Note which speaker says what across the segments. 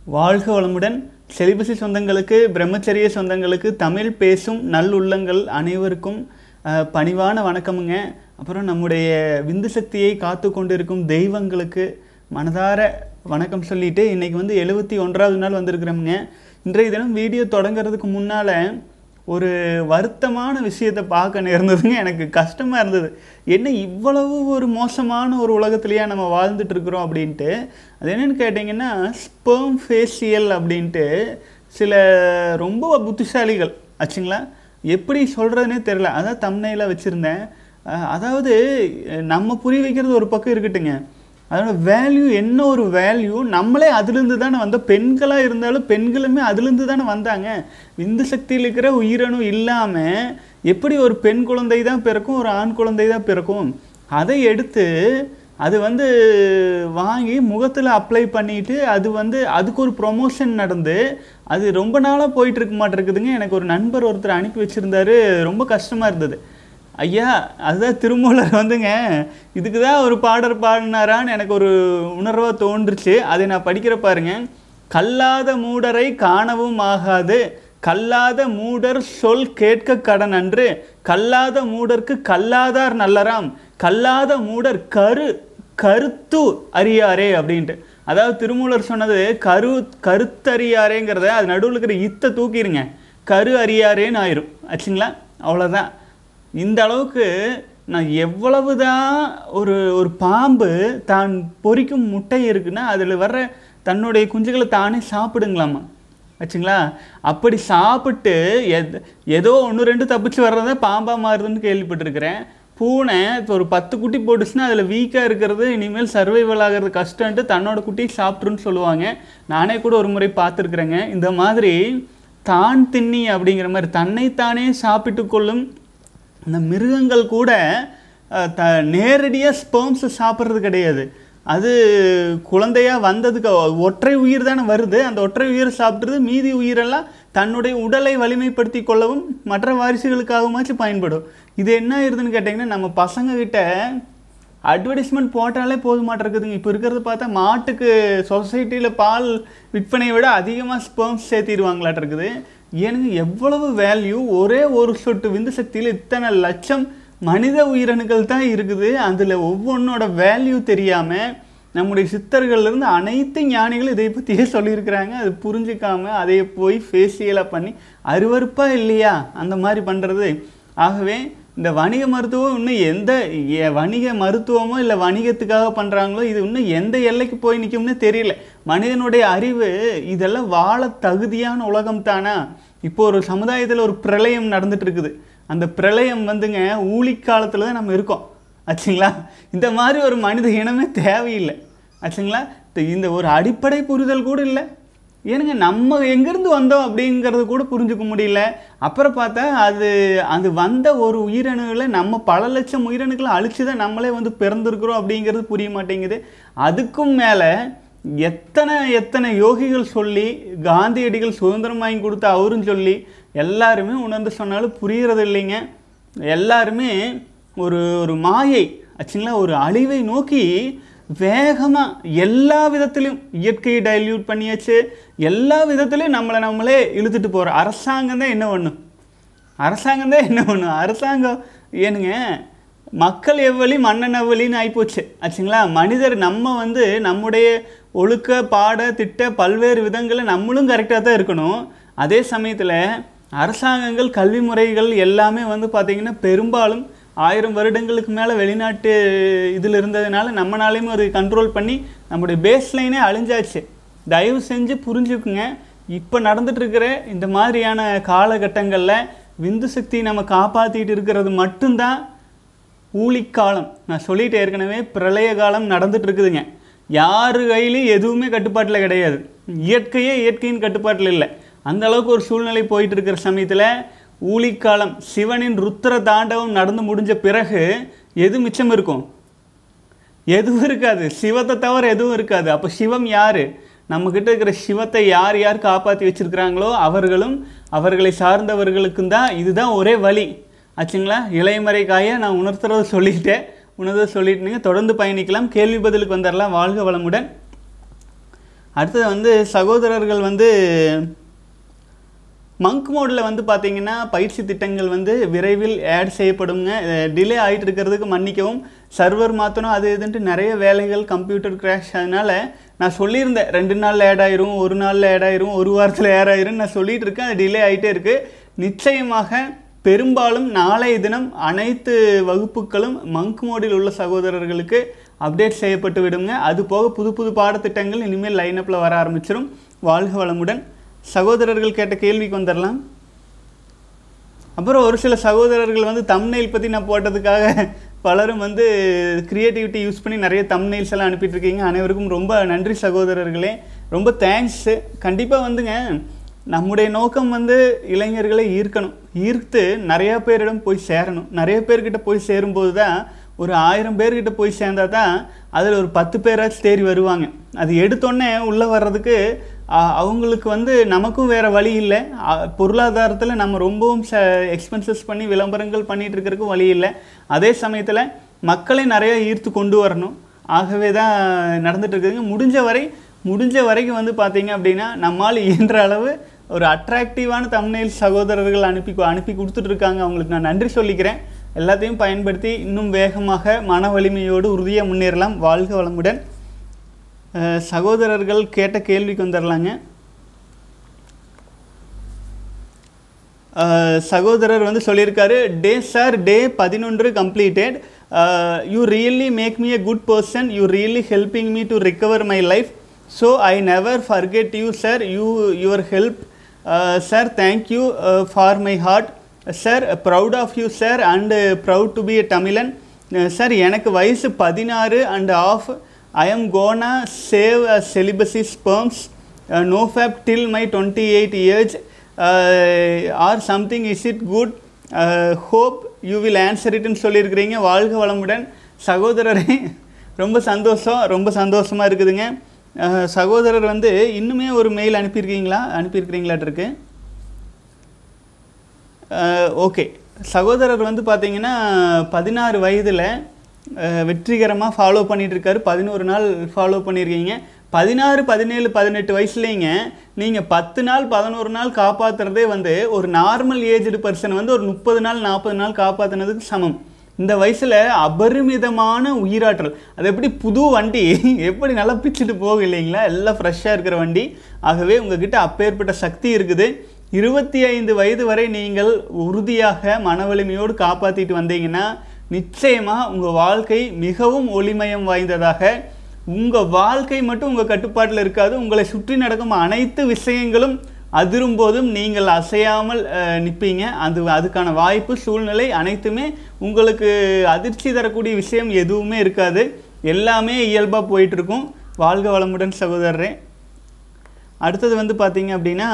Speaker 1: வாழ்க வளமுடன் செலிபசி சொந்தங்களுக்கு பிரம்மச்சரிய சொந்தங்களுக்கு தமிழ் பேசும் நல்லுள்ளங்கள் அனைவருக்கும் அஹ், பணிவான வணக்கமுங்க அப்புறம் நம்முடைய விந்து சக்தியை காத்து கொண்டிருக்கும் தெய்வங்களுக்கு மனதார வணக்கம் சொல்லிட்டு இன்னைக்கு வந்து எழுபத்தி ஒன்றாவது நாள் வந்திருக்கிறோமுங்க இன்றைய தினம் வீடியோ தொடங்குறதுக்கு முன்னால் ஒரு வருத்தமான விஷயத்தை பார்க்க நேர்ந்ததுங்க எனக்கு கஷ்டமாக இருந்தது என்ன இவ்வளவு ஒரு மோசமான ஒரு உலகத்துலையா நம்ம வாழ்ந்துட்டு இருக்கிறோம் அப்படின்ட்டு அது என்னன்னு கேட்டிங்கன்னா ஸ்பெர்ம் ஃபேஷியல் அப்படின்ட்டு சில ரொம்ப புத்திசாலிகள் ஆச்சுங்களா எப்படி சொல்கிறதுனே தெரில அதான் தம்னையில் வச்சுருந்தேன் அஹ் அதாவது அஹ் நம்ம புரிய வைக்கிறது ஒரு பக்கம் இருக்கட்டுங்க அதோட வேல்யூ என்ன ஒரு வேல்யூ நம்மளே அதுலேருந்து தானே வந்தோம் பெண்களாக இருந்தாலும் பெண்களுமே அதுலேருந்து தானே வந்தாங்க விந்து சக்தியில் இருக்கிற உயிரணு இல்லாமல் எப்படி ஒரு பெண் குழந்தை தான் பிறக்கும் ஒரு ஆண் குழந்தை தான் பிறக்கும் அதை எடுத்து அது வந்து வாங்கி முகத்தில் அப்ளை பண்ணிட்டு அது வந்து அதுக்கு ஒரு ப்ரொமோஷன் நடந்து அது ரொம்ப நாளாக போயிட்டு இருக்க மாட்டிருக்குதுங்க எனக்கு ஒரு நண்பர் ஒருத்தர் அனுப்பி வச்சுருந்தாரு ரொம்ப கஷ்டமாக இருந்தது ஐயா அதுதான் திருமூலர் வந்துங்க இதுக்கு தான் ஒரு பாடல் பாடினாரான்னு எனக்கு ஒரு உணர்வாக தோன்றுச்சு அதை நான் படிக்கிற பாருங்க கல்லாத மூடரை காணவும் ஆகாது கல்லாத மூடர் சொல் கேட்க கடன் அன்று கல்லாத மூடர்க்கு கல்லாதார் நல்லராம் கல்லாத மூடர் கரு கருத்து அறியாரே அப்படின்ட்டு அதாவது திருமூலர் சொன்னது கரு கருத்தறியாரேங்கிறத அது நடுவில் இருக்கிற இத்தை தூக்கிடுங்க கரு அறியாரேன்னு ஆயிரும் ஆச்சுங்களா அவ்வளோதான் இந்த அளவுக்கு நான் எவ்வளவு தான் ஒரு ஒரு பாம்பு தான் பொரிக்கும் முட்டை இருக்குன்னா அதில் வர்ற தன்னுடைய குஞ்சுகளை தானே சாப்பிடுங்களாமா ஆச்சுங்களா அப்படி சாப்பிட்டு எத் ஏதோ ஒன்று ரெண்டு தப்பிச்சு வர்றத பாம்பா மாறுதுன்னு கேள்விப்பட்டிருக்கிறேன் பூனை இப்போ ஒரு பத்து குட்டி போட்டுச்சுன்னா அதில் வீக்காக இருக்கிறது இனிமேல் சர்வைவல் ஆகிறது கஷ்டன்ட்டு தன்னோட குட்டியை சாப்பிட்ருன்னு சொல்லுவாங்க நானே கூட ஒரு முறை பார்த்துருக்குறேங்க இந்த மாதிரி தான் தின்னி அப்படிங்கிற மாதிரி தன்னைத்தானே சாப்பிட்டு கொள்ளும் அந்த மிருகங்கள் கூட அஹ், த நேரடியாக ஸ்பெர்ம்ஸ் சாப்பிட்றது கிடையாது அது குழந்தையா வந்ததுக்கு ஒற்றை உயிர் தானே வருது அந்த ஒற்றை உயிர் சாப்பிட்றது மீதி உயிரெல்லாம் தன்னுடைய உடலை வலிமைப்படுத்தி கொள்ளவும் மற்ற வாரிசுகளுக்காகவாச்சும் பயன்படும் இது என்ன ஆயிருதுன்னு கேட்டிங்கன்னா நம்ம பசங்க கிட்ட அட்வர்டைஸ்மெண்ட் போட்டாலே போதும் மாட்டிருக்குதுங்க இப்போ இருக்கிறது பார்த்தா மாட்டுக்கு சொசைட்டியில் பால் விற்பனையை விட அதிகமாக ஸ்பெர்ம்ஸ் சேர்த்திடுவாங்களாட்டு இருக்குது ஏனுங்க எவ்வளவு வேல்யூ ஒரே ஒரு சொட்டு விந்து சக்தியில் இத்தனை லட்சம் மனித உயிரணுக்கள் தான் இருக்குது அதில் ஒவ்வொன்றோட வேல்யூ தெரியாமல் நம்முடைய சித்தர்கள்லேருந்து அனைத்து ஞானிகளும் இதை பற்றியே சொல்லியிருக்கிறாங்க அது புரிஞ்சுக்காம அதை போய் ஃபேஷியலாக பண்ணி அருவருப்பாக இல்லையா அந்த மாதிரி பண்ணுறது ஆகவே இந்த வணிக மருத்துவம் இன்னும் எந்த எ- வணிக மருத்துவமோ இல்லை வணிகத்துக்காக பண்ணுறாங்களோ இது இன்னும் எந்த எல்லைக்கு போய் நிற்கும்னு தெரியல மனிதனுடைய அறிவு இதெல்லாம் வாழ தகுதியான உலகம் தானா இப்போ ஒரு சமுதாயத்தில் ஒரு பிரளயம் நடந்துட்டு இருக்குது அந்த பிரளயம் வந்துங்க ஊழிக்காலத்தில் தான் நம்ம இருக்கோம் ஆச்சுங்களா இந்த மாதிரி ஒரு மனித இனமே தேவையில்லை ஆச்சுங்களா இந்த- இந்த ஒரு அடிப்படை புரிதல் கூட இல்லை ஏனுங்க நம்ம எங்கேருந்து வந்தோம் அப்படிங்கிறது கூட புரிஞ்சுக்க முடியல அப்புறம் பார்த்தா அது அது வந்த ஒரு உயிரணுகளை நம்ம பல லட்சம் உயிரணுக்களை அழிச்சு தான் நம்மளே வந்து பிறந்திருக்கிறோம் அப்படிங்கிறது புரிய மாட்டேங்குது அதுக்கும் மேலே எத்தனை எத்தனை யோகிகள் சொல்லி காந்தியடிகள் சுதந்திரம் வாங்கி கொடுத்த அவரும் சொல்லி எல்லாருமே உணர்ந்து சொன்னாலும் புரியறது இல்லைங்க எல்லாருமே ஒரு ஒரு மாயை ஆச்சுங்களா ஒரு அழிவை நோக்கி வேகமாக எல்லா விதத்திலையும் இயற்கையை டைல்யூட் பண்ணியாச்சு எல்லா விதத்துலையும் நம்மளை நம்மளே இழுத்துட்டு போகிறோம் அரசாங்கம் தான் என்ன பண்ணும் அரசாங்கம் தான் என்ன பண்ணும் அரசாங்கம் ஏனுங்க மக்கள் எவ்வளி மன்னன் எவ்வளின்னு ஆகிப்போச்சு ஆச்சுங்களா மனிதர் நம்ம வந்து நம்முடைய ஒழுக்க பாட திட்ட பல்வேறு விதங்களில் நம்மளும் கரெக்டாக தான் இருக்கணும் அதே சமயத்தில் அரசாங்கங்கள் கல்வி முறைகள் எல்லாமே வந்து பார்த்திங்கன்னா பெரும்பாலும் ஆயிரம் வருடங்களுக்கு மேலே வெளிநாட்டு இதில் இருந்ததுனால நம்மனாலையும் அதை கண்ட்ரோல் பண்ணி நம்முடைய பேஸ் லைனே அழிஞ்சாச்சு தயவு செஞ்சு புரிஞ்சுக்குங்க இப்போ நடந்துட்டு இருக்கிற இந்த மாதிரியான காலகட்டங்களில் விந்து சக்தி நம்ம காப்பாற்றிட்டு இருக்கிறது மட்டும்தான் ஊழிக்காலம் நான் சொல்லிட்டு ஏற்கனவே பிரளய காலம் நடந்துட்டு இருக்குதுங்க யார் கையிலையும் எதுவுமே கட்டுப்பாட்டில் கிடையாது இயற்கையே இயற்கையின் கட்டுப்பாட்டில் இல்லை அந்த அளவுக்கு ஒரு சூழ்நிலை போயிட்டு இருக்கிற சமயத்தில் ஊழிக்காலம் சிவனின் ருத்திர தாண்டவம் நடந்து முடிஞ்ச பிறகு எது மிச்சம் இருக்கும் எதுவும் இருக்காது சிவத்தை தவிர எதுவும் இருக்காது அப்போ சிவம் யார் நம்மக்கிட்ட இருக்கிற சிவத்தை யார் யார் காப்பாற்றி வச்சிருக்கிறாங்களோ அவர்களும் அவர்களை சார்ந்தவர்களுக்கும் தான் இதுதான் ஒரே வழி ஆச்சுங்களா இளையமறை காய நான் உணர்த்துறத சொல்லிட்டேன் உணர்றதை சொல்லிட்டு நீங்கள் தொடர்ந்து பயணிக்கலாம் கேள்வி பதிலுக்கு வந்துடலாம் வாழ்க வளமுடன் அடுத்தது வந்து சகோதரர்கள் வந்து மங்க் மோடில் வந்து பார்த்தீங்கன்னா பயிற்சி திட்டங்கள் வந்து விரைவில் ஆட் செய்யப்படுங்க டிலே ஆகிட்டு இருக்கிறதுக்கு மன்னிக்கவும் சர்வர் மாற்றணும் அது இதுன்ட்டு நிறைய வேலைகள் கம்ப்யூட்டர் கிராஷ் அதனால் நான் சொல்லியிருந்தேன் ரெண்டு நாளில் ஆட் ஆயிரும் ஒரு நாளில் ஆட் ஆயிரும் ஒரு வாரத்தில் ஆட் ஆயிரும் நான் சொல்லிட்டு இருக்கேன் அது டிலே ஆகிட்டே இருக்குது நிச்சயமாக பெரும்பாலும் நாளைய தினம் அனைத்து வகுப்புகளும் மங்க் மோடில் உள்ள சகோதரர்களுக்கு அப்டேட் செய்யப்பட்டு விடுங்க அது போக புது புது பாடத்திட்டங்கள் இனிமேல் லைனப்பில் வர ஆரம்பிச்சிடும் வாழ்க வளமுடன் சகோதரர்கள் கேட்ட கேள்விக்கு வந்துடலாம் அப்புறம் ஒரு சில சகோதரர்கள் வந்து தம்னெயில் பற்றி நான் போட்டதுக்காக பலரும் வந்து க்ரியேட்டிவிட்டி யூஸ் பண்ணி நிறைய தம்னெயில்ஸ் எல்லாம் அனுப்பிட்டு இருக்கீங்க அனைவருக்கும் ரொம்ப நன்றி சகோதரர்களே ரொம்ப தேங்க்ஸு கண்டிப்பாக வந்துங்க நம்முடைய நோக்கம் வந்து இளைஞர்களை ஈர்க்கணும் ஈர்த்து நிறையா பேரிடம் போய் சேரணும் நிறைய பேர்கிட்ட போய் சேரும்போது தான் ஒரு ஆயிரம் பேர்கிட்ட போய் சேர்ந்தா தான் அதில் ஒரு பத்து பேராச்சும் தேறி வருவாங்க அது எடுத்தோடனே உள்ளே வர்றதுக்கு ஆ, அவங்களுக்கு வந்து நமக்கும் வேறு வழி இல்லை பொருளாதாரத்தில் நம்ம ரொம்பவும் ச எக்ஸ்பென்சஸ் பண்ணி விளம்பரங்கள் பண்ணிட்டு இருக்கிறதுக்கும் வழி இல்லை அதே சமயத்தில் மக்களை நிறைய ஈர்த்து கொண்டு வரணும் ஆகவே தான் நடந்துட்டு இருக்குதுங்க முடிஞ்ச வரை முடிஞ்ச வரைக்கும் வந்து பார்த்தீங்க அப்படின்னா நம்மால் இயன்ற அளவு ஒரு அட்ராக்டிவான தமிழ் சகோதரர்கள் அனுப்பி அனுப்பி கொடுத்துட்டு இருக்காங்க அவங்களுக்கு நான் நன்றி சொல்லிக்கிறேன் எல்லாத்தையும் பயன்படுத்தி இன்னும் வேகமாக மன வலிமையோடு உறுதியாக முன்னேறலாம் வாழ்க வளமுடன் அஹ், சகோதரர்கள் கேட்ட கேள்விக்கு வந்துடலாங்க அஹ், சகோதரர் வந்து சொல்லியிருக்காரு டே சார் டே பதினொன்று completed you really make me a good person you really helping me to recover my life so I never forget you sir you your help sir thank you for my heart sir proud of you sir and proud to be a Tamilan sir எனக்கு வயசு பதினாறு and of I am gonna save celibacy sperms no fap till my twenty eight years or something is it good hope you will answer இட்னு சொல்லியிருக்கிறீங்க வாழ்க வளமுடன் சகோதரரே ரொம்ப சந்தோஷம் ரொம்ப சந்தோஷமாக இருக்குதுங்க அஹ், சகோதரர் வந்து இன்னுமே ஒரு மெயில் அனுப்பியிருக்கீங்களா அனுப்பியிருக்கிறீங்களாட்டு இருக்கு ஓகே சகோதரர் வந்து பார்த்தீங்கன்னா பதினாறு வயதில் வெற்றிகரமாக ஃபாலோ பண்ணிட்டு இருக்காரு பதினோரு நாள் ஃபாலோ பண்ணியிருக்கீங்க பதினாறு பதினேழு பதினெட்டு வயசுலேங்க நீங்கள் பத்து நாள் பதினோரு நாள் காப்பாற்றுறதே வந்து ஒரு நார்மல் ஏஜ்டு பர்சன் வந்து ஒரு முப்பது நாள் நாற்பது நாள் காப்பாற்றுனதுக்கு சமம் இந்த வயசில் அபரிமிதமான உயிராற்றல் அது எப்படி புது வண்டி எப்படி நல்லா பிச்சுட்டு போகும் இல்லைங்களா எல்லாம் ஃப்ரெஷ்ஷாக இருக்கிற வண்டி ஆகவே உங்ககிட்ட அப்பேற்பட்ட சக்தி இருக்குது இருபத்தி ஐந்து வயது வரை நீங்கள் உறுதியாக மன வலிமையோடு காப்பாற்றிட்டு வந்தீங்கன்னா நிச்சயமாக உங்கள் வாழ்க்கை மிகவும் ஒளிமயம் வாய்ந்ததாக உங்கள் வாழ்க்கை மட்டும் உங்கள் கட்டுப்பாட்டில் இருக்காது உங்களை சுற்றி நடக்கும் அனைத்து விஷயங்களும் அதிரும் போதும் நீங்கள் அசையாமல் அஹ், நிற்பீங்க அது அதுக்கான வாய்ப்பு சூழ்நிலை அனைத்துமே உங்களுக்கு அதிர்ச்சி தரக்கூடிய விஷயம் எதுவுமே இருக்காது எல்லாமே இயல்பாக போயிட்டுருக்கும் வாழ்க வளமுடன் சகோதரரே அடுத்தது வந்து பார்த்தீங்க அப்படின்னா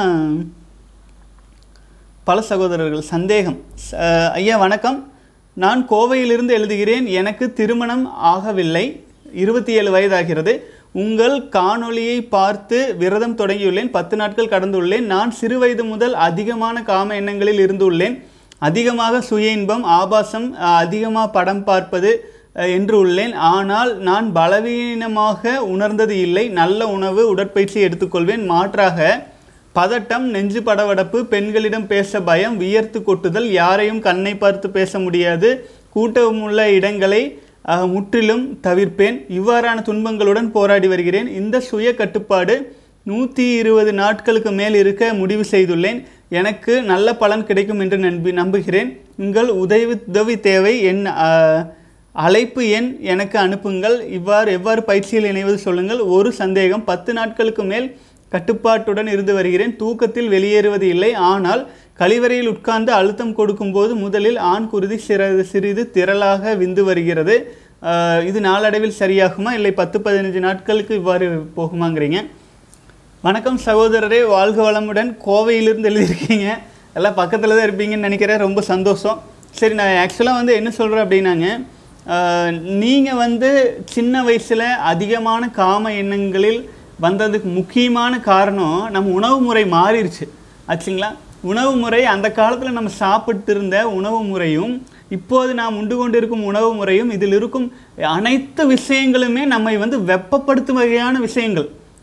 Speaker 1: பல சகோதரர்கள் சந்தேகம் ச- அஹ், ஐயா வணக்கம் நான் கோவையிலிருந்து எழுதுகிறேன் எனக்கு திருமணம் ஆகவில்லை இருபத்தி ஏழு வயதாகிறது உங்கள் காணொளியை பார்த்து விரதம் தொடங்கியுள்ளேன் பத்து நாட்கள் கடந்துள்ளேன் நான் சிறு வயது முதல் அதிகமான காம எண்ணங்களில் இருந்துள்ளேன் அதிகமாக சுய இன்பம் ஆபாசம் அஹ், அதிகமாக படம் பார்ப்பது அஹ், என்று உள்ளேன் ஆனால் நான் பலவீனமாக உணர்ந்தது இல்லை நல்ல உணவு உடற்பயிற்சி எடுத்துக்கொள்வேன் மாற்றாக பதட்டம் நெஞ்சு படவடப்பு பெண்களிடம் பேச பயம் வியர்த்து கொட்டுதல் யாரையும் கண்ணை பார்த்து பேச முடியாது கூட்டமுள்ள இடங்களை அஹ், முற்றிலும் தவிர்ப்பேன் இவ்வாறான துன்பங்களுடன் போராடி வருகிறேன் இந்த சுய கட்டுப்பாடு நூற்றி இருபது நாட்களுக்கு மேல் இருக்க முடிவு செய்துள்ளேன் எனக்கு நல்ல பலன் கிடைக்கும் என்று நம்பி நம்புகிறேன் உங்கள் உதவி உதவி தேவை என் அஹ், அழைப்பு எண் எனக்கு அனுப்புங்கள் இவ்வாறு எவ்வாறு பயிற்சியில் இணைவது சொல்லுங்கள் ஒரு சந்தேகம் பத்து நாட்களுக்கு மேல் கட்டுப்பாட்டுடன் இருந்து வருகிறேன் தூக்கத்தில் வெளியேறுவது இல்லை ஆனால் கழிவறையில் உட்கார்ந்து அழுத்தம் கொடுக்கும்போது முதலில் ஆண் குருதி சிறிது சிறிது திரளாக விந்து வருகிறது ஆஹ் இது நாளடைவில் சரியாகுமா இல்லை பத்து பதினஞ்சு நாட்களுக்கு இவ்வாறு போகுமாங்கிறீங்க வணக்கம் சகோதரரே வாழ்க வளமுடன் கோவையிலிருந்து எழுதியிருக்கீங்க எல்லாம் பக்கத்தில் தான் இருப்பீங்கன்னு நினைக்கிறேன் ரொம்ப சந்தோஷம் சரி நான் ஆக்சுவலாக வந்து என்ன சொல்கிறேன் அப்படின்னாங்க நீங்கள் வந்து சின்ன வயசில் அதிகமான காம எண்ணங்களில் வந்ததுக்கு முக்கியமான காரணம் நம்ம உணவு முறை மாறிடுச்சு ஆச்சுங்களா உணவு முறை அந்த காலத்தில் நம்ம சாப்பிட்டு இருந்த உணவு முறையும் இப்போது நாம் உண்டு கொண்டிருக்கும் உணவு முறையும் இதில் இருக்கும் அனைத்து விஷயங்களுமே நம்மை வந்து வெப்பப்படுத்தும் வகையான விஷயங்கள்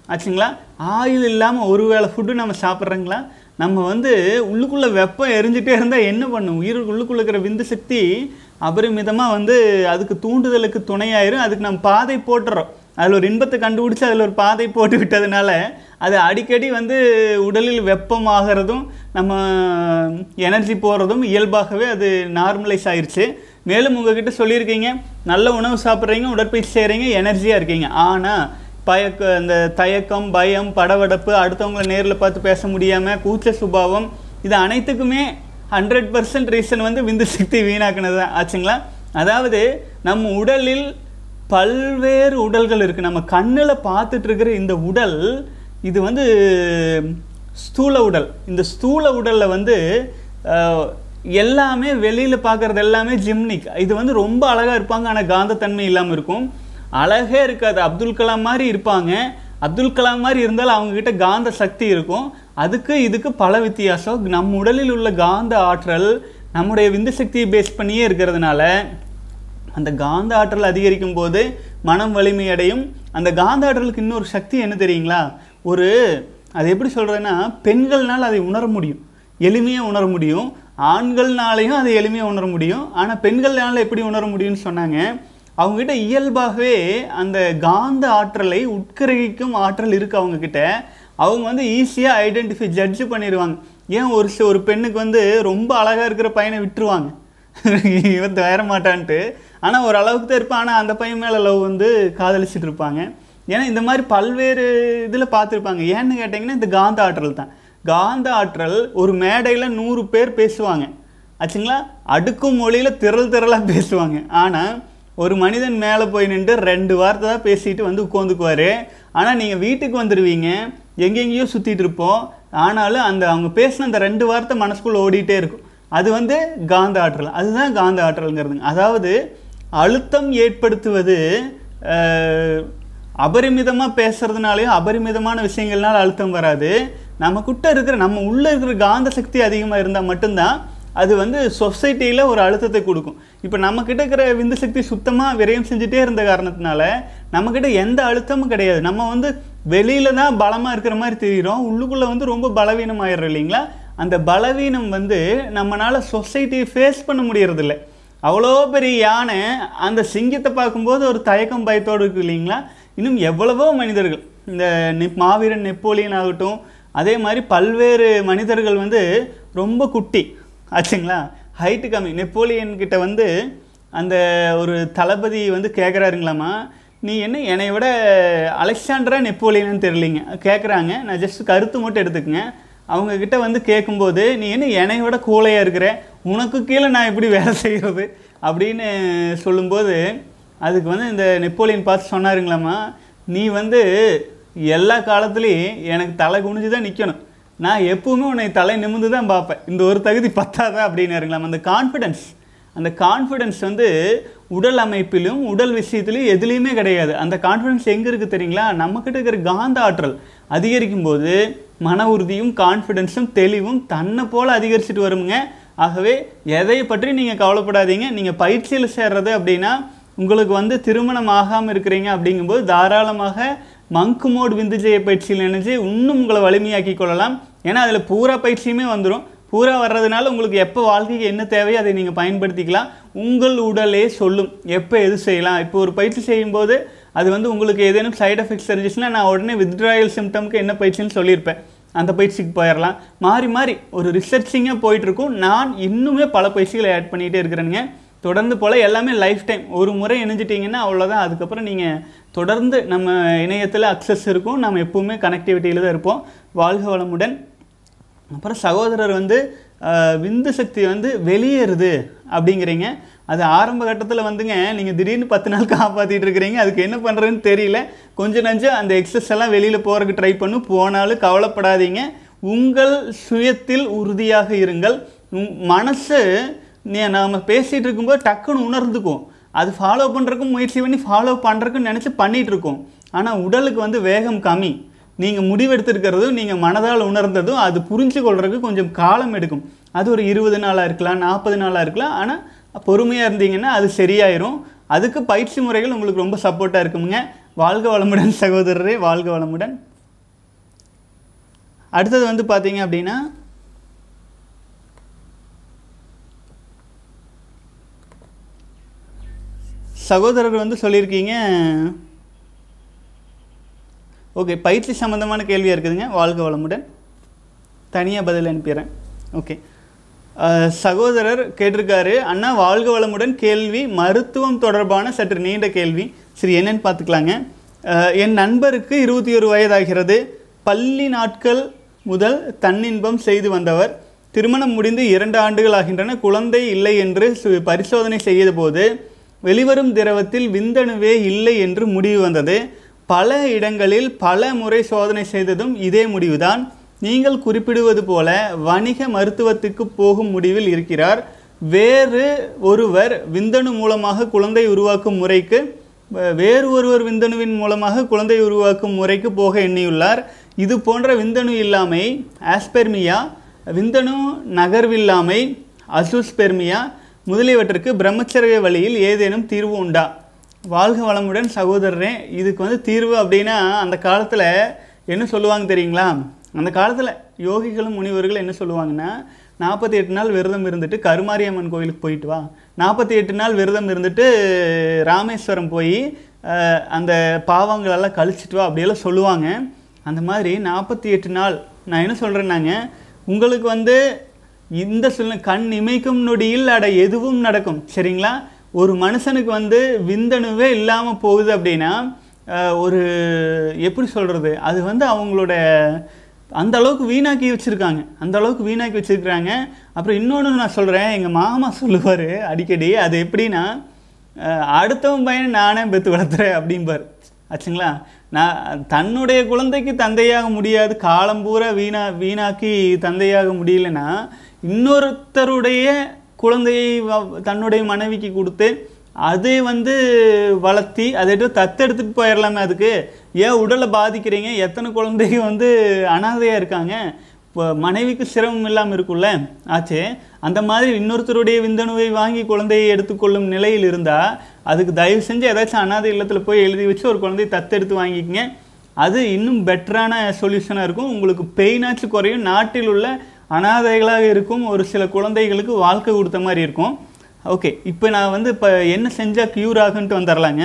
Speaker 1: ஆச்சுங்களா ஆயில் இல்லாமல் ஒரு வேளை ஃபுட்டு நம்ம சாப்பிட்றோங்களா நம்ம வந்து உள்ளுக்குள்ளே வெப்பம் எரிஞ்சிட்டே இருந்தால் என்ன பண்ணும் உயிர் உள்ளுக்குள்ள இருக்கிற விந்து சக்தி அபரிமிதமாக வந்து அதுக்கு தூண்டுதலுக்கு துணையாயிரும் அதுக்கு நம்ம பாதை போட்டுறோம் அதில் ஒரு இன்பத்தை கண்டுபிடிச்சி அதில் ஒரு பாதை போட்டு விட்டதுனால அது அடிக்கடி வந்து உடலில் வெப்பமாகிறதும் நம்ம எனர்ஜி போகிறதும் இயல்பாகவே அது நார்மலைஸ் ஆயிருச்சு மேலும் உங்ககிட்ட சொல்லியிருக்கீங்க நல்ல உணவு சாப்பிட்றீங்க உடற்பயிற்சி செய்கிறீங்க எனர்ஜியாக இருக்கீங்க ஆனால் பயக்க இந்த தயக்கம் பயம் படபடப்பு அடுத்தவங்களை நேரில் பார்த்து பேச முடியாமல் கூச்ச சுபாவம் இது அனைத்துக்குமே ஹண்ட்ரட் பர்சன்ட் ரீசன் வந்து விந்து சக்தி வீணாக்குனது தான் ஆச்சுங்களா அதாவது நம்ம உடலில் பல்வேறு உடல்கள் இருக்குது நம்ம கண்ணில் பார்த்துட்டு இருக்கிற இந்த உடல் இது வந்து ஸ்தூல உடல் இந்த ஸ்தூல உடலில் வந்து அஹ், எல்லாமே வெளியில் பார்க்குறது எல்லாமே ஜிம்னிக் இது வந்து ரொம்ப அழகாக இருப்பாங்க ஆனால் காந்தத்தன்மை இல்லாமல் இருக்கும் அழகே இருக்காது அப்துல் கலாம் மாதிரி இருப்பாங்க அப்துல் கலாம் மாதிரி இருந்தாலும் அவங்க கிட்ட காந்த சக்தி இருக்கும் அதுக்கு இதுக்கு பல வித்தியாசம் நம் உடலில் உள்ள காந்த ஆற்றல் நம்முடைய விந்து சக்தியை பேஸ் பண்ணியே இருக்கிறதுனால அந்த காந்த ஆற்றல் அதிகரிக்கும் போது மனம் வலிமை அடையும் அந்த காந்த ஆற்றலுக்கு இன்னொரு சக்தி என்ன தெரியுங்களா ஒரு அது எப்படி சொல்கிறதுன்னா பெண்கள்னால் அதை உணர முடியும் எளிமையாக உணர முடியும் ஆண்கள்னாலையும் அதை எளிமையாக உணர முடியும் ஆனால் பெண்கள்னால எப்படி உணர முடியும்னு சொன்னாங்க அவங்ககிட்ட இயல்பாகவே அந்த காந்த ஆற்றலை உட்கரிக்கும் ஆற்றல் இருக்குது அவங்கக்கிட்ட அவங்க வந்து ஈஸியாக ஐடென்டிஃபை ஜட்ஜ் பண்ணிடுவாங்க ஏன் ஒரு சி- ஒரு பெண்ணுக்கு வந்து ரொம்ப அழகாக இருக்கிற பையனை விட்டுருவாங்க இவன் வேற மாட்டான்ட்டு ஆனால் ஒரு அளவுக்கு தான் இருப்பான் ஆனால் அந்த பையன் மேலே லவ் வந்து காதலிச்சிட்டு இருப்பாங்க ஏன்னா இந்த மாதிரி பல்வேறு இதில் பார்த்துருப்பாங்க ஏன்னு கேட்டிங்கன்னா இந்த காந்த ஆற்றல் தான் காந்த ஆற்றல் ஒரு மேடையில் நூறு பேர் பேசுவாங்க ஆச்சுங்களா அடுக்கும் மொழியில் திரள் திரளாக பேசுவாங்க ஆனால் ஒரு மனிதன் மேலே போய் நின்று ரெண்டு வார்த்தை தான் பேசிட்டு வந்து உட்காந்துக்குவாரு ஆனால் நீங்கள் வீட்டுக்கு வந்துடுவீங்க எங்கெங்கேயோ சுற்றிட்டு இருப்போம் ஆனாலும் அந்த அவங்க பேசின அந்த ரெண்டு வார்த்தை மனசுக்குள்ளே ஓடிட்டே இருக்கும் அது வந்து காந்த ஆற்றல் அதுதான் காந்த ஆற்றல்ங்கிறதுங்க அதாவது அழுத்தம் ஏற்படுத்துவது அஹ், அபரிமிதமாக பேசுறதுனாலையும் அபரிமிதமான விஷயங்கள்னால அழுத்தம் வராது நமக்குட்ட இருக்கிற நம்ம உள்ளே இருக்கிற காந்த சக்தி அதிகமாக இருந்தால் மட்டும்தான் அது வந்து சொசைட்டியில் ஒரு அழுத்தத்தை கொடுக்கும் இப்போ நம்மக்கிட்ட இருக்கிற விந்து சக்தி சுத்தமாக விரயம் செஞ்சுட்டே இருந்த காரணத்தினால நம்மக்கிட்ட எந்த அழுத்தமும் கிடையாது நம்ம வந்து வெளியில தான் பலமாக இருக்கிற மாதிரி தெரிகிறோம் உள்ளுக்குள்ளே வந்து ரொம்ப பலவீனமாயிடுறோம் இல்லைங்களா அந்த பலவீனம் வந்து நம்மளால் சொசைட்டியை ஃபேஸ் பண்ண முடியறதில்ல அவ்வளோ பெரிய யானை அந்த சிங்கத்தை பார்க்கும்போது ஒரு தயக்கம் பயத்தோடு இருக்கு இல்லைங்களா இன்னும் எவ்வளவோ மனிதர்கள் இந்த நெப் மாவீரன் நெப்போலியன் ஆகட்டும் அதே மாதிரி பல்வேறு மனிதர்கள் வந்து ரொம்ப குட்டி ஆச்சுங்களா ஹைட்டு கம்மி நெப்போலியன் கிட்ட வந்து அந்த ஒரு தளபதி வந்து கேட்குறாருங்களாமா நீ என்ன என்னை விட அலெக்சாண்டரா நெப்போலியன்னு தெரியலிங்க கேட்குறாங்க நான் ஜஸ்ட் கருத்து மட்டும் எடுத்துக்கங்க அவங்க கிட்ட வந்து கேட்கும்போது நீ என்ன என்னை விட கூலையாக இருக்கிற உனக்கு கீழே நான் எப்படி வேலை செய்கிறது அப்படின்னு சொல்லும்போது அதுக்கு வந்து இந்த நெப்போலியன் பார்த்து சொன்னாருங்களாமா நீ வந்து எல்லா காலத்துலேயும் எனக்கு தலை குனிஞ்சு தான் நிற்கணும் நான் எப்பவுமே உன்னை தலை நிமிர்ந்து தான் பார்ப்பேன் இந்த ஒரு தகுதி பத்தாதா அப்படின்னாருங்களாம் அந்த கான்ஃபிடென்ஸ் அந்த கான்ஃபிடென்ஸ் வந்து உடல் அமைப்பிலும் உடல் விஷயத்திலும் எதுலேயுமே கிடையாது அந்த கான்ஃபிடென்ஸ் எங்கே இருக்குது தெரியுங்களா நம்மக்கிட்ட இருக்கிற காந்த ஆற்றல் அதிகரிக்கும் போது மன உறுதியும் கான்ஃபிடென்ஸும் தெளிவும் தன்னை போல் அதிகரிச்சுட்டு வருங்க ஆகவே எதை பற்றி நீங்கள் கவலைப்படாதீங்க நீங்கள் பயிற்சியில் சேர்றது அப்படின்னா உங்களுக்கு வந்து திருமணம் ஆகாமல் இருக்கிறீங்க அப்படிங்கும்போது தாராளமாக மங்கு மோட் விந்துஜய பயிற்சியில் நினைச்சு இன்னும் உங்களை வலிமையாக்கி கொள்ளலாம் ஏன்னா அதில் பூரா பயிற்சியுமே வந்துடும் பூரா வர்றதுனால உங்களுக்கு எப்போ வாழ்க்கைக்கு என்ன தேவையோ அதை நீங்கள் பயன்படுத்திக்கலாம் உங்கள் உடலே சொல்லும் எப்போ எது செய்யலாம் இப்போ ஒரு பயிற்சி செய்யும்போது அது வந்து உங்களுக்கு ஏதேனும் சைடு எஃபெக்ட்ஸ் தெரிஞ்சிச்சுன்னா நான் உடனே வித்ட்ராயல் சிம்டம்க்கு என்ன பயிற்சின்னு சொல்லியிருப்பேன் அந்த பயிற்சிக்கு போயிடலாம் மாறி மாறி ஒரு ரிசர்ச்சிங்காக போயிட்டுருக்கும் நான் இன்னுமே பல பயிற்சிகளை ஆட் பண்ணிகிட்டே இருக்கிறேனுங்க தொடர்ந்து போல் எல்லாமே லைஃப் டைம் ஒரு முறை இணைஞ்சிட்டிங்கன்னா அவ்வளோதான் அதுக்கப்புறம் நீங்கள் தொடர்ந்து நம்ம இணையத்தில் அக்சஸ் இருக்கும் நம்ம எப்பவுமே கனெக்டிவிட்டியில் தான் இருப்போம் வாழ்க வளமுடன் அப்புறம் சகோதரர் வந்து அஹ், விந்து சக்தி வந்து வெளியேறுது அப்படிங்கிறீங்க அது ஆரம்ப கட்டத்தில் வந்துங்க நீங்கள் திடீர்னு பத்து நாள் காப்பாற்றிட்டு இருக்கிறீங்க அதுக்கு என்ன பண்ணுறதுன்னு தெரியல கொஞ்சம் நஞ்சம் அந்த எக்ஸஸ் எல்லாம் வெளியில் போகிறதுக்கு ட்ரை பண்ணும் போனாலும் கவலைப்படாதீங்க உங்கள் சுயத்தில் உறுதியாக இருங்கள் உங் மனசு நீ நாம் பேசிகிட்டு இருக்கும்போது டக்குன்னு உணர்ந்துக்கும் அது ஃபாலோ பண்ணுறதுக்கும் முயற்சி பண்ணி ஃபாலோ பண்ணுறதுக்கும் நினச்சி பண்ணிகிட்டு இருக்கோம் ஆனால் உடலுக்கு வந்து வேகம் கம்மி நீங்கள் முடிவெடுத்திருக்கிறதும் நீங்கள் மனதால் உணர்ந்ததும் அது புரிஞ்சு கொள்றதுக்கு கொஞ்சம் காலம் எடுக்கும் அது ஒரு இருபது நாளாக இருக்கலாம் நாற்பது நாளாக இருக்கலாம் ஆனால் பொறுமையாக இருந்தீங்கன்னா அது சரியாயிரும் அதுக்கு பயிற்சி முறைகள் உங்களுக்கு ரொம்ப சப்போர்ட்டாக இருக்குங்க வாழ்க வளமுடன் சகோதரரே வாழ்க வளமுடன் அடுத்தது வந்து பார்த்தீங்க அப்படின்னா சகோதரர் வந்து சொல்லியிருக்கீங்க ஓகே பயிற்சி சம்மந்தமான கேள்வியாக இருக்குதுங்க வாழ்க வளமுடன் தனியாக பதில் அனுப்பிடுறேன் ஓகே அஹ், சகோதரர் கேட்டிருக்காரு அண்ணா வாழ்க வளமுடன் கேள்வி மருத்துவம் தொடர்பான சற்று நீண்ட கேள்வி சரி என்னன்னு பார்த்துக்கலாங்க அஹ், என் நண்பருக்கு இருபத்தி ஒரு வயதாகிறது பள்ளி நாட்கள் முதல் தன்னின்பம் செய்து வந்தவர் திருமணம் முடிந்து இரண்டு ஆண்டுகள் ஆகின்றன குழந்தை இல்லை என்று சு- பரிசோதனை செய்த போது வெளிவரும் திரவத்தில் விந்தணுவே இல்லை என்று முடிவு வந்தது பல இடங்களில் பல முறை சோதனை செய்ததும் இதே முடிவுதான் நீங்கள் குறிப்பிடுவது போல வணிக மருத்துவத்துக்கு போகும் முடிவில் இருக்கிறார் வேறு ஒருவர் விந்தணு மூலமாக குழந்தை உருவாக்கும் முறைக்கு வ- வேறு ஒருவர் விந்தணுவின் மூலமாக குழந்தை உருவாக்கும் முறைக்கு போக எண்ணியுள்ளார் இது போன்ற விந்தணு இல்லாமை ஆஸ்பெர்மியா விந்தணு நகர்வில்லாமை அசுஸ்பெர்மியா முதலியவற்றுக்கு பிரம்மச்சரிய வழியில் ஏதேனும் தீர்வு உண்டா வாழ்க வளமுடன் சகோதரரே இதுக்கு வந்து தீர்வு அப்படின்னா அந்த காலத்தில் என்ன சொல்லுவாங்க தெரியுங்களா அந்த காலத்தில் யோகிகளும் முனிவர்களும் என்ன சொல்லுவாங்கன்னா நாற்பத்தி எட்டு நாள் விரதம் இருந்துட்டு கருமாரியம்மன் கோயிலுக்கு போயிட்டு வா நாற்பத்தி எட்டு நாள் விரதம் இருந்துட்டு ராமேஸ்வரம் போய் அஹ், அந்த பாவங்களெல்லாம் கழிச்சிட்டு வா அப்படியெல்லாம் சொல்லுவாங்க அந்த மாதிரி நாற்பத்தி எட்டு நாள் நான் என்ன சொல்கிறேன்னாங்க உங்களுக்கு வந்து இந்த சொல்ல கண் இமைக்கும் நொடியில் அட எதுவும் நடக்கும் சரிங்களா ஒரு மனுஷனுக்கு வந்து விந்தணுவே இல்லாமல் போகுது அப்படின்னா அஹ், ஒரு எப்படி சொல்கிறது அது வந்து அவங்களோட அந்த அளவுக்கு வீணாக்கி வச்சுருக்காங்க அந்த அளவுக்கு வீணாக்கி வச்சுருக்காங்க அப்புறம் இன்னொன்று நான் சொல்கிறேன் எங்கள் மாமா சொல்லுவார் அடிக்கடி அது எப்படின்னா அஹ், அடுத்தவன் பையனை நானே பெற்று வளர்த்துறேன் அப்படிம்பார் ஆச்சுங்களா நான் தன்னுடைய குழந்தைக்கு தந்தையாக முடியாது காலம் பூரா வீணா வீணாக்கி தந்தையாக முடியலன்னா இன்னொருத்தருடைய குழந்தையை வ- தன்னுடைய மனைவிக்கு கொடுத்து அதை வந்து வளர்த்தி அதை எடுத்து தத்தெடுத்துட்டு போயிடலாமே அதுக்கு ஏன் உடலை பாதிக்கிறீங்க எத்தனை குழந்தைங்க வந்து அனாதையாக இருக்காங்க இப்போ மனைவிக்கு சிரமம் இல்லாமல் இருக்கும்ல ஆச்சு அந்த மாதிரி இன்னொருத்தருடைய விந்தணுவை வாங்கி குழந்தையை எடுத்துக்கொள்ளும் நிலையில் இருந்தால் அதுக்கு தயவு செஞ்சு ஏதாச்சும் அனாதை இல்லத்தில் போய் எழுதி வச்சு ஒரு குழந்தையை தத்தெடுத்து வாங்கிக்கங்க அது இன்னும் பெட்டரான சொல்யூஷனாக இருக்கும் உங்களுக்கு பெயினாச்சும் குறையும் நாட்டில் உள்ள அனாதைகளாக இருக்கும் ஒரு சில குழந்தைகளுக்கு வாழ்க்கை கொடுத்த மாதிரி இருக்கும் ஓகே இப்போ நான் வந்து இப்போ என்ன செஞ்சால் க்யூர் ஆகுன்ட்டு வந்துடலாங்க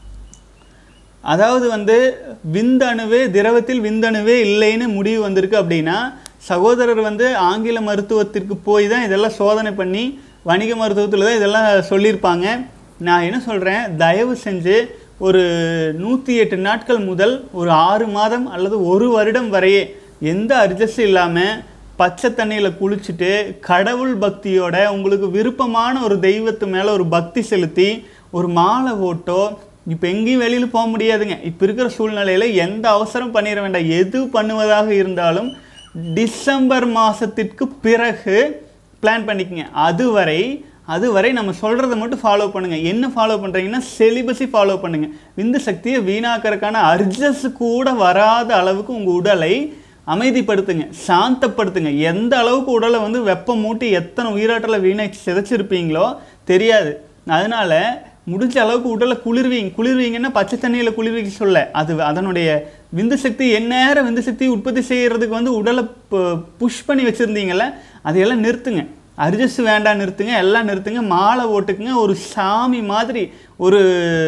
Speaker 1: அதாவது வந்து விந்தணுவே திரவத்தில் விந்தணுவே இல்லைன்னு முடிவு வந்திருக்கு அப்படின்னா சகோதரர் வந்து ஆங்கில மருத்துவத்திற்கு போய் தான் இதெல்லாம் சோதனை பண்ணி வணிக மருத்துவத்தில் தான் இதெல்லாம் சொல்லியிருப்பாங்க நான் என்ன சொல்கிறேன் தயவு செஞ்சு ஒரு நூற்றி எட்டு நாட்கள் முதல் ஒரு ஆறு மாதம் அல்லது ஒரு வருடம் வரையே எந்த அட்ஜஸ்ட் இல்லாமல் பச்சை தண்ணியில் குளிச்சுட்டு கடவுள் பக்தியோட உங்களுக்கு விருப்பமான ஒரு தெய்வத்து மேலே ஒரு பக்தி செலுத்தி ஒரு மாலை ஓட்டோ இப்போ எங்கேயும் வெளியில் போக முடியாதுங்க இப்போ இருக்கிற சூழ்நிலையில் எந்த அவசரம் பண்ணிட வேண்டாம் எது பண்ணுவதாக இருந்தாலும் டிசம்பர் மாதத்திற்கு பிறகு பிளான் பண்ணிக்கங்க அதுவரை அதுவரை நம்ம சொல்கிறத மட்டும் ஃபாலோ பண்ணுங்கள் என்ன ஃபாலோ பண்ணுறீங்கன்னா செலிபஸை ஃபாலோ பண்ணுங்கள் விந்து சக்தியை வீணாக்கறதுக்கான அர்ஜஸ் கூட வராத அளவுக்கு உங்கள் உடலை அமைதிப்படுத்துங்க சாந்தப்படுத்துங்க எந்த அளவுக்கு உடலை வந்து வெப்பம் மூட்டி எத்தனை உயிராற்றலை வீணாக்கி சிதைச்சிருப்பீங்களோ தெரியாது அதனால முடிஞ்ச அளவுக்கு உடலை குளிர்வீங்க குளிர்வீங்கன்னா பச்சை தண்ணியில் குளிர்விக்க சொல்ல அது அதனுடைய விந்து சக்தி எந்நேரம் விந்து சக்தி உற்பத்தி செய்யறதுக்கு வந்து உடலை புஷ் பண்ணி வச்சுருந்தீங்கல்ல அதையெல்லாம் நிறுத்துங்க அரிஜஸ் வேண்டாம் நிறுத்துங்க எல்லாம் நிறுத்துங்க மாலை ஓட்டுக்குங்க ஒரு சாமி மாதிரி ஒரு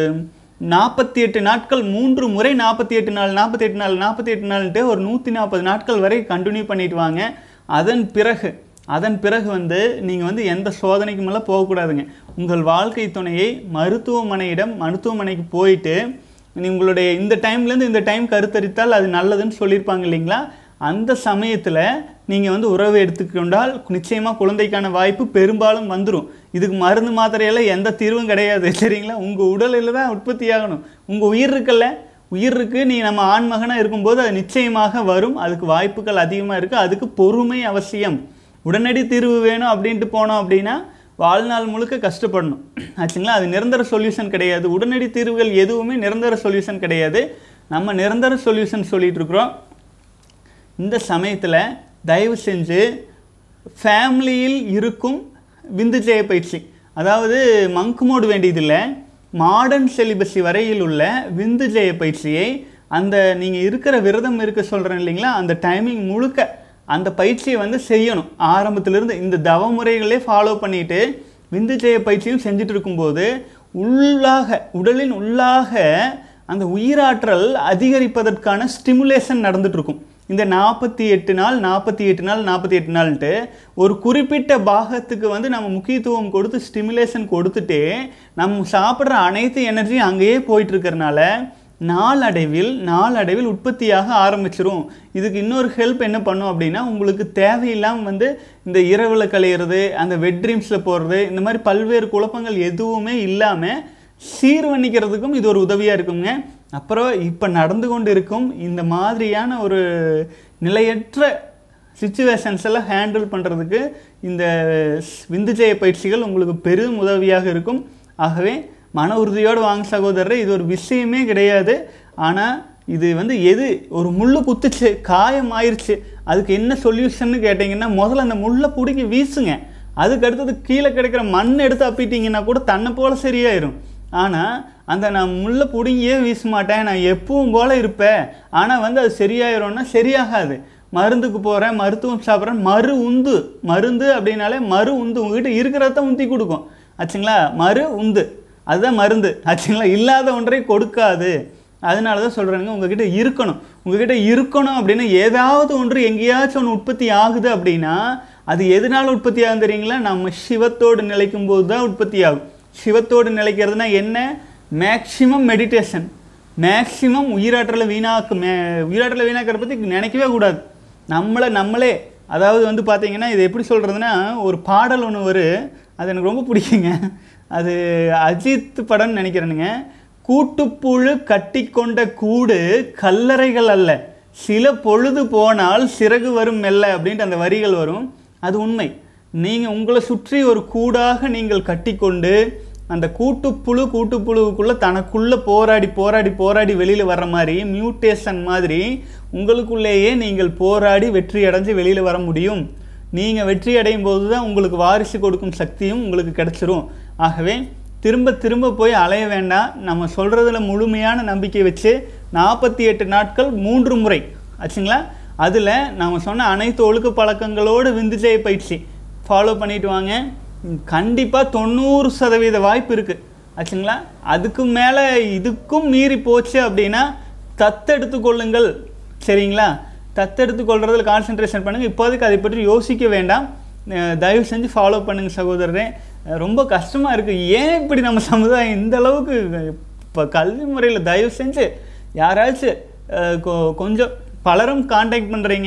Speaker 1: நாற்பத்தி எட்டு நாட்கள் மூன்று முறை நாற்பத்தி எட்டு நாள் நாற்பத்தி எட்டு நாள் நாற்பத்தி எட்டு நாள்ன்ட்டு ஒரு நூற்றி நாற்பது நாட்கள் வரை கண்டினியூ பண்ணிட்டு வாங்க அதன் பிறகு அதன் பிறகு வந்து நீங்கள் வந்து எந்த சோதனைக்கு மேலே போகக்கூடாதுங்க உங்கள் வாழ்க்கை துணையை மருத்துவமனையிடம் மருத்துவமனைக்கு போயிட்டு நீ உங்களுடைய இந்த டைம்லேருந்து இந்த டைம் கருத்தரித்தால் அது நல்லதுன்னு சொல்லியிருப்பாங்க இல்லைங்களா அந்த சமயத்தில் நீங்கள் வந்து உறவு எடுத்துக்கொண்டால் நிச்சயமாக குழந்தைக்கான வாய்ப்பு பெரும்பாலும் வந்துடும் இதுக்கு மருந்து மாத்திரையெல்லாம் எந்த தீர்வும் கிடையாது சரிங்களா உங்கள் உடலில் தான் உற்பத்தி ஆகணும் உங்கள் உயிர் இருக்குல்ல உயிர் இருக்கு நீ நம்ம ஆண்மகனாக இருக்கும்போது அது நிச்சயமாக வரும் அதுக்கு வாய்ப்புகள் அதிகமாக இருக்குது அதுக்கு பொறுமை அவசியம் உடனடி தீர்வு வேணும் அப்படின்ட்டு போனோம் அப்படின்னா வாழ்நாள் முழுக்க கஷ்டப்படணும் ஆச்சுங்களா அது நிரந்தர சொல்யூஷன் கிடையாது உடனடி தீர்வுகள் எதுவுமே நிரந்தர சொல்யூஷன் கிடையாது நம்ம நிரந்தர சொல்யூஷன் சொல்லிட்டு இருக்கிறோம் இந்த சமயத்தில் தயவு செஞ்சு ஃபேமிலியில் இருக்கும் விந்து ஜெய பயிற்சி அதாவது மங்க் மோடு வேண்டியதில்லை மாடர்ன் செலிபஸி வரையில் உள்ள விந்து ஜெய பயிற்சியை அந்த நீங்கள் இருக்கிற விரதம் இருக்க சொல்கிறேன் இல்லைங்களா அந்த டைமிங் முழுக்க அந்த பயிற்சியை வந்து செய்யணும் ஆரம்பத்திலிருந்து இந்த தவ முறைகளே ஃபாலோ பண்ணிட்டு விந்துஜெய பயிற்சியும் செஞ்சுட்டு இருக்கும்போது உள்ளாக உடலின் உள்ளாக அந்த உயிராற்றல் அதிகரிப்பதற்கான ஸ்டிமுலேஷன் நடந்துட்டு இருக்கும் இந்த நாற்பத்தி எட்டு நாள் நாற்பத்தி எட்டு நாள் நாற்பத்தி எட்டு நாள்ன்ட்டு ஒரு குறிப்பிட்ட பாகத்துக்கு வந்து நம்ம முக்கியத்துவம் கொடுத்து ஸ்டிமுலேஷன் கொடுத்துட்டே நம்ம சாப்பிட்ற அனைத்து எனர்ஜியும் அங்கேயே போயிட்டு இருக்கிறனால நாளடைவில் நாளடைவில் உற்பத்தியாக ஆரம்பிச்சிரும் இதுக்கு இன்னொரு ஹெல்ப் என்ன பண்ணும் அப்படின்னா உங்களுக்கு தேவையில்லாமல் வந்து இந்த இரவில் கழியிறது அந்த வெட் ட்ரீம்ஸில் போகிறது இந்த மாதிரி பல்வேறு குழப்பங்கள் எதுவுமே இல்லாமல் சீர்வணிக்கிறதுக்கும் இது ஒரு உதவியாக இருக்குங்க அப்புறம் இப்போ நடந்து கொண்டு இருக்கும் இந்த மாதிரியான ஒரு நிலையற்ற சுச்சுவேஷன்ஸ் எல்லாம் ஹேண்டில் பண்ணுறதுக்கு இந்த விந்துஜெய பயிற்சிகள் உங்களுக்கு பெரும் உதவியாக இருக்கும் ஆகவே மன உறுதியோடு வாங்க சகோதரர் இது ஒரு விஷயமே கிடையாது ஆனால் இது வந்து எது ஒரு முள்ளு குத்துச்சு காயம் ஆயிருச்சு அதுக்கு என்ன சொல்யூஷன்னு கேட்டிங்கன்னா முதல்ல அந்த முள்ளை பிடிக்கி வீசுங்க அதுக்கு அடுத்தது கீழே கிடைக்கிற மண் எடுத்து அப்பிட்டீங்கன்னா கூட தன்னை போல சரியாயிரும் ஆனால் அந்த நான் முள்ளை பிடுங்கியே வீச மாட்டேன் நான் எப்பவும் போல இருப்பேன் ஆனால் வந்து அது சரியாயிரும்னா சரியாகாது மருந்துக்கு போகிறேன் மருத்துவம் சாப்பிட்றேன் மறு உந்து மருந்து அப்படின்னாலே மறு உந்து உங்ககிட்ட இருக்கிறத உந்தி கொடுக்கும் ஆச்சுங்களா மறு உந்து அதுதான் மருந்து ஆச்சுங்களா இல்லாத ஒன்றை கொடுக்காது அதனால தான் சொல்கிறேங்க உங்ககிட்ட இருக்கணும் உங்ககிட்ட இருக்கணும் அப்படின்னா ஏதாவது ஒன்று எங்கேயாச்சும் ஒன்று உற்பத்தி ஆகுது அப்படின்னா அது எதனால உற்பத்தி ஆகும் தெரியுங்களா நம்ம சிவத்தோடு நிலைக்கும் போது தான் உற்பத்தி ஆகும் சிவத்தோடு நிலைக்கிறதுனா என்ன மேக்சிமம் மெடிடேஷன் மேக்சிமம் உயிராற்றலை வீணாக்கு மே உயிராற்றலை வீணாக்கிறத பற்றி நினைக்கவே கூடாது நம்மளை நம்மளே அதாவது வந்து பார்த்தீங்கன்னா இது எப்படி சொல்கிறதுனா ஒரு பாடல் ஒன்று வரும் அது எனக்கு ரொம்ப பிடிக்குங்க அது அஜித் படம்னு நினைக்கிறேனுங்க கூட்டுப்புழு கட்டிக்கொண்ட கூடு கல்லறைகள் அல்ல சில பொழுது போனால் சிறகு வரும் மெல்ல அப்படின்ட்டு அந்த வரிகள் வரும் அது உண்மை நீங்கள் உங்களை சுற்றி ஒரு கூடாக நீங்கள் கட்டிக்கொண்டு அந்த கூட்டுப்புழு கூட்டுப்புழுவுக்குள்ளே தனக்குள்ளே போராடி போராடி போராடி வெளியில் வர்ற மாதிரி மியூட்டேஷன் மாதிரி உங்களுக்குள்ளேயே நீங்கள் போராடி வெற்றி அடைஞ்சு வெளியில் வர முடியும் நீங்கள் வெற்றி அடையும் போது தான் உங்களுக்கு வாரிசு கொடுக்கும் சக்தியும் உங்களுக்கு கிடைச்சிரும் ஆகவே திரும்ப திரும்ப போய் அலைய வேண்டாம் நம்ம சொல்கிறதுல முழுமையான நம்பிக்கை வச்சு நாற்பத்தி எட்டு நாட்கள் மூன்று முறை ஆச்சுங்களா அதில் நம்ம சொன்ன அனைத்து ஒழுக்க பழக்கங்களோடு விந்துஜெய பயிற்சி ஃபாலோ பண்ணிட்டு வாங்க கண்டிப்பாக தொண்ணூறு சதவீத வாய்ப்பு இருக்குது ஆச்சுங்களா அதுக்கு மேலே இதுக்கும் மீறி போச்சு அப்படின்னா தத்தெடுத்து கொள்ளுங்கள் சரிங்களா தத்தெடுத்து கொள்றதுல கான்சென்ட்ரேஷன் பண்ணுங்கள் இப்போதைக்கு அதை பற்றி யோசிக்க வேண்டாம் அஹ் தயவு செஞ்சு ஃபாலோ பண்ணுங்கள் சகோதரரே அஹ் ரொம்ப கஷ்டமாக இருக்குது ஏன் இப்படி நம்ம சமுதாயம் இந்த அளவுக்கு இப்போ கல்வி முறையில் தயவு செஞ்சு யாராச்சும் அஹ் கொ- கொஞ்சம் பலரும் காண்டாக்ட் பண்ணுறீங்க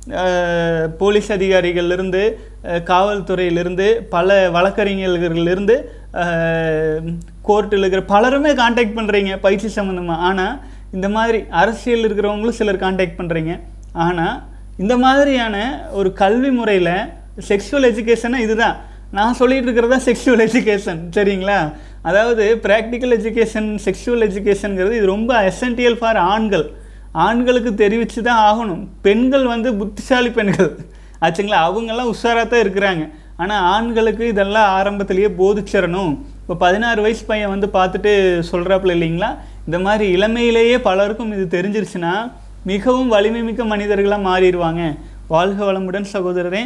Speaker 1: போலீஸ் அதிகாரிகள்லேருந்து காவல்துறையிலிருந்து பல வழக்கறிஞர்களிலிருந்து கோர்ட்டில் இருக்கிற பலருமே காண்டாக்ட் பண்ணுறீங்க பயிற்சி சம்மந்தமாக ஆனால் இந்த மாதிரி அரசியல் இருக்கிறவங்களும் சிலர் காண்டாக்ட் பண்ணுறீங்க ஆனால் இந்த மாதிரியான ஒரு கல்வி முறையில் செக்ஷுவல் எஜுகேஷனாக இதுதான் நான் சொல்லிட்டு இருக்கிறது தான் செக்ஷுவல் எஜுகேஷன் சரிங்களா அதாவது ப்ராக்டிக்கல் எஜுகேஷன் செக்ஷுவல் எஜுகேஷனுங்கிறது இது ரொம்ப எசென்டியல் ஃபார் ஆண்கள் ஆண்களுக்கு தெரிவித்து தான் ஆகணும் பெண்கள் வந்து புத்திசாலி பெண்கள் ஆச்சுங்களா அவங்கெல்லாம் உஷாராக தான் இருக்கிறாங்க ஆனால் ஆண்களுக்கு இதெல்லாம் ஆரம்பத்திலேயே போதிச்சிடணும் இப்போ பதினாறு வயசு பையன் வந்து பார்த்துட்டு சொல்கிறாப்புல இல்லைங்களா இந்த மாதிரி இளமையிலேயே பலருக்கும் இது தெரிஞ்சிருச்சுன்னா மிகவும் வலிமை மிக்க மனிதர்களாக மாறிடுவாங்க வாழ்க வளமுடன் சகோதரரே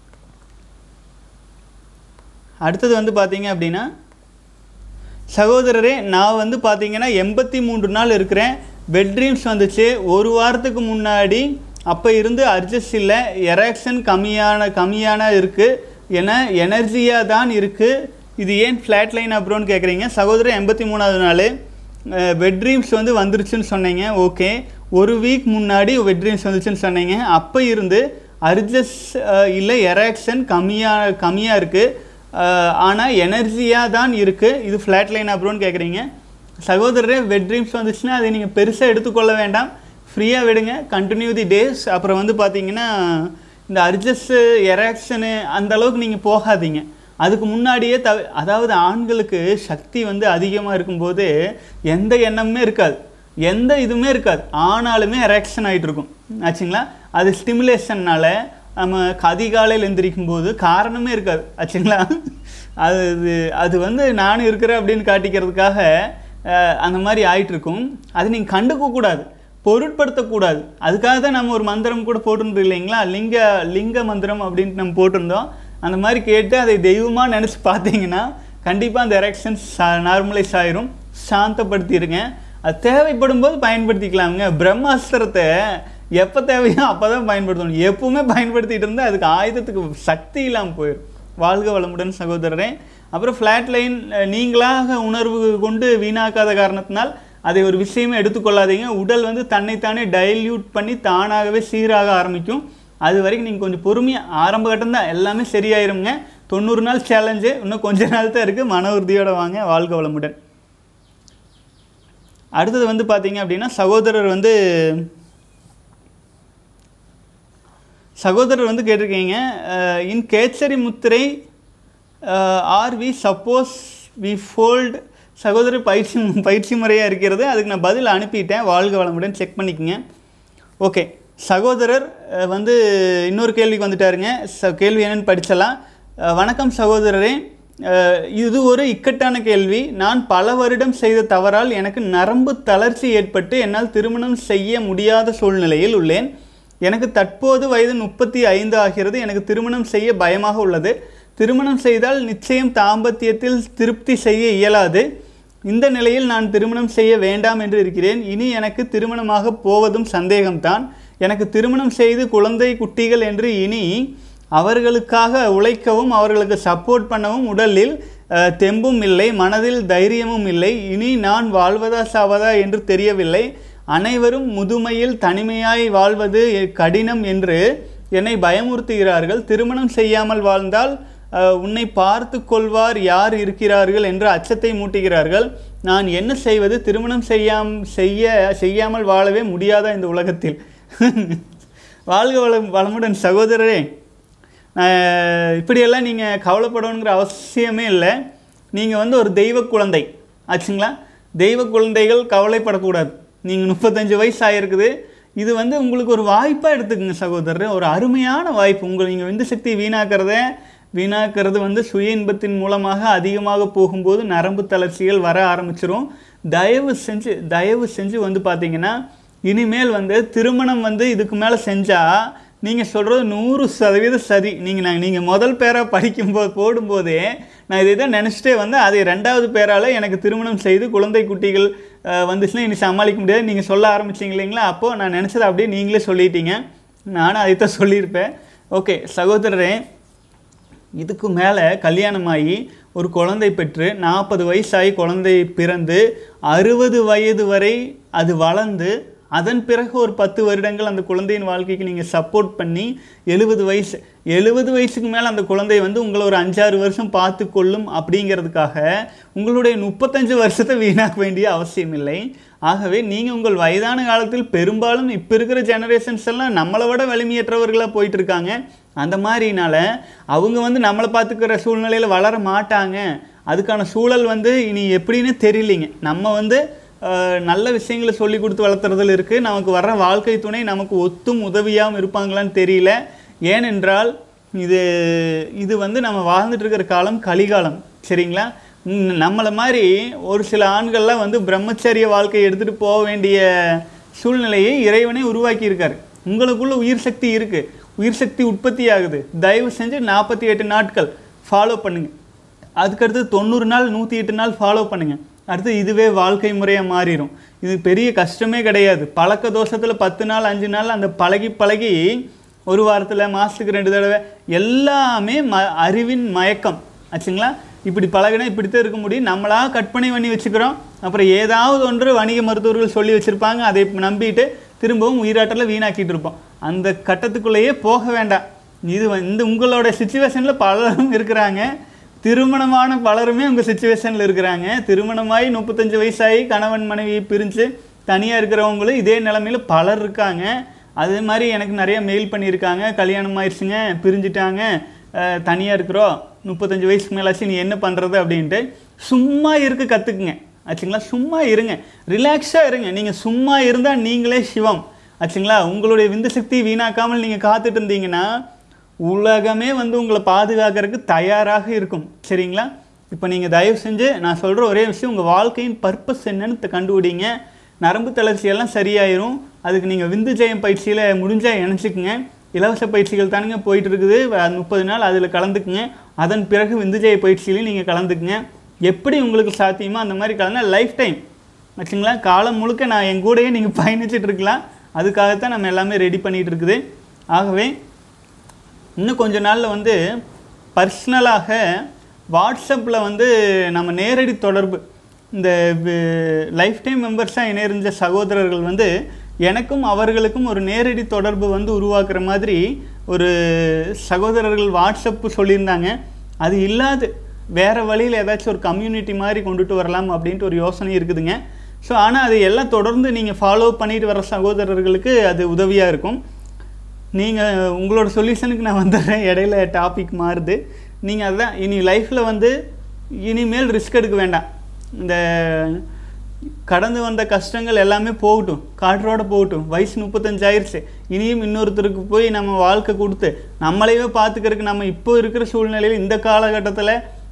Speaker 1: அடுத்தது வந்து பார்த்தீங்க அப்படின்னா சகோதரரே நான் வந்து பார்த்தீங்கன்னா எண்பத்தி மூன்று நாள் இருக்கிறேன் பெட் ட்ரீம்ஸ் வந்துச்சு ஒரு வாரத்துக்கு முன்னாடி அப்போ இருந்து அட்ஜஸ்ட் இல்லை எரெக்ஷன் கம்மியான கம்மியான இருக்குது ஏன்னா எனர்ஜியாக தான் இருக்குது இது ஏன் ஃப்ளாட் லைன் அப்புறம்னு கேட்குறீங்க சகோதரர் எண்பத்தி மூணாவது நாள் பெட் ட்ரீம்ஸ் வந்து வந்துருச்சுன்னு சொன்னீங்க ஓகே ஒரு வீக் முன்னாடி பெட் ட்ரீம்ஸ் வந்துச்சுன்னு சொன்னீங்க அப்போ இருந்து அர்ஜஸ் இல்லை எரெக்ஷன் கம்மியாக கம்மியாக இருக்குது ஆனால் எனர்ஜியாக தான் இருக்குது இது ஃப்ளாட் லைன் அப்புறம்னு கேட்குறீங்க சகோதரரே வெட் ட்ரீம்ஸ் வந்துச்சுன்னா அதை நீங்கள் பெருசாக எடுத்துக்கொள்ள வேண்டாம் ஃப்ரீயாக விடுங்க கண்டினியூ தி டேஸ் அப்புறம் வந்து பார்த்தீங்கன்னா இந்த அர்ஜஸ்ஸு எராக்ஷனு அந்த அளவுக்கு நீங்கள் போகாதீங்க அதுக்கு முன்னாடியே தவ அதாவது ஆண்களுக்கு சக்தி வந்து அதிகமாக இருக்கும்போது எந்த எண்ணமுமே இருக்காது எந்த இதுவுமே இருக்காது ஆனாலுமே எரெக்ஷன் ஆகிட்டு இருக்கும் ஆச்சுங்களா அது ஸ்டிமுலேஷன்னால நம்ம அதிகாலையில் எந்திரிக்கும் போது காரணமே இருக்காது ஆச்சுங்களா அது இது- அது வந்து நானும் இருக்கிறேன் அப்படின்னு காட்டிக்கிறதுக்காக அஹ், அந்த மாதிரி ஆயிட்டு இருக்கும் அது நீங்கள் கண்டுக்க கூடாது பொருட்படுத்தக்கூடாது அதுக்காக தான் நம்ம ஒரு மந்திரம் கூட போட்டிருந்தோம் இல்லைங்களா லிங்க லிங்க மந்திரம் அப்படின்ட்டு நம்ம போட்டிருந்தோம் அந்த மாதிரி கேட்டு அதை தெய்வமாக நினச்சி பார்த்தீங்கன்னா கண்டிப்பாக அந்த எரெக்ஷன்ஸ் நார்மலைஸ் ஆயிரும் சாந்தப்படுத்திடுங்க அது தேவைப்படும் போது பயன்படுத்திக்கலாமுங்க பிரம்மாஸ்திரத்தை எப்போ தேவையோ அப்போ தான் பயன்படுத்தணும் எப்பவுமே பயன்படுத்திட்டு இருந்தால் அதுக்கு ஆயுதத்துக்கு சக்தி இல்லாமல் போயிடும் வாழ்க வளமுடன் சகோதரரே அப்புறம் ஃப்ளாட் லைன் நீங்களாக உணர்வு கொண்டு வீணாக்காத காரணத்தினால் அதை ஒரு விஷயமே எடுத்துக்கொள்ளாதீங்க உடல் வந்து தன்னைத்தானே டைல்யூட் பண்ணி தானாகவே சீராக ஆரம்பிக்கும் அது வரைக்கும் நீங்கள் கொஞ்சம் பொறுமையாக ஆரம்ப கட்டம் தான் எல்லாமே சரியாயிருங்க தொண்ணூறு நாள் சேலஞ்சு இன்னும் கொஞ்ச நாள் தான் இருக்குது மன உறுதியோட வாங்க வாழ்க வளமுடன் அடுத்தது வந்து பார்த்தீங்க அப்படின்னா சகோதரர் வந்து சகோதரர் வந்து கேட்டிருக்கீங்க in khechari mudra are we suppose we fold சகோதரர் பயிற்சி பயிற்சி முறையாக இருக்கிறது அதுக்கு நான் பதில் அனுப்பிட்டேன் வாழ்க வளமுடன் செக் பண்ணிக்கங்க ஓகே சகோதரர் அஹ், வந்து இன்னொரு கேள்விக்கு வந்துட்டாருங்க ச கேள்வி என்னன்னு படிச்சலாம் அஹ், வணக்கம் சகோதரரே அஹ், இது ஒரு இக்கட்டான கேள்வி நான் பல வருடம் செய்த தவறால் எனக்கு நரம்பு தளர்ச்சி ஏற்பட்டு என்னால் திருமணம் செய்ய முடியாத சூழ்நிலையில் உள்ளேன் எனக்கு தற்போது வயது முப்பத்தி ஐந்து ஆகிறது எனக்கு திருமணம் செய்ய பயமாக உள்ளது திருமணம் செய்தால் நிச்சயம் தாம்பத்தியத்தில் திருப்தி செய்ய இயலாது இந்த நிலையில் நான் திருமணம் செய்ய வேண்டாம் என்று இருக்கிறேன் இனி எனக்கு திருமணமாக போவதும் சந்தேகம்தான் எனக்கு திருமணம் செய்து குழந்தை குட்டிகள் என்று இனி அவர்களுக்காக உழைக்கவும் அவர்களுக்கு சப்போர்ட் பண்ணவும் உடலில் அஹ், தெம்பும் இல்லை மனதில் தைரியமும் இல்லை இனி நான் வாழ்வதா சாவதா என்று தெரியவில்லை அனைவரும் முதுமையில் தனிமையாய் வாழ்வது கடினம் என்று என்னை பயமுறுத்துகிறார்கள் திருமணம் செய்யாமல் வாழ்ந்தால் அஹ், உன்னை பார்த்து கொள்வார் யார் இருக்கிறார்கள் என்ற அச்சத்தை மூட்டுகிறார்கள் நான் என்ன செய்வது திருமணம் செய்யாம் செய்ய செய்யாமல் வாழவே முடியாதா இந்த உலகத்தில் வாழ்க வளம் வளமுடன் சகோதரரே அஹ், இப்படியெல்லாம் நீங்கள் கவலைப்படணுங்கிற அவசியமே இல்லை நீங்கள் வந்து ஒரு தெய்வ குழந்தை ஆச்சுங்களா தெய்வ குழந்தைகள் கவலைப்படக்கூடாது நீங்கள் முப்பத்தஞ்சு வயசு ஆகிருக்குது இது வந்து உங்களுக்கு ஒரு வாய்ப்பாக எடுத்துக்கங்க சகோதரர் ஒரு அருமையான வாய்ப்பு உங்கள் நீங்கள் விந்து சக்தி வீணாக்கிறத வீணாக்கிறது வந்து சுய இன்பத்தின் மூலமாக அதிகமாக போகும்போது நரம்பு தளர்ச்சிகள் வர ஆரம்பிச்சிரும் தயவு செஞ்சு தயவு செஞ்சு வந்து பார்த்தீங்கன்னா இனிமேல் வந்து திருமணம் வந்து இதுக்கு மேலே செஞ்சால் நீங்கள் சொல்கிறது நூறு சதவீதம் சரி நீங்கள் நான் நீங்கள் முதல் பேராக படிக்கும்போது போடும்போதே நான் இதை தான் நினச்சிட்டே வந்து அதை ரெண்டாவது பேரால் எனக்கு திருமணம் செய்து குழந்தை குட்டிகள் அஹ், வந்துச்சுன்னா இனி சமாளிக்க முடியாது நீங்கள் சொல்ல ஆரம்பிச்சிங்க இல்லைங்களா அப்போது நான் நினச்சதை அப்படியே நீங்களே சொல்லிட்டீங்க நானும் அதைத்தான் சொல்லியிருப்பேன் ஓகே சகோதரரே இதுக்கு மேலே கல்யாணமாகி ஒரு குழந்தை பெற்று நாற்பது வயசாகி குழந்தை பிறந்து அறுபது வயது வரை அது வளர்ந்து அதன் பிறகு ஒரு பத்து வருடங்கள் அந்த குழந்தையின் வாழ்க்கைக்கு நீங்கள் சப்போர்ட் பண்ணி எழுபது வயசு எழுபது வயசுக்கு மேலே அந்த குழந்தை வந்து உங்களை ஒரு அஞ்சாறு வருஷம் பார்த்து கொள்ளும் அப்படிங்கிறதுக்காக உங்களுடைய முப்பத்தஞ்சு வருஷத்தை வீணாக்க வேண்டிய அவசியம் இல்லை ஆகவே நீங்கள் உங்கள் வயதான காலத்தில் பெரும்பாலும் இப்போ இருக்கிற ஜெனரேஷன்ஸ் எல்லாம் நம்மளை விட வலிமையற்றவர்களாக போயிட்டு இருக்காங்க அந்த மாதிரினால அவங்க வந்து நம்மளை பார்த்துக்கிற சூழ்நிலையில் வளர மாட்டாங்க அதுக்கான சூழல் வந்து இனி எப்படின்னு தெரியலிங்க நம்ம வந்து அஹ், நல்ல விஷயங்களை சொல்லி கொடுத்து வளர்த்துறதுல இருக்குது நமக்கு வர்ற வாழ்க்கை துணை நமக்கு ஒத்தும் உதவியாகவும் இருப்பாங்களான்னு தெரியல ஏனென்றால் இது இது வந்து நம்ம வாழ்ந்துட்டு இருக்கிற காலம் கலிகாலம் சரிங்களா ம், நம்மளை மாதிரி ஒரு சில ஆண்கள்லாம் வந்து பிரம்மச்சரிய வாழ்க்கையை எடுத்துகிட்டு போக வேண்டிய சூழ்நிலையை இறைவனே உருவாக்கி இருக்காரு உங்களுக்குள்ள உயிர் சக்தி இருக்கு உயிர் சக்தி உற்பத்தி ஆகுது தயவு செஞ்சு நாற்பத்தி எட்டு நாட்கள் ஃபாலோ பண்ணுங்க அதுக்கடுத்து தொண்ணூறு நாள் நூற்றி எட்டு நாள் ஃபாலோ பண்ணுங்க அடுத்து இதுவே வாழ்க்கை முறையாக மாறிடும் இது பெரிய கஷ்டமே கிடையாது பழக்க தோஷத்தில் பத்து நாள் அஞ்சு நாள் அந்த பழகி பழகி ஒரு வாரத்தில் மாதத்துக்கு ரெண்டு தடவை எல்லாமே ம அறிவின் மயக்கம் ஆச்சுங்களா இப்படி பழகினா இப்படித்தான் இருக்க முடியும் நம்மளா கற்பனை பண்ணி வச்சுக்கிறோம் அப்புறம் ஏதாவது ஒன்று வணிக மருத்துவர்கள் சொல்லி வச்சுருப்பாங்க அதை நம்பிட்டு திரும்பவும் உயிராற்றலை வீணாக்கிட்டு இருப்போம் அந்த கட்டத்துக்குள்ளேயே போக வேண்டாம் இது வந்து உங்களோட சுச்சுவேஷனில் பலரும் இருக்கிறாங்க திருமணமான பலருமே உங்கள் சுச்சுவேஷனில் இருக்கிறாங்க திருமணமாகி முப்பத்தஞ்சு வயசாகி கணவன் மனைவி பிரிஞ்சு தனியாக இருக்கிறவங்களும் இதே நிலமையில பலர் இருக்காங்க அதே மாதிரி எனக்கு நிறைய மெயில் பண்ணியிருக்காங்க கல்யாணம் ஆயிடுச்சுங்க பிரிஞ்சுட்டாங்க தனியாக இருக்கிறோம் முப்பத்தஞ்சு வயசுக்கு மேலாச்சு நீ என்ன பண்ணுறது அப்படின்ட்டு சும்மா இருக்க கற்றுக்குங்க ஆச்சுங்களா சும்மா இருங்க ரிலாக்ஸாக இருங்க நீங்கள் சும்மா இருந்தால் நீங்களே சிவம் ஆச்சுங்களா உங்களுடைய விந்து சக்தி வீணாக்காமல் நீங்கள் காத்துட்டு இருந்தீங்கன்னா உலகமே வந்து உங்களை பாதுகாக்கிறதுக்கு தயாராக இருக்கும் சரிங்களா இப்போ நீங்கள் தயவு செஞ்சு நான் சொல்கிற ஒரே விஷயம் உங்கள் வாழ்க்கையின் பர்பஸ் என்னன்னு த- கண்டுபிடிங்க நரம்பு தளர்ச்சி எல்லாம் சரியாயிரும் அதுக்கு நீங்கள் விந்து ஜெயம் பயிற்சியில் முடிஞ்சால் இணைச்சிக்குங்க இலவச பயிற்சிகள் தானுங்க போயிட்டு இருக்குது வ- முப்பது நாள் அதில் கலந்துக்குங்க அதன் பிறகு விந்துஜெய பயிற்சியிலையும் நீங்கள் கலந்துக்குங்க எப்படி உங்களுக்கு சாத்தியமோ அந்த மாதிரி கலந்தா லைஃப் டைம் வச்சுங்களா காலம் முழுக்க நான் என் கூடயே நீங்கள் பயணிச்சுட்டு இருக்கலாம் அதுக்காகத்தான் நம்ம எல்லாமே ரெடி பண்ணிகிட்டு இருக்குது ஆகவே இன்னும் கொஞ்ச நாளில் வந்து பர்சனலாக வாட்ஸ்அப்பில் வந்து நம்ம நேரடி தொடர்பு இந்த லைஃப் டைம் மெம்பர்ஸாக இணைந்த சகோதரர்கள் வந்து எனக்கும் அவர்களுக்கும் ஒரு நேரடி தொடர்பு வந்து உருவாக்குற மாதிரி ஒரு சகோதரர்கள் வாட்ஸ்அப்பு சொல்லியிருந்தாங்க அது இல்லாது வேறு வழியில் ஏதாச்சும் ஒரு கம்யூனிட்டி மாதிரி கொண்டுட்டு வரலாம் அப்படின்ட்டு ஒரு யோசனை இருக்குதுங்க ஸோ ஆனால் அது எல்லாம் தொடர்ந்து நீங்கள் ஃபாலோ பண்ணிட்டு வர சகோதரர்களுக்கு அது உதவியாக இருக்கும் நீங்கள் உங்களோட சொல்யூஷனுக்கு நான் வந்துடுறேன் இடையில டாபிக் மாறுது நீங்கள் அதுதான் இனி லைஃப்பில் வந்து இனிமேல் ரிஸ்க் எடுக்க வேண்டாம் இந்த கடந்து வந்த கஷ்டங்கள் எல்லாமே போகட்டும் காற்றோட போகட்டும் வயசு முப்பத்தஞ்சாயிருச்சு இனியும் இன்னொருத்தருக்கு போய் நம்ம வாழ்க்கை கொடுத்து நம்மளையே பார்த்துக்கிறதுக்கு நம்ம இப்போ இருக்கிற சூழ்நிலையில் இந்த காலகட்டத்தில்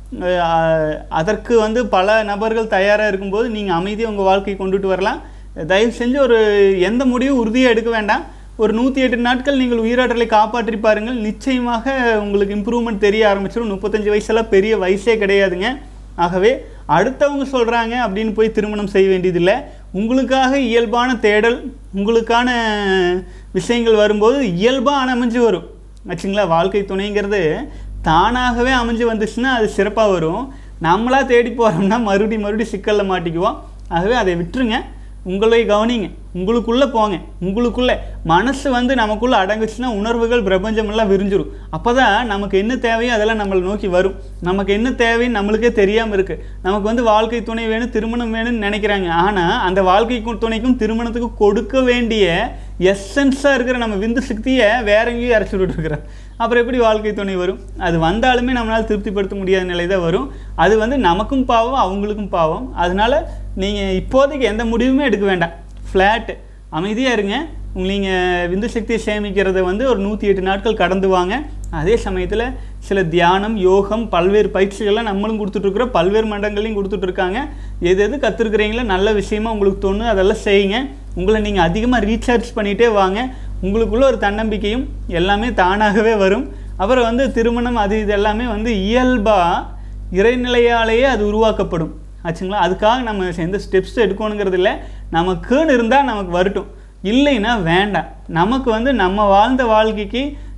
Speaker 1: அஹ், அதற்கு வந்து பல நபர்கள் தயாராக இருக்கும்போது நீங்கள் அமைதியாக உங்கள் வாழ்க்கையை கொண்டுட்டு வரலாம் தயவு செஞ்சு ஒரு எந்த முடிவும் உறுதியாக எடுக்க வேண்டாம் ஒரு நூற்றி எட்டு நாட்கள் நீங்கள் உயிராற்றலை காப்பாற்றி பாருங்கள் நிச்சயமாக உங்களுக்கு இம்ப்ரூவ்மெண்ட் தெரிய ஆரம்பிச்சிடும் முப்பத்தஞ்சு வயசெல்லாம் பெரிய வயசே கிடையாதுங்க ஆகவே அடுத்தவங்க சொல்கிறாங்க அப்படின்னு போய் திருமணம் செய்ய வேண்டியதில்லை உங்களுக்காக இயல்பான தேடல் உங்களுக்கான விஷயங்கள் வரும்போது இயல்பாக அமைஞ்சு வரும் ஆச்சுங்களா வாழ்க்கை துணைங்கிறது தானாகவே அமைஞ்சு வந்துச்சுன்னா அது சிறப்பாக வரும் நம்மளா தேடி போகிறோம்னா மறுபடி மறுபடி சிக்கலில் மாட்டிக்குவோம் ஆகவே அதை விட்டுருங்க உங்களை கவனிங்க உங்களுக்குள்ளே போங்க உங்களுக்குள்ளே மனசு வந்து நமக்குள்ளே அடங்குச்சுன்னா உணர்வுகள் பிரபஞ்சமெல்லாம் விரிஞ்சிரும் அப்போ தான் நமக்கு என்ன தேவையோ அதெல்லாம் நம்மளை நோக்கி வரும் நமக்கு என்ன தேவைன்னு நம்மளுக்கே தெரியாமல் இருக்குது நமக்கு வந்து வாழ்க்கை துணை வேணும் திருமணம் வேணும்னு நினைக்கிறாங்க ஆனால் அந்த வாழ்க்கை கு- துணைக்கும் திருமணத்துக்கும் கொடுக்க வேண்டிய எசன்ஸாக இருக்கிற நம்ம விந்து சக்தியை வேற எங்கேயும் இறச்சி விட்டுருக்குறோம் அப்புறம் எப்படி வாழ்க்கை துணை வரும் அது வந்தாலுமே நம்மளால் திருப்திப்படுத்த முடியாத நிலை தான் வரும் அது வந்து நமக்கும் பாவம் அவங்களுக்கும் பாவம் அதனால நீங்கள் இப்போதைக்கு எந்த முடிவுமே எடுக்க வேண்டாம் ஃப்ளாட்டு அமைதியாக இருங்க நீங்கள் விந்து சக்தியை சேமிக்கிறத வந்து ஒரு நூற்றி எட்டு நாட்கள் கடந்து வாங்க அதே சமயத்தில் சில தியானம் யோகம் பல்வேறு பயிற்சிகள்லாம் நம்மளும் கொடுத்துட்ருக்குறோம் பல்வேறு மண்டங்களையும் கொடுத்துட்ருக்காங்க எது எது கற்றுருக்குறீங்களோ நல்ல விஷயமா உங்களுக்கு தோணும் அதெல்லாம் செய்யுங்க உங்களை நீங்கள் அதிகமாக ரீசார்ஜ் பண்ணிகிட்டே வாங்க உங்களுக்குள்ள ஒரு தன்னம்பிக்கையும் எல்லாமே தானாகவே வரும் அப்புறம் வந்து திருமணம் அது இது எல்லாமே வந்து இயல்பாக இறைநிலையாலேயே அது உருவாக்கப்படும் ஆச்சுங்களா அதுக்காக நம்ம எந்த ஸ்டெப்ஸ் எடுக்கணுங்கிறது இல்லை நமக்குன்னு இருந்தால் நமக்கு வரட்டும் இல்லைன்னா வேண்டாம் நமக்கு வந்து நம்ம வாழ்ந்த வாழ்க்கைக்கு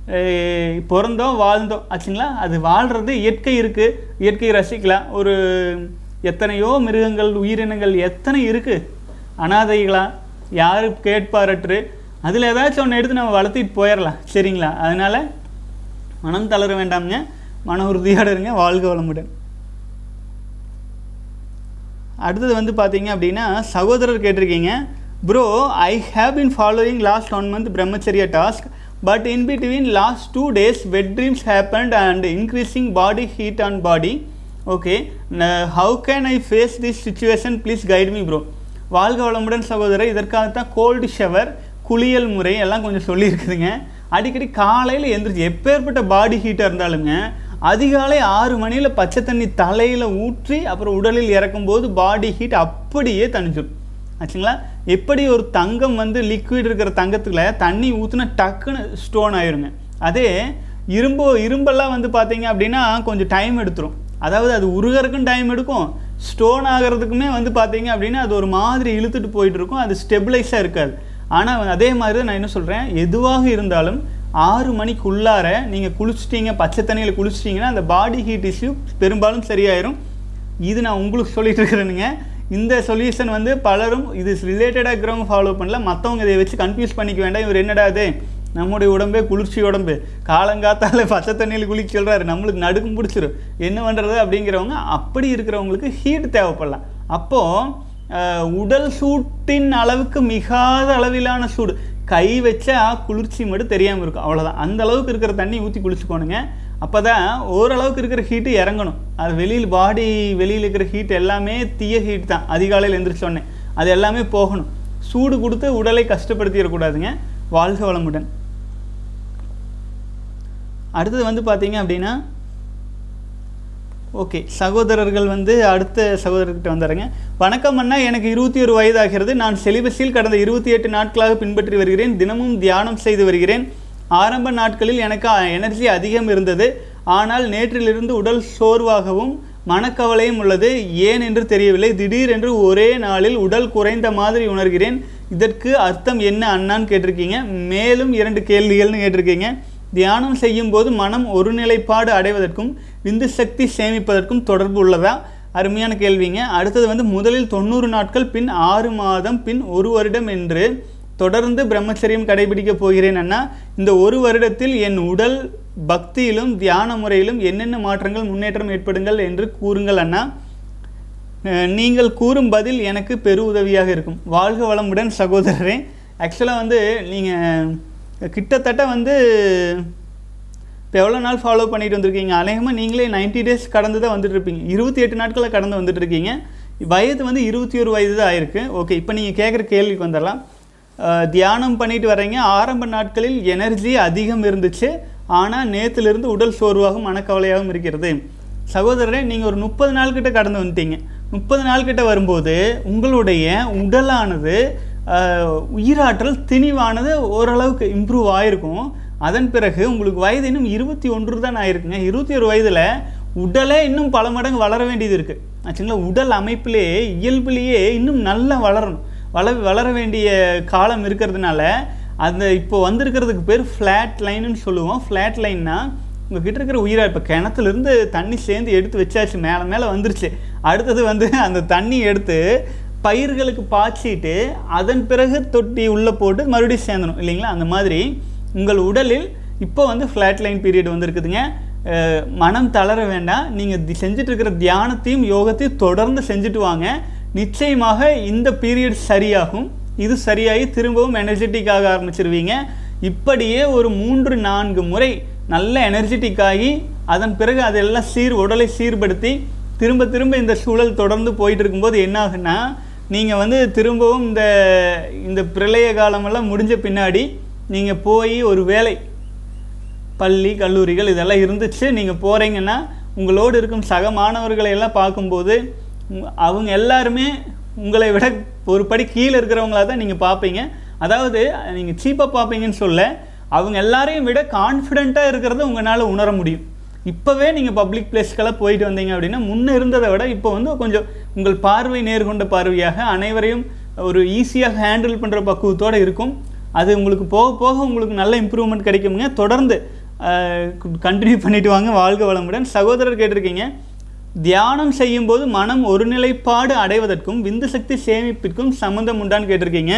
Speaker 1: அஹ், பிறந்தோம் வாழ்ந்தோம் ஆச்சுங்களா அது வாழ்கிறது இயற்கை இருக்குது இயற்கையை ரசிக்கலாம் ஒரு எத்தனையோ மிருகங்கள் உயிரினங்கள் எத்தனை இருக்குது அனாதைகளா யாரு கேட்பாரற்று அதில் ஏதாச்சும் ஒன்று எடுத்து நம்ம வளர்த்திட்டு போயிடலாம் சரிங்களா அதனால் மனம் தளர வேண்டாம்ங்க மன உறுதியோடு இருங்க வாழ்க வளமுடன் அடுத்தது வந்து பார்த்தீங்க அப்படின்னா சகோதரர் கேட்டிருக்கீங்க bro I have been following last one month brahmacharya task but in between last two days wet dreams happened and increasing body heat on body okay how can I face this situation please guide me bro வாழ்க வளமுடன் சகோதரர் இதற்காகத்தான் gold shower குளியல் முறை எல்லாம் கொஞ்சம் சொல்லியிருக்குதுங்க அடிக்கடி காலையில் எந்திரிச்சு எப்பேற்பட்ட பாடி ஹீட்டாக இருந்தாலுங்க அதிகாலை ஆறு மணியில் பச்சை தண்ணி தலையில் ஊற்றி அப்புறம் உடலில் இறக்கும்போது பாடி ஹீட் அப்படியே தணிஞ்சிடும் ஆச்சுங்களா எப்படி ஒரு தங்கம் வந்து லிக்விட் இருக்கிற தங்கத்துல தண்ணி ஊற்றுனா டக்குன்னு ஸ்டோன் ஆயிருங்க அதே இரும்பு இரும்பெல்லாம் வந்து பார்த்தீங்க அப்படின்னா கொஞ்சம் டைம் எடுத்துரும் அதாவது அது உருகறதுக்கும் டைம் எடுக்கும் ஸ்டோன் ஆகிறதுக்குமே வந்து பார்த்தீங்க அப்படின்னா அது ஒரு மாதிரி இழுத்துட்டு போயிட்டு இருக்கும் அது ஸ்டெபிளைஸாக இருக்காது ஆனால் அதே மாதிரி தான் நான் என்ன சொல்கிறேன் எதுவாக இருந்தாலும் ஆறு மணிக்குள்ளார நீங்கள் குளிச்சிட்டீங்க பச்சை தண்ணியில் குளிச்சிட்டிங்கன்னா அந்த பாடி ஹீட் இஷ்யூ பெரும்பாலும் சரியாயிரும் இது நான் உங்களுக்கு சொல்லிட்டு இருக்கிறேனுங்க இந்த சொல்யூஷன் வந்து பலரும் இது ரிலேட்டடாக இருக்கிறவங்க ஃபாலோ பண்ணல மற்றவங்க இதை வச்சு கன்ஃபியூஸ் பண்ணிக்க வேண்டாம் இவர் என்னடா இது நம்முடைய உடம்பே குளிர்ச்சி உடம்பு காலங்காத்தால பச்சை தண்ணியில் குளிக்க சொல்கிறாரு நம்மளுக்கு நடுக்கும் பிடிச்சிரும் என்ன பண்ணுறது அப்படிங்கிறவங்க அப்படி இருக்கிறவங்களுக்கு ஹீட் தேவைப்படலாம் அப்போது அஹ், உடல் சூட்டின் அளவுக்கு மிகாத அளவிலான சூடு கை வச்சா குளிர்ச்சி மட்டும் தெரியாமல் இருக்கும் அவ்வளோதான் அந்த அளவுக்கு இருக்கிற தண்ணி ஊற்றி குளிச்சுக்கோணுங்க அப்போ தான் ஓரளவுக்கு இருக்கிற ஹீட்டு இறங்கணும் அது வெளியில் பாடி வெளியில் இருக்கிற ஹீட் எல்லாமே தீய ஹீட் தான் அதிகாலையில் எந்திரிச்சோடனே அது எல்லாமே போகணும் சூடு கொடுத்து உடலை கஷ்டப்படுத்திடக்கூடாதுங்க வாழ்க வளமுடன் அடுத்தது வந்து பார்த்தீங்க அப்படின்னா ஓகே சகோதரர்கள் வந்து அடுத்த சகோதரர்கிட்ட வந்துடுறேங்க வணக்கம் அண்ணா எனக்கு இருபத்தி ஒரு வயதாகிறது நான் செலிபஸில் கடந்த இருபத்தி எட்டு நாட்களாக பின்பற்றி வருகிறேன் தினமும் தியானம் செய்து வருகிறேன் ஆரம்ப நாட்களில் எனக்கு எனர்ஜி அதிகம் இருந்தது ஆனால் நேற்றிலிருந்து உடல் சோர்வாகவும் மனக்கவலையும் உள்ளது ஏன் என்று தெரியவில்லை திடீரென்று ஒரே நாளில் உடல் குறைந்த மாதிரி உணர்கிறேன் இதற்கு அர்த்தம் என்ன அண்ணான்னு கேட்டிருக்கீங்க மேலும் இரண்டு கேள்விகள்னு கேட்டிருக்கீங்க தியானம் செய்யும் போது மனம் ஒருநிலைப்பாடு அடைவதற்கும் விந்து சக்தி சேமிப்பதற்கும் தொடர்பு உள்ளதா அருமையான கேள்விங்க அடுத்தது வந்து முதலில் தொண்ணூறு நாட்கள் பின் ஆறு மாதம் பின் ஒரு வருடம் என்று தொடர்ந்து பிரம்மச்சரியம் கடைபிடிக்க போகிறேன் அண்ணா இந்த ஒரு வருடத்தில் என் உடல் பக்தியிலும் தியான முறையிலும் என்னென்ன மாற்றங்கள் முன்னேற்றம் ஏற்படுங்கள் என்று கூறுங்கள் அண்ணா அஹ் நீங்கள் கூறும் பதில் எனக்கு பெரு உதவியாக இருக்கும் வாழ்க வளமுடன் சகோதரரே ஆக்சுவலாக வந்து நீங்கள் கிட்டத்தட்ட வந்து இப்போ எவ்வளோ நாள் ஃபாலோ பண்ணிட்டு வந்திருக்கீங்க அநேகமாக நீங்களே 90 டேஸ் கடந்து தான் வந்துட்டு இருப்பீங்க இருபத்தி எட்டு நாட்களை கடந்து வந்துட்டு இருக்கீங்க வயது வந்து இருபத்தி ஒரு வயது தான் ஆயிருக்கு ஓகே இப்போ நீங்கள் கேட்குற கேள்விக்கு வந்துடலாம் அஹ் தியானம் பண்ணிட்டு வர்றீங்க ஆரம்ப நாட்களில் எனர்ஜி அதிகம் இருந்துச்சு ஆனால் நேற்றுலேருந்து உடல் சோர்வாகவும் மனக்கவலையாகவும் இருக்கிறது சகோதரரே நீங்கள் ஒரு முப்பது நாள் கிட்ட கடந்து வந்துட்டீங்க முப்பது நாள் கிட்ட வரும்போது உங்களுடைய உடலானது அஹ், உயிராற்றல் திணிவானது ஓரளவுக்கு இம்ப்ரூவ் ஆயிருக்கும் அதன் பிறகு உங்களுக்கு வயது இன்னும் இருபத்தி ஒன்று தான் ஆயிருக்குங்க இருபத்தி ஒரு வயதில் உடலே இன்னும் பல மடங்கு வளர வேண்டியது இருக்குது ஆச்சுங்களா உடல் அமைப்பிலே இயல்புலேயே இன்னும் நல்லா வளரணும் வள வளர வேண்டிய காலம் இருக்கிறதுனால அந்த இப்போ வந்திருக்கிறதுக்கு பேர் ஃப்ளாட் லைனுன்னு சொல்லுவோம் ஃப்ளாட் லைன்னா உங்ககிட்ட இருக்கிற உயிரா இப்போ கிணத்துலேருந்து தண்ணி சேர்ந்து எடுத்து வச்சாச்சு மேலே மேலே வந்துருச்சு அடுத்தது வந்து அந்த தண்ணி எடுத்து பயிர்களுக்கு பாய்ச்சிட்டு அதன் பிறகு தொட்டி உள்ளே போட்டு மறுபடியும் சேர்ந்தணும் இல்லைங்களா அந்த மாதிரி உங்கள் உடலில் இப்போ வந்து ஃப்ளாட் லைன் பீரியட் வந்திருக்குதுங்க அஹ் மனம் தளர வேண்டாம் நீங்கள் செஞ்சுட்டு இருக்கிற தியானத்தையும் யோகத்தையும் தொடர்ந்து செஞ்சுட்டு வாங்க நிச்சயமாக இந்த பீரியட் சரியாகும் இது சரியாகி திரும்பவும் எனர்ஜெட்டிக் ஆக ஆரம்பிச்சிருவீங்க இப்படியே ஒரு மூன்று நான்கு முறை நல்ல எனர்ஜெட்டிக் ஆகி அதன் பிறகு அதெல்லாம் சீர் உடலை சீர்படுத்தி திரும்ப திரும்ப இந்த சூழல் தொடர்ந்து போயிட்டு இருக்கும்போது என்ன ஆகுன்னா நீங்கள் வந்து திரும்பவும் இந்த இந்த பிரளய காலமெல்லாம் முடிஞ்ச பின்னாடி நீங்கள் போய் ஒரு வேலை பள்ளி கல்லூரிகள் இதெல்லாம் இருந்துச்சு நீங்கள் போகிறீங்கன்னா உங்களோடு இருக்கும் சக மாணவர்களை எல்லாம் பார்க்கும்போது உங்க- அவங்க எல்லாருமே உங்களை விட ஒரு படி கீழே இருக்கிறவங்களா தான் நீங்கள் பார்ப்பீங்க அதாவது நீங்கள் சீப்பாக பார்ப்பீங்கன்னு சொல்ல அவங்க எல்லாரையும் விட கான்ஃபிடெண்ட்டாக இருக்கிறத உங்களால் உணர முடியும் இப்போவே நீங்கள் பப்ளிக் பிளேஸ்க்கெல்லாம் போயிட்டு வந்தீங்க அப்படின்னா முன்ன இருந்ததை விட இப்போ வந்து கொஞ்சம் உங்கள் பார்வை நேர்கொண்ட பார்வையாக அனைவரையும் ஒரு ஈஸியாக ஹேண்டில் பண்ணுற பக்குவத்தோடு இருக்கும் அது உங்களுக்கு போக போக உங்களுக்கு நல்ல இம்ப்ரூவ்மெண்ட் கிடைக்குங்க தொடர்ந்து கண்டினியூ பண்ணிட்டு வாங்க வாழ்க வளமுடன் சகோதரர் கேட்டிருக்கீங்க தியானம் செய்யும்போது மனம் ஒருநிலைப்பாடு அடைவதற்கும் விந்து சக்தி சேமிப்பிற்கும் சம்மந்தம் உண்டான்னு கேட்டிருக்கீங்க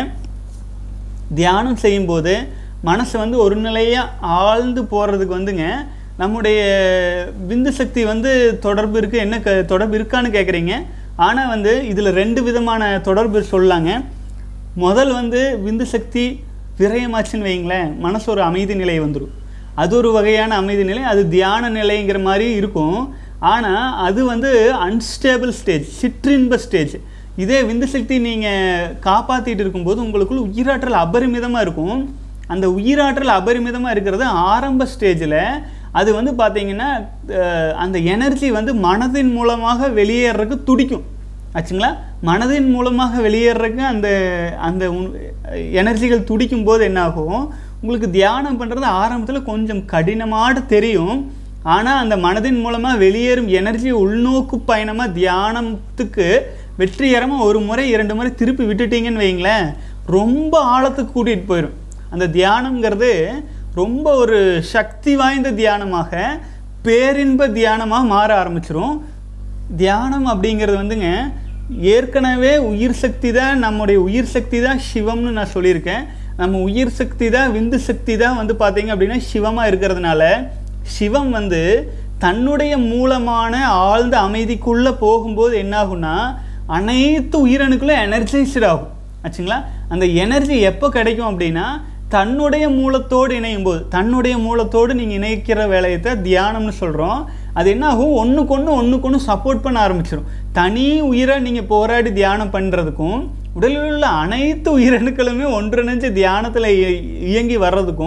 Speaker 1: தியானம் செய்யும்போது மனசு வந்து ஒரு நிலையாக ஆழ்ந்து போகிறதுக்கு வந்துங்க நம்முடைய விந்து சக்தி வந்து தொடர்பு இருக்குது என்ன க தொடர்பு இருக்கான்னு கேட்குறீங்க ஆனால் வந்து இதில் ரெண்டு விதமான தொடர்பு சொல்லலாங்க முதல் வந்து விந்து சக்தி விரயமாச்சுன்னு வைங்களேன் மனசு ஒரு அமைதி நிலை வந்துடும் அது ஒரு வகையான அமைதி நிலை அது தியான நிலைங்கிற மாதிரி இருக்கும் ஆனால் அது வந்து அன்ஸ்டேபிள் ஸ்டேஜ் சிற்றின்ப ஸ்டேஜ் இதே விந்து சக்தி நீங்கள் காப்பாற்றிட்டு இருக்கும்போது உங்களுக்குள்ள உயிராற்றல் அபரிமிதமாக இருக்கும் அந்த உயிராற்றல் அபரிமிதமாக இருக்கிறது ஆரம்ப ஸ்டேஜில் அது வந்து பார்த்தீங்கன்னா அஹ், அந்த எனர்ஜி வந்து மனதின் மூலமாக வெளியேறதுக்கு துடிக்கும் ஆச்சுங்களா மனதின் மூலமாக வெளியேறதுக்கு அந்த அந்த எனர்ஜிகள் துடிக்கும் போது என்ன ஆகும் உங்களுக்கு தியானம் பண்ணுறது ஆரம்பத்தில் கொஞ்சம் கடினமாக தெரியும் ஆனால் அந்த மனதின் மூலமாக வெளியேறும் எனர்ஜி உள்நோக்கு பயணமாக தியானத்துக்கு வெற்றிகரமாக ஒரு முறை இரண்டு முறை திருப்பி விட்டுட்டீங்கன்னு வைங்களேன் ரொம்ப ஆழத்துக்கு கூட்டிகிட்டு போயிடும் அந்த தியானம்ங்கிறது ரொம்ப ஒரு சக்தி வாய்ந்த தியானமாக பேரின்ப தியானமாக மாற ஆரம்பிச்சிரும் தியானம் அப்படிங்கிறது வந்துங்க ஏற்கனவே உயிர் சக்தி தான் நம்முடைய உயிர் சக்தி தான் சிவம்னு நான் சொல்லியிருக்கேன் நம்ம உயிர் சக்தி தான் விந்து சக்தி தான் வந்து பார்த்தீங்க அப்படின்னா சிவமாக இருக்கிறதுனால சிவம் வந்து தன்னுடைய மூலமான ஆழ்ந்த அமைதிக்குள்ளே போகும்போது என்னாகும்னா அனைத்து உயிரணுக்களும் எனர்ஜைஸ்டு ஆகும் ஆச்சுங்களா அந்த எனர்ஜி எப்போ கிடைக்கும் அப்படின்னா தன்னுடைய மூலத்தோடு இணையும் போது தன்னுடைய மூலத்தோடு நீங்கள் இணைக்கிற வேலையத்தை தியானம்னு சொல்கிறோம் அது என்ன ஆகும் ஒன்றுக்கு ஒன்று ஒன்றுக்கு ஒன்று சப்போர்ட் பண்ண ஆரம்பிச்சிடும் தனி உயிரை நீங்கள் போராடி தியானம் பண்ணுறதுக்கும் உடலில் உள்ள அனைத்து உயிரணுக்களுமே ஒன்றிணைஞ்சு தியானத்தில் இயங்கி வர்றதுக்கும்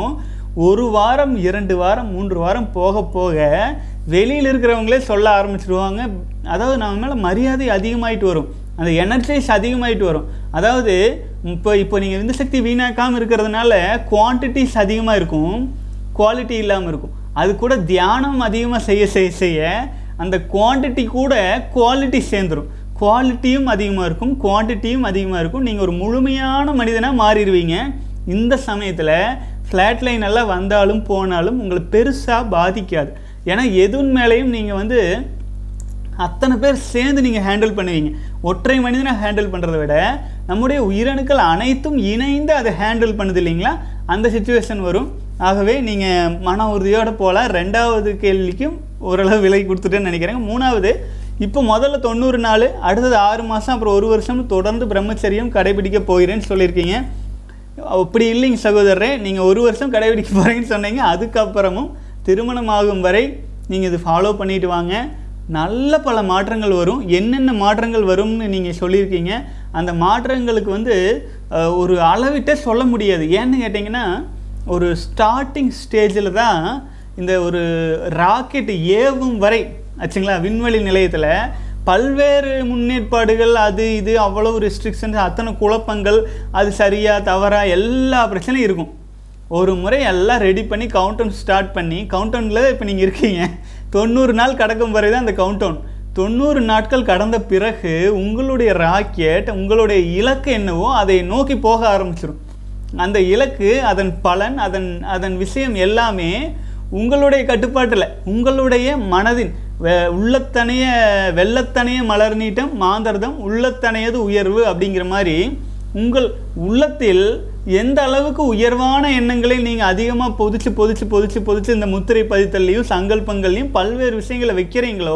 Speaker 1: ஒரு வாரம் இரண்டு வாரம் மூன்று வாரம் போக போக வெளியில் இருக்கிறவங்களே சொல்ல ஆரம்பிச்சிருவாங்க அதாவது நம்ம மேலே மரியாதை அதிகமாயிட்டு வரும் அந்த எனர்ஜைஸ் அதிகமாயிட்டு வரும் அதாவது இப்போ இப்போ நீங்கள் விந்து சக்தி வீணாக்காமல் இருக்கிறதுனால குவான்டிட்டிஸ் அதிகமாக இருக்கும் குவாலிட்டி இல்லாமல் இருக்கும் அது கூட தியானம் அதிகமாக செய்ய செய்ய செய்ய அந்த குவான்டிட்டி கூட குவாலிட்டி சேர்ந்துடும் குவாலிட்டியும் அதிகமாக இருக்கும் குவான்டிட்டியும் அதிகமாக இருக்கும் நீங்கள் ஒரு முழுமையான மனிதனாக மாறிடுவீங்க இந்த சமயத்தில் ஃப்ளாட் லைன் எல்லாம் வந்தாலும் போனாலும் உங்களை பெருசாக பாதிக்காது ஏன்னா எதுன் மேலேயும் நீங்கள் வந்து அத்தனை பேர் சேர்ந்து நீங்கள் ஹேண்டில் பண்ணுவீங்க ஒற்றை மனிதனை ஹேண்டில் பண்ணுறதை விட நம்முடைய உயிரணுக்கள் அனைத்தும் இணைந்து அதை ஹேண்டில் பண்ணுது இல்லைங்களா அந்த சுச்சுவேஷன் வரும் ஆகவே நீங்கள் மன உறுதியோடு போகலாம் ரெண்டாவது கேள்விக்கும் ஓரளவு விலை கொடுத்துட்டேன்னு நினைக்கிறேங்க மூணாவது இப்போ முதல்ல தொண்ணூறு நாள் அடுத்தது ஆறு மாதம் அப்புறம் ஒரு வருஷம் தொடர்ந்து பிரம்மச்சரியம் கடைபிடிக்க போகிறேன்னு சொல்லியிருக்கீங்க அப்படி இல்லைங்க சகோதரரே நீங்கள் ஒரு வருஷம் கடைபிடிக்க போகிறீங்கன்னு சொன்னீங்க அதுக்கப்புறமும் திருமணம் ஆகும் வரை நீங்கள் இது ஃபாலோ பண்ணிட்டு வாங்க நல்ல பல மாற்றங்கள் வரும் என்னென்ன மாற்றங்கள் வரும்னு நீங்கள் சொல்லியிருக்கீங்க அந்த மாற்றங்களுக்கு வந்து அஹ், ஒரு அளவிட்டே சொல்ல முடியாது ஏன்னு கேட்டிங்கன்னா ஒரு ஸ்டார்டிங் ஸ்டேஜில் தான் இந்த ஒரு ராக்கெட் ஏவும் வரை ஆச்சுங்களா விண்வெளி நிலையத்தில் பல்வேறு முன்னேற்பாடுகள் அது இது அவ்வளவு ரெஸ்ட்ரிக்ஷன்ஸ் அத்தனை குழப்பங்கள் அது சரியா தவறா எல்லா பிரச்சனையும் இருக்கும் ஒரு முறை எல்லாம் ரெடி பண்ணி கவுண்டவுன் ஸ்டார்ட் பண்ணி கவுண்டவுனில் இப்போ நீங்கள் இருக்கீங்க தொண்ணூறு நாள் கடக்கும் வரை தான் அந்த கவுண்டவுன் தொண்ணூறு நாட்கள் கடந்த பிறகு உங்களுடைய ராக்கெட் உங்களுடைய இலக்கு என்னவோ அதை நோக்கி போக ஆரம்பிச்சிடும் அந்த இலக்கு அதன் பலன் அதன் அதன் விஷயம் எல்லாமே உங்களுடைய கட்டுப்பாட்டில் உங்களுடைய மனதின் வெ- உள்ளத்தனைய வெள்ளத்தனைய மலர் நீட்டம் மாந்தர்தம் உள்ளத்தனையது உயர்வு அப்படிங்கிற மாதிரி உங்கள் உள்ளத்தில் எந்த அளவுக்கு உயர்வான எண்ணங்களை நீங்கள் அதிகமாக பொதிச்சு பொதிச்சு பொதிச்சு பொதிச்சு இந்த முத்திரை பதித்தல்லையும் சங்கல்பங்கள்லையும் பல்வேறு விஷயங்களை வைக்கிறீங்களோ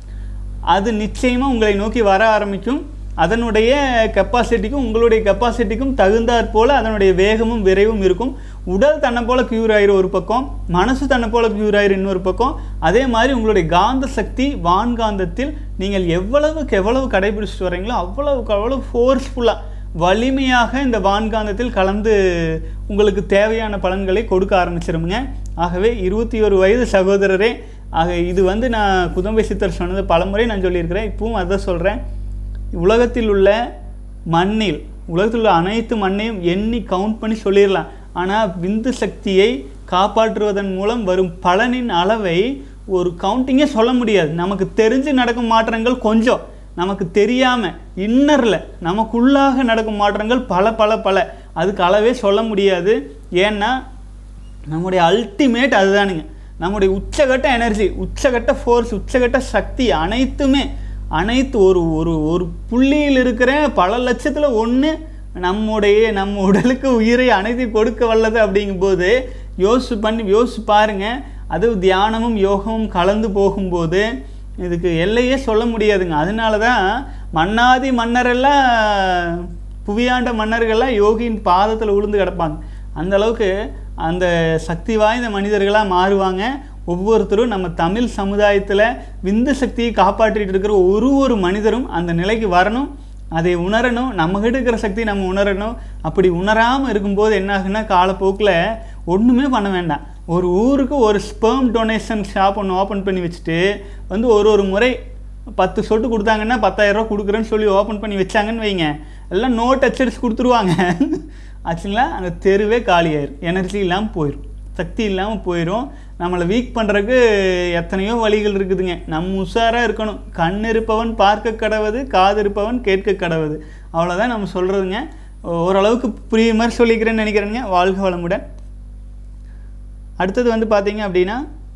Speaker 1: அது நிச்சயமாக உங்களை நோக்கி வர ஆரம்பிக்கும் அதனுடைய கெப்பாசிட்டிக்கும் உங்களுடைய கெப்பாசிட்டிக்கும் தகுந்தாற் போல் அதனுடைய வேகமும் விரைவும் இருக்கும் உடல் தன்னை போல் க்யூர் ஆயிரும் ஒரு பக்கம் மனசு தன்னை போல் க்யூர் ஆயிரும் இன்னொரு பக்கம் அதே மாதிரி உங்களுடைய காந்த சக்தி வான்காந்தத்தில் நீங்கள் எவ்வளவுக்கு எவ்வளவு கடைபிடிச்சிட்டு வரீங்களோ அவ்வளவுக்கு அவ்வளவு ஃபோர்ஸ்ஃபுல்லாக வலிமையாக இந்த வான்காந்தத்தில் கலந்து உங்களுக்கு தேவையான பலன்களை கொடுக்க ஆரம்பிச்சிருமுங்க ஆகவே இருபத்தி ஒரு வயது சகோதரரே ஆக இது வந்து நான் குதம்பை சித்தர் சொன்னது பலமுறை நான் சொல்லியிருக்கிறேன் இப்பவும் அதான் சொல்கிறேன் உலகத்தில் உள்ள மண்ணில் உலகத்தில் உள்ள அனைத்து மண்ணையும் எண்ணி கவுண்ட் பண்ணி சொல்லிடலாம் ஆனால் விந்து சக்தியை காப்பாற்றுவதன் மூலம் வரும் பலனின் அளவை ஒரு கவுண்டிங்கே சொல்ல முடியாது நமக்கு தெரிஞ்சு நடக்கும் மாற்றங்கள் கொஞ்சம் நமக்கு தெரியாமல் இன்னரில் நமக்குள்ளாக நடக்கும் மாற்றங்கள் பல பல பல அதுக்கு அளவே சொல்ல முடியாது ஏன்னா நம்முடைய அல்டிமேட் அதுதானுங்க நம்முடைய உச்சகட்ட எனர்ஜி உச்சகட்ட ஃபோர்ஸ் உச்சகட்ட சக்தி அனைத்துமே அனைத்து ஒரு ஒரு ஒரு புள்ளியில் இருக்கிற பல லட்சத்தில் ஒன்று நம்முடைய நம்ம உடலுக்கு உயிரை அனைத்து கொடுக்க வல்லது அப்படிங்கும்போது யோசிச்சு பண்ணி யோசிச்சு பாருங்க அது தியானமும் யோகமும் கலந்து போகும்போது இதுக்கு எல்லையே சொல்ல முடியாதுங்க அதனால தான் மன்னாதி மன்னரெல்லாம் புவியாண்ட மன்னர்கள்லாம் யோகியின் பாதத்தில் உளுந்து கிடப்பாங்க அந்த அளவுக்கு அந்த சக்தி வாய்ந்த மனிதர்களாக மாறுவாங்க ஒவ்வொருத்தரும் நம்ம தமிழ் சமுதாயத்தில் விந்து சக்தியை காப்பாற்றிட்டு இருக்கிற ஒரு ஒரு மனிதரும் அந்த நிலைக்கு வரணும் அதை உணரணும் நம்மகிட்ட இருக்கிற சக்தி நம்ம உணரணும் அப்படி உணராமல் இருக்கும்போது என்ன ஆகுன்னா காலப்போக்கில் ஒன்றுமே பண்ண வேண்டாம் ஒரு ஊருக்கு ஒரு ஸ்பெர்ம் டொனேஷன் ஷாப் ஒன்று ஓப்பன் பண்ணி வச்சுட்டு வந்து ஒரு ஒரு முறை பத்து சொட்டு கொடுத்தாங்கன்னா பத்தாயிரரூவா கொடுக்குறேன்னு சொல்லி ஓப்பன் பண்ணி வச்சாங்கன்னு வைங்க எல்லாம் நோட் அச்சடிச்சு கொடுத்துருவாங்க ஆச்சுங்களா அந்த தெருவே காலியாயிரும் எனர்ஜி இல்லாமல் போயிடும் சக்தி இல்லாமல் போயிடும் நம்மளை வீக் பண்ணுறதுக்கு எத்தனையோ வழிகள் இருக்குதுங்க நம்ம உஷாராக இருக்கணும் கண் இருப்பவன் பார்க்க கடவுது காது இருப்பவன் கேட்க கடவுது அவ்வளோதான் நம்ம சொல்கிறதுங்க ஓரளவுக்கு புரியுற மாதிரி சொல்லிக்கிறேன்னு நினைக்கிறேங்க வாழ்க வளமுடன் அடுத்தது வந்து பார்த்தீங்க அப்படின்னா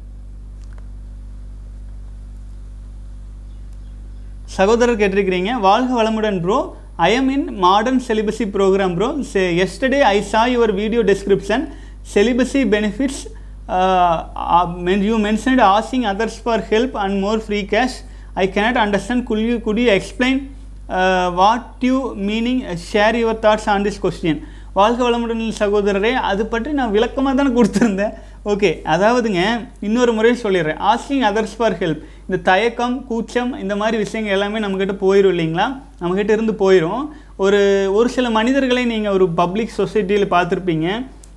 Speaker 1: சகோதரர் கேட்டிருக்கிறீங்க வாழ்க வளமுடன் bro I am in modern celibacy program bro yesterday I saw your video description celibacy benefits uh, uh, you mentioned asking others for help and more free cash i cannot understand could you could you explain uh, what you meaning uh, share your thoughts on this question வாழ்க வளமுடன் சகோதரரே அது பற்றி நான் விளக்கமாக தானே கொடுத்துருந்தேன் okay அதாவதுங்க இன்னொரு முறை சொல்லிடுறேன் ஆஸ்கிங் அதர்ஸ் ஃபார் ஹெல்ப் இந்த தயக்கம் கூச்சம் இந்த மாதிரி விஷயங்கள் எல்லாமே நம்மக்கிட்ட போயிடும் இல்லைங்களா நம்மக்கிட்ட இருந்து போயிடும் ஒரு ஒரு சில மனிதர்களை நீங்கள் ஒரு பப்ளிக் சொசைட்டியில் பார்த்துருப்பீங்க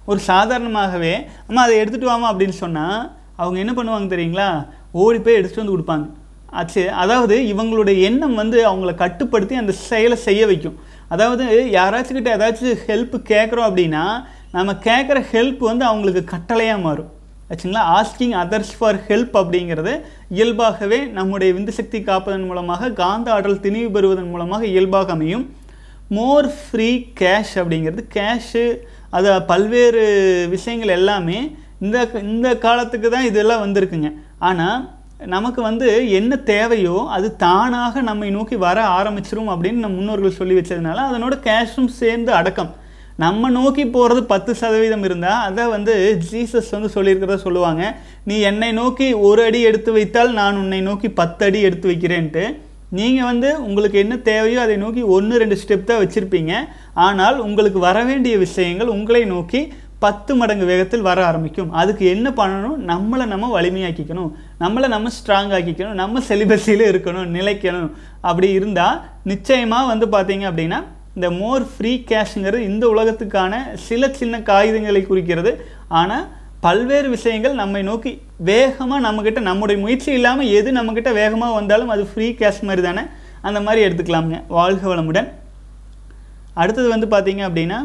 Speaker 1: ஒரு சாதாரணமாகவே அம்மா அதை எடுத்துகிட்டு வாமா அப்படின்னு சொன்னால் அவங்க என்ன பண்ணுவாங்க தெரியுங்களா ஓடி போய் எடுத்துகிட்டு வந்து கொடுப்பாங்க ஆச்சு அதாவது இவங்களுடைய எண்ணம் வந்து அவங்கள கட்டுப்படுத்தி அந்த செயலை செய்ய வைக்கும் அதாவது யாராச்சும் கிட்ட ஏதாச்சும் ஹெல்ப் கேட்குறோம் அப்படின்னா நம்ம கேட்குற ஹெல்ப் வந்து அவங்களுக்கு கட்டளையாக மாறும் ஆச்சுங்களா ஆஸ்கிங் அதர்ஸ் ஃபார் ஹெல்ப் அப்படிங்கிறது இயல்பாகவே நம்முடைய விந்து சக்தி காப்பதன் மூலமாக காந்த ஆற்றல் திணிவு பெறுவதன் மூலமாக இயல்பாக அமையும் மோர் ஃப்ரீ கேஷ் அப்படிங்கிறது கேஷு அது பல்வேறு விஷயங்கள் எல்லாமே இந்த இந்த காலத்துக்கு தான் இதெல்லாம் வந்திருக்குங்க ஆனால் நமக்கு வந்து என்ன தேவையோ அது தானாக நம்மை நோக்கி வர ஆரம்பிச்சிரும் அப்படின்னு நம்ம முன்னோர்கள் சொல்லி வச்சதுனால அதனோட கேஷும் சேர்ந்து அடக்கம் நம்ம நோக்கி போகிறது பத்து சதவீதம் இருந்தால் அதை வந்து ஜீசஸ் வந்து சொல்லியிருக்கிறத சொல்லுவாங்க நீ என்னை நோக்கி ஒரு அடி எடுத்து வைத்தால் நான் உன்னை நோக்கி பத்து அடி எடுத்து வைக்கிறேன்ட்டு நீங்கள் வந்து உங்களுக்கு என்ன தேவையோ அதை நோக்கி ஒன்று ரெண்டு ஸ்டெப் தான் வச்சுருப்பீங்க ஆனால் உங்களுக்கு வர வேண்டிய விஷயங்கள் உங்களை நோக்கி பத்து மடங்கு வேகத்தில் வர ஆரம்பிக்கும் அதுக்கு என்ன பண்ணணும் நம்மளை நம்ம வலிமையாக்கிக்கணும் நம்மளை நம்ம ஸ்ட்ராங் ஆக்கிக்கணும் நம்ம செலிபஸியில் இருக்கணும் நிலைக்கணும் அப்படி இருந்தால் நிச்சயமாக வந்து பார்த்தீங்க அப்படின்னா இந்த மோர் ஃப்ரீ கேஷுங்கிறது இந்த உலகத்துக்கான சில சின்ன காகிதங்களை குறிக்கிறது ஆனால் பல்வேறு விஷயங்கள் நம்மை நோக்கி வேகமாக நம்மக்கிட்ட நம்முடைய முயற்சி இல்லாமல் எது நம்மக்கிட்ட வேகமாக வந்தாலும் அது ஃப்ரீ கேஷ் மாதிரி தானே அந்த மாதிரி எடுத்துக்கலாமுங்க வாழ்க வளமுடன் அடுத்தது வந்து பார்த்தீங்க அப்படின்னா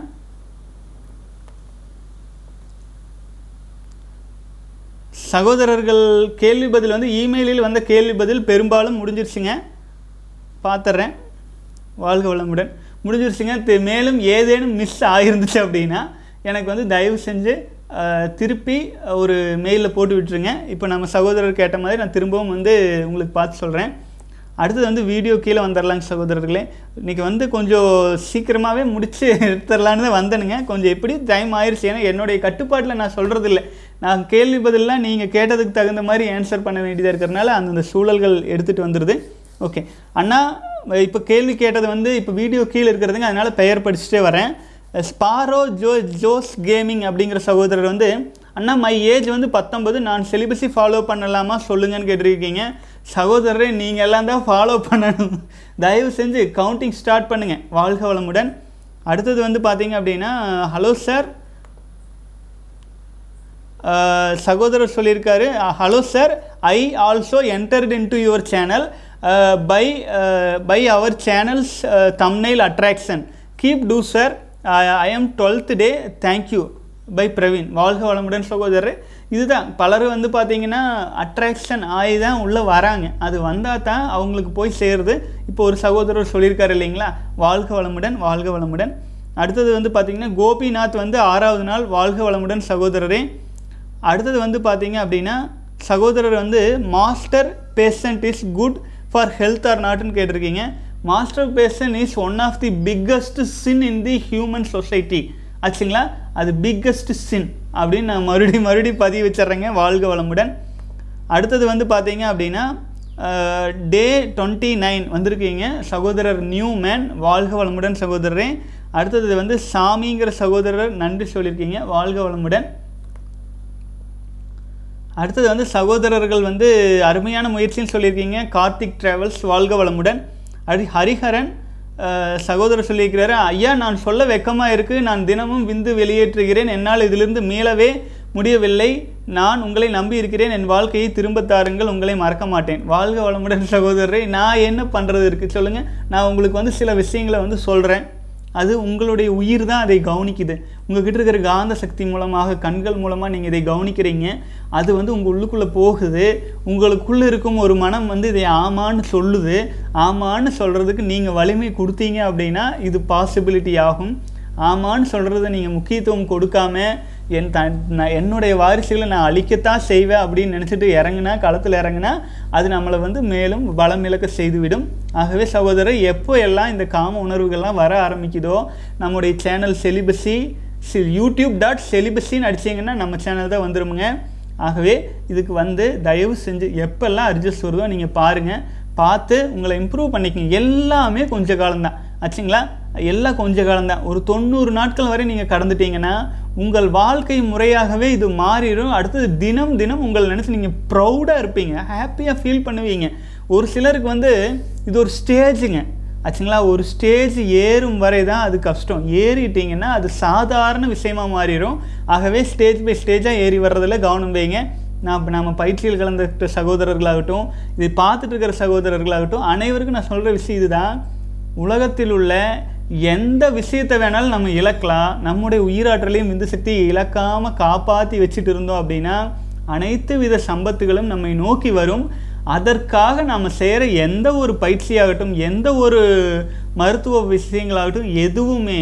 Speaker 1: சகோதரர்கள் கேள்வி பதில் வந்து இமெயிலில் வந்த கேள்வி பதில் பெரும்பாலும் முடிஞ்சிருச்சுங்க பார்த்துட்றேன் வாழ்க வளமுடன் முடிஞ்சிருச்சுங்க தி- மேலும் ஏதேனும் மிஸ் ஆகிருந்துச்சு அப்படின்னா எனக்கு வந்து தயவு செஞ்சு அஹ், திருப்பி ஒரு மெயிலில் போட்டு விட்டுருங்க இப்போ நம்ம சகோதரர் கேட்ட மாதிரி நான் திரும்பவும் வந்து உங்களுக்கு பார்த்து சொல்கிறேன் அடுத்தது வந்து வீடியோ கீழே வந்துடலாங்க சகோதரர்களே இன்றைக்கி வந்து கொஞ்சம் சீக்கிரமாகவே முடிச்சு எடுத்துடலான்னு தான் வந்தனுங்க கொஞ்சம் எப்படி டைம் ஆயிடுச்சு ஏன்னா என்னுடைய கட்டுப்பாட்டில் நான் சொல்கிறது இல்லை நான் கேள்வி பதிலாம் நீங்கள் கேட்டதுக்கு தகுந்த மாதிரி ஆன்சர் பண்ண வேண்டியதாக இருக்கிறனால அந்தந்த சூழல்கள் எடுத்துகிட்டு வந்துடுது ஓகே அண்ணா இப்போ கேள்வி கேட்டது வந்து இப்போ வீடியோ கீழே இருக்கிறதுங்க அதனால் பெயர் படிச்சுட்டே வரேன் ஸ்பாரோ ஜோ ஜோஸ் கேமிங் அப்படிங்கிற சகோதரர் வந்து அண்ணா மை ஏஜ் வந்து பத்தொன்பது நான் செலிபஸி ஃபாலோ பண்ணலாமா சொல்லுங்கன்னு கேட்டிருக்கீங்க சகோதரரை நீங்கள் எல்லாம் தான் ஃபாலோ பண்ணணும் தயவு செஞ்சு கவுண்டிங் ஸ்டார்ட் பண்ணுங்கள் வாழ்க வளமுடன் அடுத்தது வந்து பார்த்தீங்க அப்படின்னா ஹலோ சார் அஹ் சகோதரர் சொல்லியிருக்காரு hello sir I also entered in to your channel by by our channels thumbnail attraction keep to sir I am twelfth day thank you by Praveen வாழ்க வளமுடன் சகோதரர் இதுதான் பலர் வந்து பார்த்தீங்கன்னா அட்ராக்ஷன் ஆகி தான் உள்ளே வராங்க அது வந்தால் தான் அவங்களுக்கு போய் சேருது இப்போ ஒரு சகோதரர் சொல்லியிருக்காரு இல்லைங்களா வாழ்க வளமுடன் வாழ்க வளமுடன் அடுத்தது வந்து பார்த்தீங்கன்னா கோபிநாத் வந்து ஆறாவது நாள் வாழ்க வளமுடன் சகோதரரே அடுத்தது வந்து பார்த்தீங்க அப்படின்னா சகோதரர் வந்து masturbation is good for health or நாட்னு கேட்டிருக்கீங்க masturbation is one of the biggest sin in the human society ஆச்சுங்களா அது பிக்கஸ்ட் சின் அப்படின்னு நான் மறுபடியும் மறுபடியும் பதிவு வச்சிட்றேங்க வாழ்க வளமுடன் அடுத்தது வந்து பார்த்தீங்க அப்படின்னா டே டுவெண்ட்டி நைன் வந்திருக்கீங்க சகோதரர் நியூ மேன் வாழ்க வளமுடன் சகோதரரே அடுத்தது வந்து சாமிங்கிற சகோதரர் நன்றி சொல்லியிருக்கீங்க வாழ்க வளமுடன் அடுத்தது வந்து சகோதரர்கள் வந்து அருமையான முயற்சின்னு சொல்லியிருக்கீங்க கார்த்திக் டிராவல்ஸ் வாழ்க வளமுடன் ஹரி ஹரிஹரன் அஹ், சகோதரர் சொல்லியிருக்கிறாரு ஐயா நான் சொல்ல வெக்கமாக இருக்குது நான் தினமும் விந்து வெளியேற்றுகிறேன் என்னால் இதிலிருந்து மீளவே முடியவில்லை நான் உங்களை நம்பி இருக்கிறேன் என் வாழ்க்கையை திரும்ப தாருங்கள் உங்களை மறக்க மாட்டேன் வாழ்க வளமுடன் சகோதரரை நான் என்ன பண்ணுறது இருக்குது சொல்லுங்கள் நான் உங்களுக்கு வந்து சில விஷயங்களை வந்து சொல்கிறேன் அது உங்களுடைய உயிர் தான் அதை கவனிக்குது உங்ககிட்ட இருக்கிற காந்த சக்தி மூலமாக கண்கள் மூலமாக நீங்கள் இதை கவனிக்கிறீங்க அது வந்து உங்கள் உள்ளுக்குள்ளே போகுது உங்களுக்குள்ளே இருக்கும் ஒரு மனம் வந்து இதை ஆமான்னு சொல்லுது ஆமான்னு சொல்கிறதுக்கு நீங்கள் வலிமை கொடுத்தீங்க அப்படின்னா இது பாசிபிலிட்டி ஆகும் ஆமான்னு சொல்கிறத நீங்கள் முக்கியத்துவம் கொடுக்காம என் த நான் என்னுடைய வாரிசுகளை நான் அழிக்கத்தான் செய்வேன் அப்படின்னு நினச்சிட்டு இறங்குனா களத்தில் இறங்குனா அது நம்மளை வந்து மேலும் பலம் இழக்க செய்துவிடும் ஆகவே சகோதரர் எப்போ எல்லாம் இந்த காம உணர்வுகள்லாம் வர ஆரம்பிக்குதோ நம்முடைய சேனல் செலிபஸி யூடியூப் டாட் செலிபஸின்னு அடிச்சிங்கன்னா நம்ம சேனல் தான் வந்துருமுங்க ஆகவே இதுக்கு வந்து தயவு செஞ்சு எப்பெல்லாம் அட்ஜஸ்ட் வருதோ நீங்கள் பாருங்கள் பார்த்து உங்களை இம்ப்ரூவ் பண்ணிக்கங்க எல்லாமே கொஞ்ச காலம்தான் ஆச்சுங்களா எல்லாம் கொஞ்ச காலம்தான் ஒரு தொண்ணூறு நாட்கள் வரை நீங்கள் கடந்துட்டீங்கன்னா உங்கள் வாழ்க்கை முறையாகவே இது மாறிடும் அடுத்தது தினம் தினம் உங்களை நினச்சி நீங்கள் ப்ரௌடாக இருப்பீங்க ஹாப்பியாக ஃபீல் பண்ணுவீங்க ஒரு சிலருக்கு வந்து இது ஒரு ஸ்டேஜுங்க ஆச்சுங்களா ஒரு ஸ்டேஜ் ஏறும் வரை தான் அது கஷ்டம் ஏறிட்டிங்கன்னா அது சாதாரண விஷயமா மாறிடும் ஆகவே ஸ்டேஜ் பை ஸ்டேஜாக ஏறி வர்றதில் கவனம் வைங்க நான் இப்போ நம்ம பயிற்சியில் கலந்துக்கிட்ட சகோதரர்களாகட்டும் இதை பார்த்துட்டு இருக்கிற சகோதரர்களாகட்டும் அனைவருக்கும் நான் சொல்கிற விஷயம் இதுதான் உலகத்தில் உள்ள எந்த விஷயத்தை வேணாலும் நம்ம இழக்கலாம் நம்முடைய உயிராற்றலையும் இந்த சக்தியை இழக்காமல் காப்பாற்றி வச்சுட்டு இருந்தோம் அப்படின்னா அனைத்து வித சம்பத்துகளும் நம்மை நோக்கி வரும் அதற்காக நாம் செய்கிற எந்த ஒரு பயிற்சியாகட்டும் எந்த ஒரு மருத்துவ விஷயங்களாகட்டும் எதுவுமே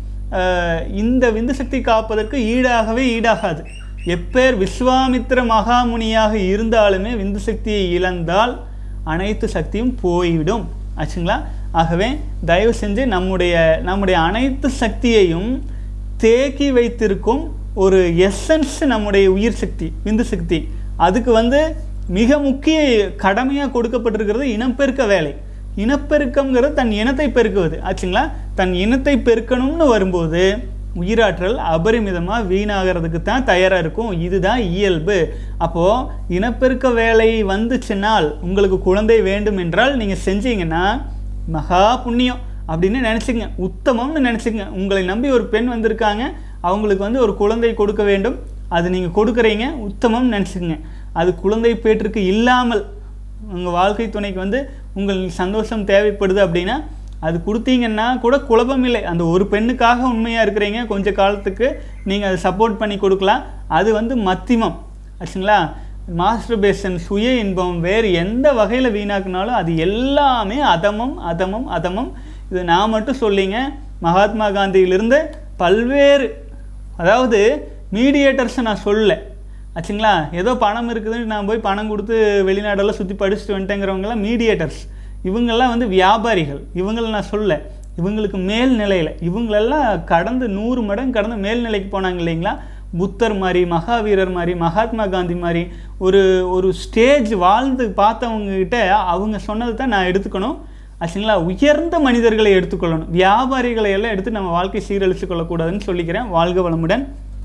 Speaker 1: அஹ், இந்த விந்து சக்தி காப்பதற்கு ஈடாகவே ஈடாகாது எப்பேர் விஸ்வாமித்திர மகாமுனியாக இருந்தாலுமே விந்து சக்தியை இழந்தால் அனைத்து சக்தியும் போய்விடும் ஆச்சுங்களா ஆகவே தயவு செஞ்சு நம்முடைய நம்முடைய அனைத்து சக்தியையும் தேக்கி வைத்திருக்கும் ஒரு எசன்ஸ் நம்முடைய உயிர் சக்தி விந்து சக்தி அதுக்கு வந்து மிக முக்கிய கடமையாக கொடுக்கப்பட்டிருக்கிறது இனப்பெருக்க வேலை இனப்பெருக்கம்ங்கிறது தன் இனத்தை பெருக்குவது ஆச்சுங்களா தன் இனத்தை பெருக்கணும்னு வரும்போது உயிராற்றல் அபரிமிதமாக வீணாகிறதுக்கு தான் தயாராக இருக்கும் இதுதான் இயல்பு அப்போது இனப்பெருக்க வேலை வந்துச்சுன்னால் உங்களுக்கு குழந்தை வேண்டும் என்றால் நீங்கள் செஞ்சீங்கன்னா மகா புண்ணியம் அப்படின்னு நினச்சிங்க உத்தமம்னு நினச்சிங்க உங்களை நம்பி ஒரு பெண் வந்திருக்காங்க அவங்களுக்கு வந்து ஒரு குழந்தை கொடுக்க வேண்டும் அது நீங்கள் கொடுக்குறீங்க உத்தமம்னு நினச்சிக்கங்க அது குழந்தை பேற்றுக்கு இல்லாமல் உங்கள் வாழ்க்கை துணைக்கு வந்து உங்களுக்கு சந்தோஷம் தேவைப்படுது அப்படின்னா அது கொடுத்தீங்கன்னா கூட குழப்பம் இல்லை அந்த ஒரு பெண்ணுக்காக உண்மையாக இருக்கிறீங்க கொஞ்ச காலத்துக்கு நீங்கள் அதை சப்போர்ட் பண்ணி கொடுக்கலாம் அது வந்து மத்திமம் ஆச்சுங்களா மாஸ்டர்பேஷன் சுய இன்பம் வேறு எந்த வகையில் வீணாக்குனாலும் அது எல்லாமே அதமம் அதமம் அதமம் இது நான் மட்டும் சொல்லிங்க மகாத்மா காந்தியிலிருந்து பல்வேறு அதாவது மீடியேட்டர்ஸை நான் சொல்லலை ஆச்சுங்களா ஏதோ பணம் இருக்குதுன்னு நான் போய் பணம் கொடுத்து வெளிநாடெல்லாம் சுற்றி படிச்சுட்டு வந்துட்டேங்கிறவங்கலாம் மீடியேட்டர்ஸ் இவங்கெல்லாம் வந்து வியாபாரிகள் இவங்களை நான் சொல்ல இவங்களுக்கு மேல் நிலையில் இவங்களெல்லாம் கடந்து நூறு மடங்கு கடந்து மேல்நிலைக்கு போனாங்க இல்லைங்களா புத்தர் மாதிரி மகாவீரர் மாதிரி மகாத்மா காந்தி மாதிரி ஒரு ஒரு ஸ்டேஜ் வாழ்ந்து பார்த்தவங்க கிட்ட அவங்க சொன்னதை தான் நான் எடுத்துக்கணும் ஆச்சுங்களா உயர்ந்த மனிதர்களை எடுத்துக்கொள்ளணும் வியாபாரிகளை எல்லாம் எடுத்து நம்ம வாழ்க்கை சீரழித்து கொள்ளக்கூடாதுன்னு சொல்லிக்கிறேன் வாழ்க வளமுடன்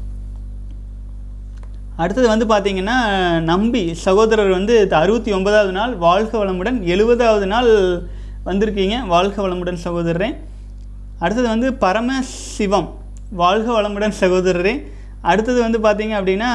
Speaker 1: அடுத்தது வந்து பார்த்தீங்கன்னா நம்பி சகோதரர் வந்து அறுபத்தி ஒன்பதாவது நாள் வாழ்க வளமுடன் எழுபதாவது நாள் வந்திருக்கீங்க வாழ்க வளமுடன் சகோதரரே அடுத்தது வந்து பரமசிவம் வாழ்க வளமுடன் சகோதரரே அடுத்தது வந்து பார்த்தீங்க அப்படின்னா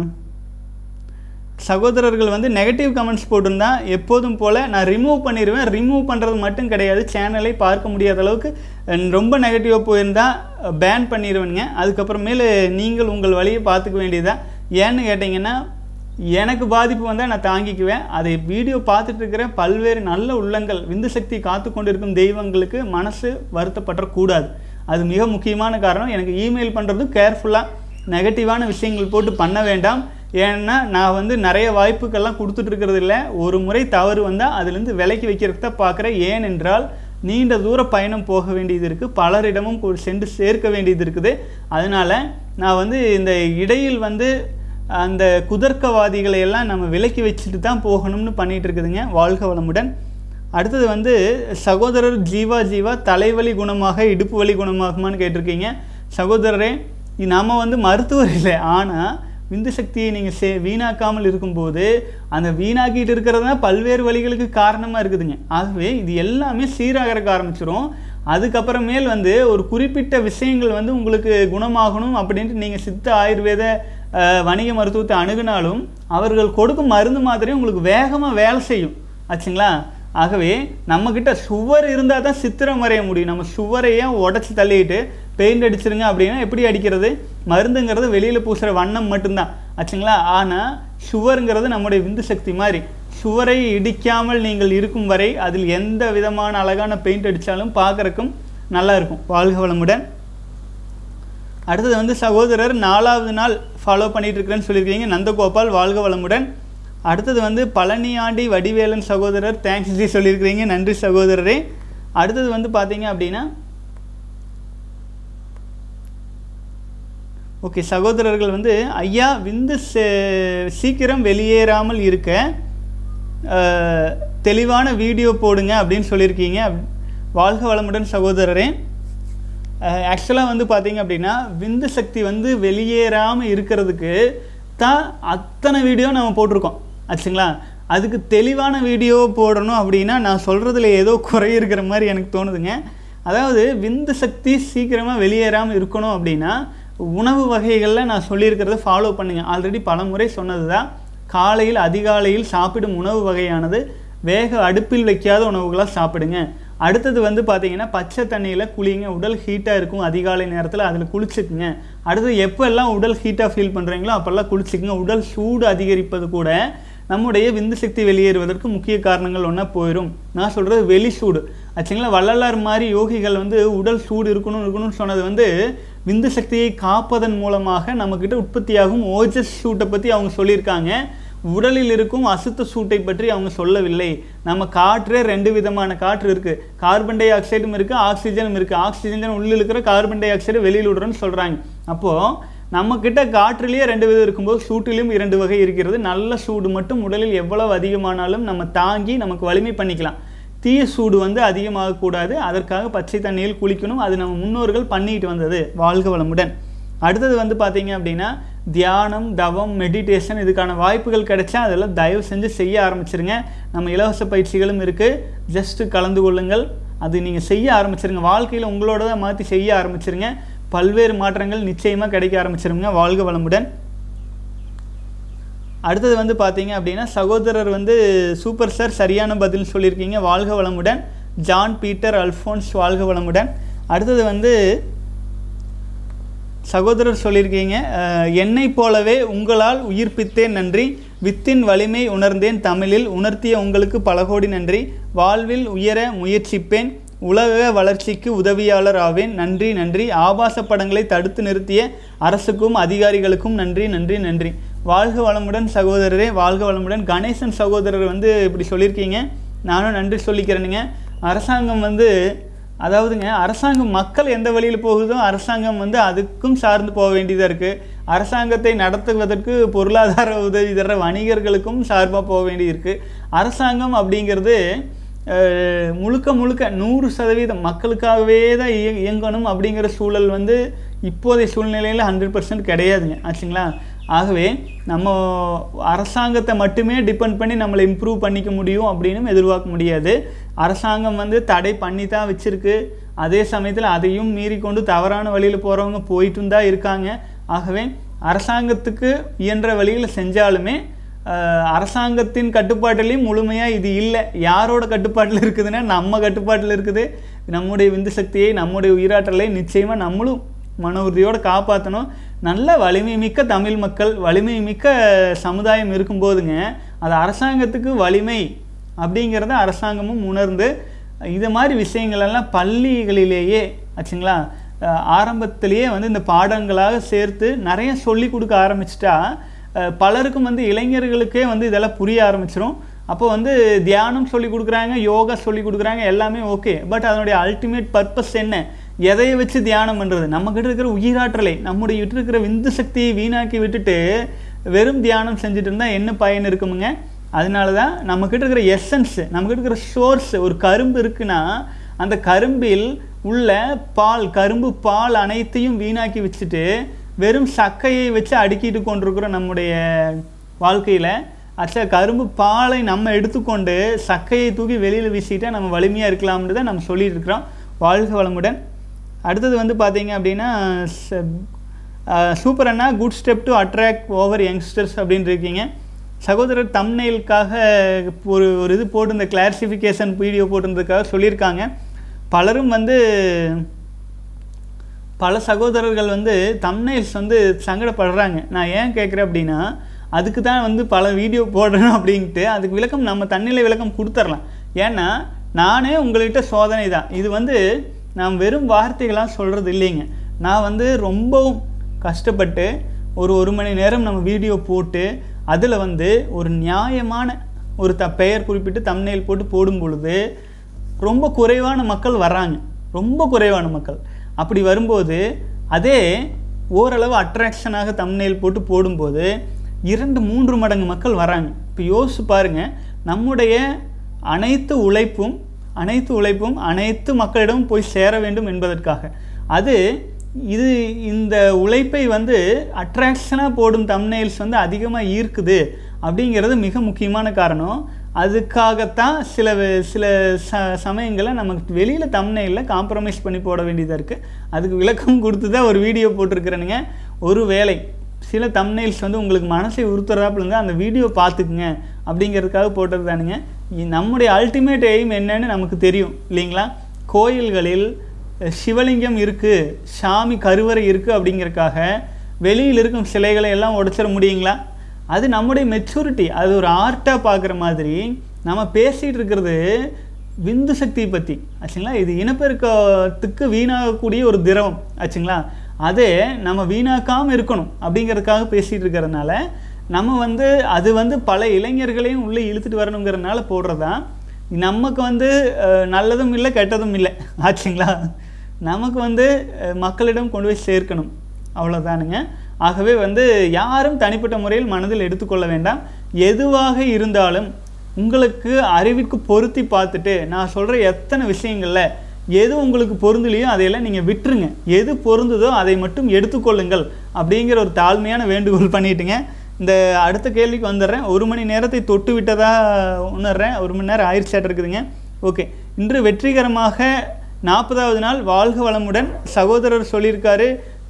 Speaker 1: சகோதரர்கள் வந்து நெகட்டிவ் கமெண்ட்ஸ் போட்டிருந்தா எப்போதும் போல் நான் ரிமூவ் பண்ணிடுவேன் ரிமூவ் பண்ணுறது மட்டும் கிடையாது சேனலை பார்க்க முடியாத அளவுக்கு அஹ், ரொம்ப நெகட்டிவாக போயிருந்தால் பேன் பண்ணிடுவேனுங்க அதுக்கப்புறமேலு நீங்கள் உங்கள் வழியை பார்த்துக்க வேண்டியதுதான் ஏன்னு கேட்டிங்கன்னா எனக்கு பாதிப்பு வந்தால் நான் தாங்கிக்குவேன் அதை வீடியோ பார்த்துட்டு இருக்கிற பல்வேறு நல்ல உள்ளங்கள் விந்து சக்தி காத்து கொண்டிருக்கும் தெய்வங்களுக்கு மனசு வருத்தப்படக்கூடாது அது மிக முக்கியமான காரணம் எனக்கு இமெயில் பண்ணுறதும் கேர்ஃபுல்லாக நெகட்டிவான விஷயங்கள் போட்டு பண்ண வேண்டாம் ஏன்னா நான் வந்து நிறைய வாய்ப்புக்கெல்லாம் கொடுத்துட்டு இருக்கிறது இல்லை ஒரு முறை தவறு வந்தால் அதுலேருந்து விலைக்கு வைக்கிறத பார்க்குறேன் ஏனென்றால் நீண்ட தூர பயணம் போக வேண்டியது இருக்குது பலரிடமும் கொ- சென்று சேர்க்க வேண்டியது இருக்குது அதனால் நான் வந்து இந்த இடையில் வந்து அந்த குதர்க்கவாதிகளை எல்லாம் நம்ம விலக்கி வச்சுட்டு தான் போகணும்னு பண்ணிட்டு இருக்குதுங்க வாழ்க வளமுடன் அடுத்தது வந்து சகோதரர் ஜீவா ஜீவா தலைவலி குணமாக இடுப்பு வலி குணமாகுமான்னு கேட்டிருக்கீங்க சகோதரரே நம்ம வந்து மருத்துவர் இல்லை ஆனால் விந்து சக்தியை நீங்கள் சே வீணாக்காமல் இருக்கும்போது அந்த வீணாக்கிட்டு இருக்கிறது தான் பல்வேறு வழிகளுக்கு காரணமாக இருக்குதுங்க ஆகவே இது எல்லாமே சீராகிறக்க ஆரம்பிச்சிரும் அதுக்கப்புறமேல் வந்து ஒரு குறிப்பிட்ட விஷயங்கள் வந்து உங்களுக்கு குணமாகணும் அப்படின்ட்டு நீங்கள் சித்த ஆயுர்வேத அஹ், வணிக மருத்துவத்தை அணுகுனாலும் அவர்கள் கொடுக்கும் மருந்து மாத்திரையும் உங்களுக்கு வேகமாக வேலை செய்யும் ஆச்சுங்களா ஆகவே நம்மக்கிட்ட சுவர் இருந்தால் தான் சித்திரம் வரைய முடியும் நம்ம சுவரையே உடச்சி தள்ளிட்டு பெயிண்ட் அடிச்சிருங்க அப்படின்னா எப்படி அடிக்கிறது மருந்துங்கிறது வெளியில் பூசுகிற வண்ணம் மட்டும்தான் ஆச்சுங்களா ஆனால் சுவருங்கிறது நம்முடைய விந்து சக்தி மாதிரி சுவரை இடிக்காமல் நீங்கள் இருக்கும் வரை அதில் எந்த விதமான அழகான பெயிண்ட் அடித்தாலும் பார்க்குறக்கும் நல்லா இருக்கும் வாழ்க வளமுடன் அடுத்தது வந்து சகோதரர் நாலாவது நாள் ஃபாலோ பண்ணிட்டு இருக்கிறேன்னு சொல்லியிருக்கீங்க நந்தகோபால் வாழ்க வளமுடன் அடுத்தது வந்து பழனியாண்டி வடிவேலன் சகோதரர் தேங்க்ஸ் ஜி சொல்லியிருக்கிறீங்க நன்றி சகோதரரே அடுத்தது வந்து பார்த்தீங்க அப்படின்னா ஓகே சகோதரர்கள் வந்து ஐயா விந்து சே- சீக்கிரம் வெளியேறாமல் இருக்க அஹ், தெளிவான வீடியோ போடுங்க அப்படின்னு சொல்லியிருக்கீங்க வாழ்க வளமுடன் சகோதரரே ஆக்சுவலாக வந்து பார்த்தீங்க அப்படின்னா விந்து சக்தி வந்து வெளியேறாமல் இருக்கிறதுக்கு தான் அத்தனை வீடியோ நம்ம போட்டிருக்கோம் ஆச்சுங்களா அதுக்கு தெளிவான வீடியோ போடணும் அப்படின்னா நான் சொல்கிறதுல ஏதோ குறை இருக்கிற மாதிரி எனக்கு தோணுதுங்க அதாவது விந்து சக்தி சீக்கிரமாக வெளியேறாமல் இருக்கணும் அப்படின்னா உணவு வகைகளில் நான் சொல்லியிருக்கிறத ஃபாலோ பண்ணுங்க ஆல்ரெடி பல முறை சொன்னது தான் காலையில் அதிகாலையில் சாப்பிடும் உணவு வகையானது வேக அடுப்பில் வைக்காத உணவுகளாக சாப்பிடுங்க அடுத்தது வந்து பார்த்தீங்கன்னா பச்சை தண்ணியில் குளிங்க உடல் ஹீட்டாக இருக்கும் அதிகாலை நேரத்தில் அதில் குளிச்சுக்குங்க அடுத்தது எப்போல்லாம் உடல் ஹீட்டாக ஃபீல் பண்ணுறீங்களோ அப்போல்லாம் குளிச்சுக்குங்க உடல் சூடு அதிகரிப்பது கூட நம்முடைய விந்து சக்தி வெளியேறுவதற்கு முக்கிய காரணங்கள் ஒன்றா போயிடும் நான் சொல்கிறது வெளி சூடு ஆச்சுங்களா வள்ளலார் மாதிரி யோகிகள் வந்து உடல் சூடு இருக்கணும் இருக்கணும்னு சொன்னது வந்து விந்து சக்தியை காப்பதன் மூலமாக நம்மக்கிட்ட உற்பத்தியாகும் ஓஜஸ் சூட்டை பற்றி அவங்க சொல்லியிருக்காங்க உடலில் இருக்கும் அசுத்த சூட்டை பற்றி அவங்க சொல்லவில்லை நம்ம காற்றே ரெண்டு விதமான காற்று இருக்குது கார்பன் டை ஆக்சைடும் இருக்குது ஆக்சிஜனும் இருக்குது ஆக்சிஜன் உள்ளே இருக்கிற கார்பன் டை ஆக்சைடு வெளியில் விடுறோன்னு சொல்கிறாங்க அப்போது நம்மக்கிட்ட காற்றிலேயே ரெண்டு விதம் இருக்கும்போது சூட்டிலும் இரண்டு வகை இருக்கிறது நல்ல சூடு மட்டும் உடலில் எவ்வளவு அதிகமானாலும் நம்ம தாங்கி நமக்கு வலிமை பண்ணிக்கலாம் தீய சூடு வந்து அதிகமாகக்கூடாது அதற்காக பச்சை தண்ணியில் குளிக்கணும் அது நம்ம முன்னோர்கள் பண்ணிட்டு வந்தது வாழ்க வளமுடன் அடுத்தது வந்து பார்த்தீங்க அப்படின்னா தியானம் தவம் மெடிடேஷன் இதுக்கான வாய்ப்புகள் கிடைச்சா அதெல்லாம் தயவு செஞ்சு செய்ய ஆரம்பிச்சிருங்க நம்ம இலவச பயிற்சிகளும் இருக்குது ஜஸ்ட்டு கலந்து கொள்ளுங்கள் அது நீங்கள் செய்ய ஆரம்பிச்சிருங்க வாழ்க்கையில் உங்களோட தான் மாற்றி செய்ய ஆரம்பிச்சிருங்க பல்வேறு மாற்றங்கள் நிச்சயமாக கிடைக்க ஆரம்பிச்சிருங்க வாழ்க வளமுடன் அடுத்தது வந்து பார்த்தீங்க அப்படின்னா சகோதரர் வந்து சூப்பர் சார் சரியான பதில் சொல்லியிருக்கீங்க வாழ்க வளமுடன் ஜான் பீட்டர் அல்ஃபோன்ஸ் வாழ்க வளமுடன் அடுத்தது வந்து சகோதரர் சொல்லியிருக்கீங்க அஹ், என்னைப் போலவே உங்களால் உயிர்ப்பித்தேன் நன்றி வித்தின் வலிமை உணர்ந்தேன் தமிழில் உணர்த்திய உங்களுக்கு பல கோடி நன்றி வாழ்வில் உயர முயற்சிப்பேன் உலக வளர்ச்சிக்கு உதவியாளர் ஆவேன் நன்றி நன்றி ஆபாச படங்களை தடுத்து நிறுத்திய அரசுக்கும் அதிகாரிகளுக்கும் நன்றி நன்றி நன்றி வாழ்க வளமுடன் சகோதரரே வாழ்க வளமுடன் கணேசன் சகோதரர் வந்து இப்படி சொல்லியிருக்கீங்க நானும் நன்றி சொல்லிக்கிறேனுங்க அரசாங்கம் வந்து அதாவதுங்க அரசாங்கம் மக்கள் எந்த வழியில் போகுதோ அரசாங்கம் வந்து அதுக்கும் சார்ந்து போக வேண்டியதாக இருக்குது அரசாங்கத்தை நடத்துவதற்கு பொருளாதார உதவி தர வணிகர்களுக்கும் சார்பாக போக வேண்டியது இருக்குது அரசாங்கம் அப்படிங்கிறது அஹ், முழுக்க முழுக்க நூறு சதவீதம் மக்களுக்காகவே தான் இய இயங்கணும் அப்படிங்கிற சூழல் வந்து இப்போதைய சூழ்நிலையில் ஹண்ட்ரட் பர்சன்ட் கிடையாதுங்க ஆச்சுங்களா ஆகவே நம்ம அரசாங்கத்தை மட்டுமே டிபெண்ட் பண்ணி நம்மளை இம்ப்ரூவ் பண்ணிக்க முடியும் அப்படின்னு எதிர்பார்க்க முடியாது அரசாங்கம் வந்து தடை பண்ணி தான் வச்சிருக்கு அதே சமயத்தில் அதையும் மீறி கொண்டு தவறான வழியில் போகிறவங்க போயிட்டும் தான் இருக்காங்க ஆகவே அரசாங்கத்துக்கு இயன்ற வழியில் செஞ்சாலுமே அஹ், அரசாங்கத்தின் கட்டுப்பாட்டிலையும் முழுமையாக இது இல்லை யாரோட கட்டுப்பாட்டில் இருக்குதுன்னா நம்ம கட்டுப்பாட்டில் இருக்குது நம்முடைய விந்து சக்தியை நம்முடைய உயிராற்றலை நிச்சயமாக நம்மளும் மன உறுதியோடு காப்பாற்றணும் நல்ல வலிமை மிக்க தமிழ் மக்கள் வலிமை மிக்க சமுதாயம் இருக்கும்போதுங்க அது அரசாங்கத்துக்கு வலிமை அப்படிங்கிறத அரசாங்கமும் உணர்ந்து இது மாதிரி விஷயங்களெல்லாம் பள்ளிகளிலேயே ஆச்சுங்களா அஹ் ஆரம்பத்திலேயே வந்து இந்த பாடங்களாக சேர்த்து நிறைய சொல்லி கொடுக்க ஆரம்பிச்சிட்டா அஹ் பலருக்கும் வந்து இளைஞர்களுக்கே வந்து இதெல்லாம் புரிய ஆரம்பிச்சிரும் அப்போ வந்து தியானம் சொல்லி கொடுக்குறாங்க யோகா சொல்லி கொடுக்குறாங்க எல்லாமே ஓகே பட் அதனுடைய அல்டிமேட் பர்பஸ் என்ன எதையை வச்சு தியானம் பண்ணுறது நம்மக்கிட்ட இருக்கிற உயிராற்றலை நம்முடைய விட்டு இருக்கிற விந்து சக்தியை வீணாக்கி விட்டுட்டு வெறும் தியானம் செஞ்சுட்டு இருந்தால் என்ன பயன் இருக்குமுங்க அதனால தான் நம்மக்கிட்ட இருக்கிற எசன்ஸ் நம்மக்கிட்ட இருக்கிற சோர்ஸ் ஒரு கரும்பு இருக்குன்னா அந்த கரும்பில் உள்ள பால் கரும்பு பால் அனைத்தையும் வீணாக்கி வச்சுட்டு வெறும் சக்கையை வச்சு அடுக்கிட்டு கொண்டிருக்கிறோம் நம்முடைய வாழ்க்கையில் அச்சா கரும்பு பாலை நம்ம எடுத்துக்கொண்டு சக்கையை தூக்கி வெளியில் வீசிட்டா நம்ம வலிமையாக இருக்கலாம்னு தான் நம்ம சொல்லிட்டு இருக்கிறோம் வாழ்க வளமுடன் அடுத்தது வந்து பார்த்தீங்க அப்படின்னா சூப்பர் அண்ணா good step to attract over youngsters அப்படின்னு இருக்கீங்க சகோதரர் தம்னெயிலுக்காக ஒரு ஒரு இது போட்டிருந்த கிளாரிஃபிகேஷன் வீடியோ போட்டிருந்ததுக்காக சொல்லியிருக்காங்க பலரும் வந்து பல சகோதரர்கள் வந்து தம்னைல்ஸ் வந்து சங்கடப்படுறாங்க நான் ஏன் கேட்குறேன் அப்படின்னா அதுக்கு தான் வந்து பல வீடியோ போடணும் அப்படின்ட்டு அதுக்கு விளக்கம் நம்ம தண்ணியில் விளக்கம் கொடுத்துர்லாம் ஏன்னா நானே உங்கள்கிட்ட சோதனை தான் இது வந்து நான் வெறும் வார்த்தைகளாக சொல்கிறது இல்லைங்க நான் வந்து ரொம்பவும் கஷ்டப்பட்டு ஒரு ஒரு மணி நேரம் நம்ம வீடியோ போட்டு அதில் வந்து ஒரு நியாயமான ஒரு த பெயர் குறிப்பிட்டு தம்னேல் போட்டு போடும் பொழுது ரொம்ப குறைவான மக்கள் வர்றாங்க ரொம்ப குறைவான மக்கள் அப்படி வரும்போது அதே ஓரளவு அட்ராக்ஷனாக தம்னேல் போட்டு போடும்போது இரண்டு மூன்று மடங்கு மக்கள் வராங்க இப்போ யோசிச்சு பாருங்க நம்முடைய அனைத்து உழைப்பும் அனைத்து உழைப்பும் அனைத்து மக்களிடம் போய் சேர வேண்டும் என்பதற்காக அது இது இந்த உழைப்பை வந்து அட்ராக்ஷனாக போடும் தம்னெயில்ஸ் வந்து அதிகமாக ஈர்க்குது அப்படிங்கிறது மிக முக்கியமான காரணம் அதுக்காகத்தான் சில வே- சில ச சமயங்களில் நமக்கு வெளியில் தம்னையில் காம்ப்ரமைஸ் பண்ணி போட வேண்டியதாக இருக்குது அதுக்கு விளக்கம் கொடுத்து தான் ஒரு வீடியோ போட்டிருக்கிறேனுங்க ஒரு வேலை சில தம்னைல்ஸ் வந்து உங்களுக்கு மனசை உறுத்துறாப்புல இருந்தால் அந்த வீடியோ பார்த்துக்குங்க அப்படிங்கிறதுக்காக போட்டது தானுங்க இ- நம்முடைய அல்டிமேட் எய்ம் என்னன்னு நமக்கு தெரியும் இல்லைங்களா கோயில்களில் அஹ், சிவலிங்கம் இருக்குது சாமி கருவறை இருக்குது அப்படிங்கறக்காக வெளியில் இருக்கும் சிலைகளை எல்லாம் உடைச்சிட முடியுங்களா அது நம்முடைய மெச்சூரிட்டி அது ஒரு ஆர்ட்டாக பார்க்குற மாதிரி நம்ம பேசிகிட்டு இருக்கிறது விந்து சக்தியை பற்றி ஆச்சுங்களா இது இனப்பெருக்கத்துக்கு வீணாகக்கூடிய ஒரு திரவம் ஆச்சுங்களா அதே நம்ம வீணாக்காமல் இருக்கணும் அப்படிங்கிறதுக்காக பேசிகிட்டு இருக்கிறதுனால நம்ம வந்து அது வந்து பல இளைஞர்களையும் உள்ளே இழுத்துட்டு வரணுங்கிறதுனால போடுறதா நமக்கு வந்து அஹ், நல்லதும் இல்லை கெட்டதும் இல்லை ஆச்சுங்களா நமக்கு வந்து அஹ், மக்களிடம் கொண்டு போய் சேர்க்கணும் அவ்வளோதானுங்க ஆகவே வந்து யாரும் தனிப்பட்ட முறையில் மனதில் எடுத்துக்கொள்ள வேண்டாம் எதுவாக இருந்தாலும் உங்களுக்கு அறிவிற்கு பொருத்தி பார்த்துட்டு நான் சொல்கிற எத்தனை விஷயங்களில் எது உங்களுக்கு பொருந்தலையோ அதையெல்லாம் நீங்கள் விட்டுருங்க எது பொருந்துதோ அதை மட்டும் எடுத்துக்கொள்ளுங்கள் அப்படிங்கிற ஒரு தாழ்மையான வேண்டுகோள் பண்ணிட்டுங்க இந்த அடுத்த கேள்விக்கு வந்துடுறேன் ஒரு மணி நேரத்தை தொட்டு விட்டதா உணர்றேன் ஒரு மணி நேரம் ஆயிடுச்சாட்டு இருக்குதுங்க ஓகே இன்று வெற்றிகரமாக நாற்பதாவது நாள் வாழ்க வளமுடன் சகோதரர் சொல்லியிருக்காரு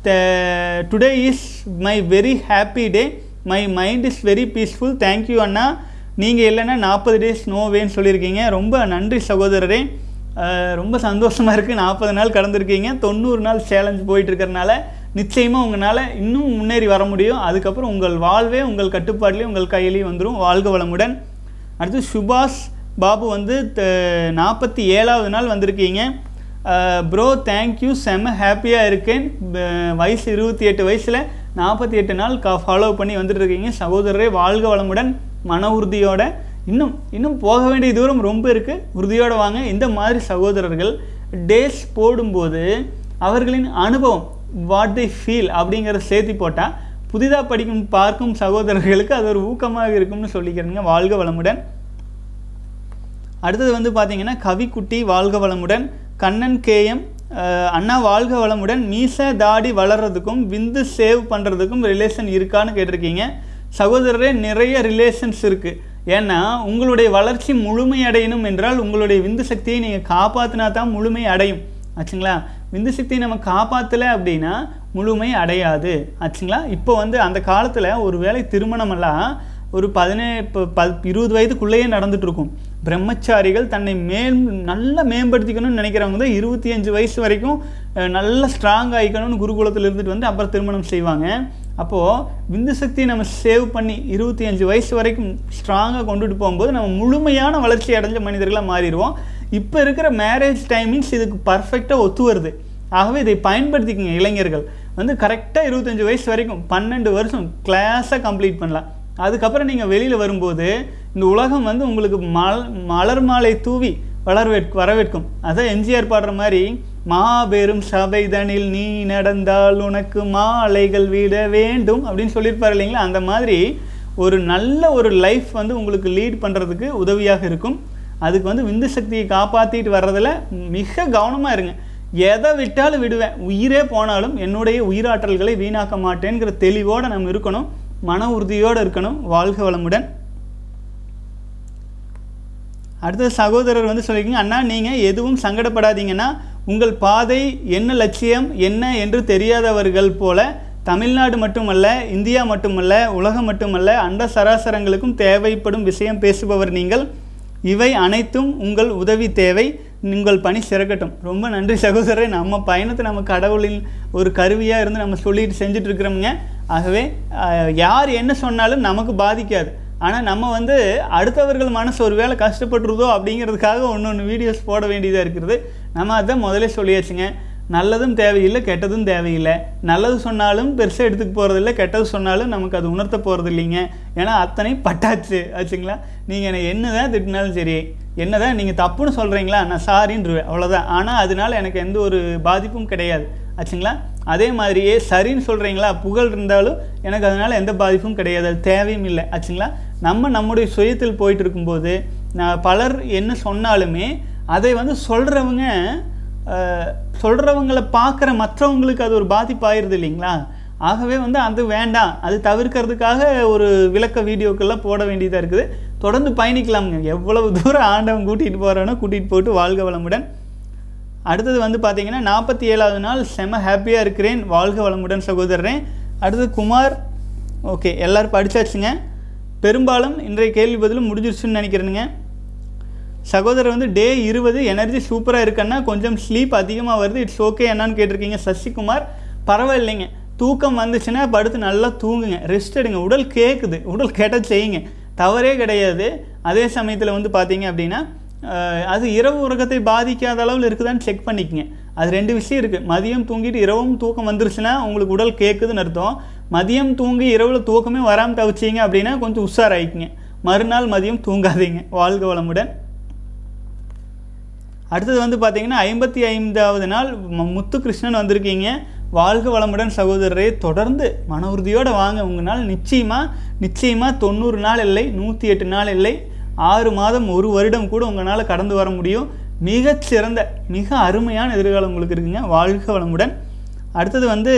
Speaker 1: today is my very happy day my mind is very peaceful thank you அண்ணா நீங்கள் இல்லைன்னா நாற்பது டேஸ் நோவேன்னு சொல்லியிருக்கீங்க ரொம்ப நன்றி சகோதரரே அஹ், ரொம்ப சந்தோஷமாக இருக்குது நாற்பது நாள் கடந்திருக்கீங்க தொண்ணூறு நாள் சேலஞ்ச் போயிட்டு இருக்கிறனால நிச்சயமாக உங்களால் இன்னும் முன்னேறி வர முடியும் அதுக்கப்புறம் உங்கள் வாழ்வே உங்கள் கட்டுப்பாட்டிலே உங்கள் கையிலேயே வந்துடும் வாழ்க வளமுடன் அடுத்து சுபாஷ் பாபு வந்து நாற்பத்தி ஏழாவது நாள் வந்திருக்கீங்க ப்ரோ தேங்க்யூ செம்ம ஹாப்பியாக இருக்கேன் ப- வயசு இருபத்தி எட்டு வயசில் நாற்பத்தி எட்டு நாள் கா ஃபாலோ பண்ணி வந்துட்டு இருக்கீங்க சகோதரரே வாழ்க வளமுடன் மன உறுதியோட இன்னும் இன்னும் போக வேண்டிய தூரம் ரொம்ப இருக்குது உறுதியோடு வாங்க இந்த மாதிரி சகோதரர்கள் டேஸ் போடும்போது அவர்களின் அனுபவம் வாட் they ஃபீல் அப்படிங்கிறத சேர்த்து போட்டால் புதிதாக படிக்கும் பார்க்கும் சகோதரர்களுக்கு அது ஒரு ஊக்கமாக இருக்கும்னு சொல்லிக்கிறேங்க வாழ்க வளமுடன் அடுத்தது வந்து பார்த்தீங்கன்னா கவிக்குட்டி வாழ்க வளமுடன் கண்ணன் கேஎம் அண்ணா வாழ்க வளமுடன் மீச தாடி வளர்றதுக்கும் விந்து சேவ் பண்ணுறதுக்கும் ரிலேஷன் இருக்கான்னு கேட்டிருக்கீங்க சகோதரரே நிறைய ரிலேஷன்ஸ் இருக்குது ஏன்னா உங்களுடைய வளர்ச்சி முழுமை அடையணும் என்றால் உங்களுடைய விந்து சக்தியை நீங்கள் காப்பாற்றினா தான் முழுமை அடையும் ஆச்சுங்களா விந்து சக்தியை நம்ம காப்பாற்றலை அப்படின்னா முழுமை அடையாது ஆச்சுங்களா இப்போ வந்து அந்த காலத்தில் ஒரு வேளை திருமணமெல்லாம் ஒரு பதினே இப்போ ப இருபது வயதுக்குள்ளேயே நடந்துட்டு இருக்கும் பிரம்மச்சாரிகள் தன்னை மேல் நல்லா மேம்படுத்திக்கணும்னு நினைக்கிறவங்க தான் இருபத்தி அஞ்சு வயசு வரைக்கும் அஹ், நல்லா ஸ்ட்ராங் ஆகிக்கணும்னு குருகுலத்தில் இருந்துட்டு வந்து அப்புறம் திருமணம் செய்வாங்க அப்போது விந்து சக்தியை நம்ம சேவ் பண்ணி இருபத்தி அஞ்சு வயசு வரைக்கும் ஸ்ட்ராங்காக கொண்டுட்டு போகும்போது நம்ம முழுமையான வளர்ச்சி அடைஞ்ச மனிதர்களாக மாறிடுவோம் இப்போ இருக்கிற மேரேஜ் டைமிங்ஸ் இதுக்கு பர்ஃபெக்டாக ஒத்து வருது ஆகவே இதை பயன்படுத்திக்கங்க இளைஞர்கள் வந்து கரெக்டாக இருபத்தஞ்சு வயசு வரைக்கும் பன்னெண்டு வருஷம் கிளாஸாக கம்ப்ளீட் பண்ணலாம் அதுக்கப்புறம் நீங்கள் வெளியில் வரும்போது இந்த உலகம் வந்து உங்களுக்கு மல் மலர் மாலை தூவி வளர்வேற் வரவேற்கும் அதான் எம்ஜிஆர் பாடுற மாதிரி மாபெரும் சபைதனில் நீ நடந்தால் உனக்கு மாலைகள் விட வேண்டும் அப்படின்னு சொல்லியிருப்பார் இல்லைங்களா அந்த மாதிரி ஒரு நல்ல ஒரு லைஃப் வந்து உங்களுக்கு லீட் பண்ணுறதுக்கு உதவியாக இருக்கும் அதுக்கு வந்து விந்து சக்தியை காப்பாற்றிட்டு வர்றதுல மிக கவனமாக இருங்க எதை விட்டாலும் விடுவேன் உயிரே போனாலும் என்னுடைய உயிராற்றல்களை வீணாக்க மாட்டேங்கிற தெளிவோடு நம்ம இருக்கணும் மன உறுதியோடு இருக்கணும் வாழ்க வளமுடன் அடுத்த சகோதரர் வந்து சொல்லியிருக்கீங்க அண்ணா நீங்கள் எதுவும் சங்கடப்படாதீங்கன்னா உங்கள் பாதை என்ன லட்சியம் என்ன என்று தெரியாதவர்கள் போல தமிழ்நாடு மட்டுமல்ல இந்தியா மட்டுமல்ல உலகம் மட்டுமல்ல அண்ட சராசரங்களுக்கும் தேவைப்படும் விஷயம் பேசுபவர் நீங்கள் இவை அனைத்தும் உங்கள் உதவி தேவை உங்கள் பணி சிறக்கட்டும் ரொம்ப நன்றி சகோதரரே நம்ம பயணத்தை நம்ம கடவுளின் ஒரு கருவியாக இருந்து நம்ம சொல்லிட்டு செஞ்சுட்டு இருக்கிறோமுங்க ஆகவே அஹ், யார் என்ன சொன்னாலும் நமக்கு பாதிக்காது ஆனால் நம்ம வந்து அடுத்தவர்கள் மனசு ஒரு வேளை கஷ்டப்பட்டுருதோ அப்படிங்கிறதுக்காக ஒன்று ஒன்று வீடியோஸ் போட வேண்டியதாக இருக்கிறது நம்ம அதான் முதல்ல சொல்லியாச்சுங்க நல்லதும் தேவையில்லை கெட்டதும் தேவையில்லை நல்லது சொன்னாலும் பெருசாக எடுத்துக்க போகிறதில்ல கெட்டது சொன்னாலும் நமக்கு அது உணர்த்த போகிறது இல்லைங்க ஏன்னா அத்தனை பட்டாச்சு ஆச்சுங்களா நீங்கள் என்னை என்ன தான் திட்டினாலும் சரி என்ன தான் நீங்கள் தப்புன்னு சொல்கிறீங்களா நான் சாரின்றுவேன் அவ்வளோதான் ஆனால் அதனால எனக்கு எந்த ஒரு பாதிப்பும் கிடையாது ஆச்சுங்களா அதே மாதிரியே சரின்னு சொல்கிறீங்களா புகழ் இருந்தாலும் எனக்கு அதனால் எந்த பாதிப்பும் கிடையாது அது தேவையும் இல்லை ஆச்சுங்களா நம்ம நம்முடைய சுயத்தில் போயிட்டு இருக்கும்போது நான் பலர் என்ன சொன்னாலுமே அதை வந்து சொல்கிறவங்க சொல்கிறவங்களை பார்க்குற மற்றவங்களுக்கு அது ஒரு பாதிப்பு ஆயிடுது இல்லைங்களா ஆகவே வந்து அது வேண்டாம் அது தவிர்க்கிறதுக்காக ஒரு விளக்க வீடியோக்கெல்லாம் போட வேண்டியதாக இருக்குது தொடர்ந்து பயணிக்கலாமுங்க எவ்வளவு தூரம் ஆண்டவன் கூட்டிகிட்டு போகிறானோ கூட்டிகிட்டு போட்டு வாழ்க வளமுடன் அடுத்தது வந்து பார்த்தீங்கன்னா நாற்பத்தி ஏழாவது நாள் செம ஹாப்பியாக இருக்கிறேன் வாழ்க வளமுடன் சகோதரரே அடுத்தது குமார் ஓகே எல்லோரும் படித்தாச்சுங்க பெரும்பாலும் இன்றைய கேள்வி பதிலும் முடிஞ்சிருச்சுன்னு நினைக்கிறேனுங்க சகோதரர் வந்து டே இருபது எனர்ஜி சூப்பராக இருக்குன்னா கொஞ்சம் ஸ்லீப் அதிகமாக வருது இட்ஸ் ஓகே என்னன்னு கேட்டிருக்கீங்க சசிகுமார் பரவாயில்லைங்க தூக்கம் வந்துச்சுன்னா படுத்து நல்லா தூங்குங்க ரெஸ்ட் எடுங்க உடல் கேட்குது உடல் கேட்டால் செய்யுங்க தவறே கிடையாது அதே சமயத்தில் வந்து பார்த்தீங்க அப்படின்னா அஹ், அது இரவு உறக்கத்தை பாதிக்காத அளவில் இருக்குதான்னு செக் பண்ணிக்கங்க அது ரெண்டு விஷயம் இருக்குது மதியம் தூங்கிட்டு இரவும் தூக்கம் வந்துருச்சுன்னா உங்களுக்கு உடல் கேட்குதுன்னு அர்த்தம் மதியம் தூங்கி இரவில் தூக்கமே வராமல் தவிச்சிங்க அப்படின்னா கொஞ்சம் உஷாராயிக்குங்க மறுநாள் மதியம் தூங்காதீங்க வாழ்க வளமுடன் அடுத்தது வந்து பார்த்தீங்கன்னா ஐம்பத்தி ஐந்தாவது நாள் ம- முத்து கிருஷ்ணன் வந்திருக்கீங்க வாழ்க வளமுடன் சகோதரரே தொடர்ந்து மன உறுதியோடு வாங்க உங்களால் நிச்சயமாக நிச்சயமாக தொண்ணூறு நாள் இல்லை நூற்றி எட்டு நாள் இல்லை ஆறு மாதம் ஒரு வருடம் கூட உங்களால் கடந்து வர முடியும் மிகச் சிறந்த மிக அருமையான எதிர்காலம் உங்களுக்கு இருக்குங்க வாழ்க வளமுடன் அடுத்தது வந்து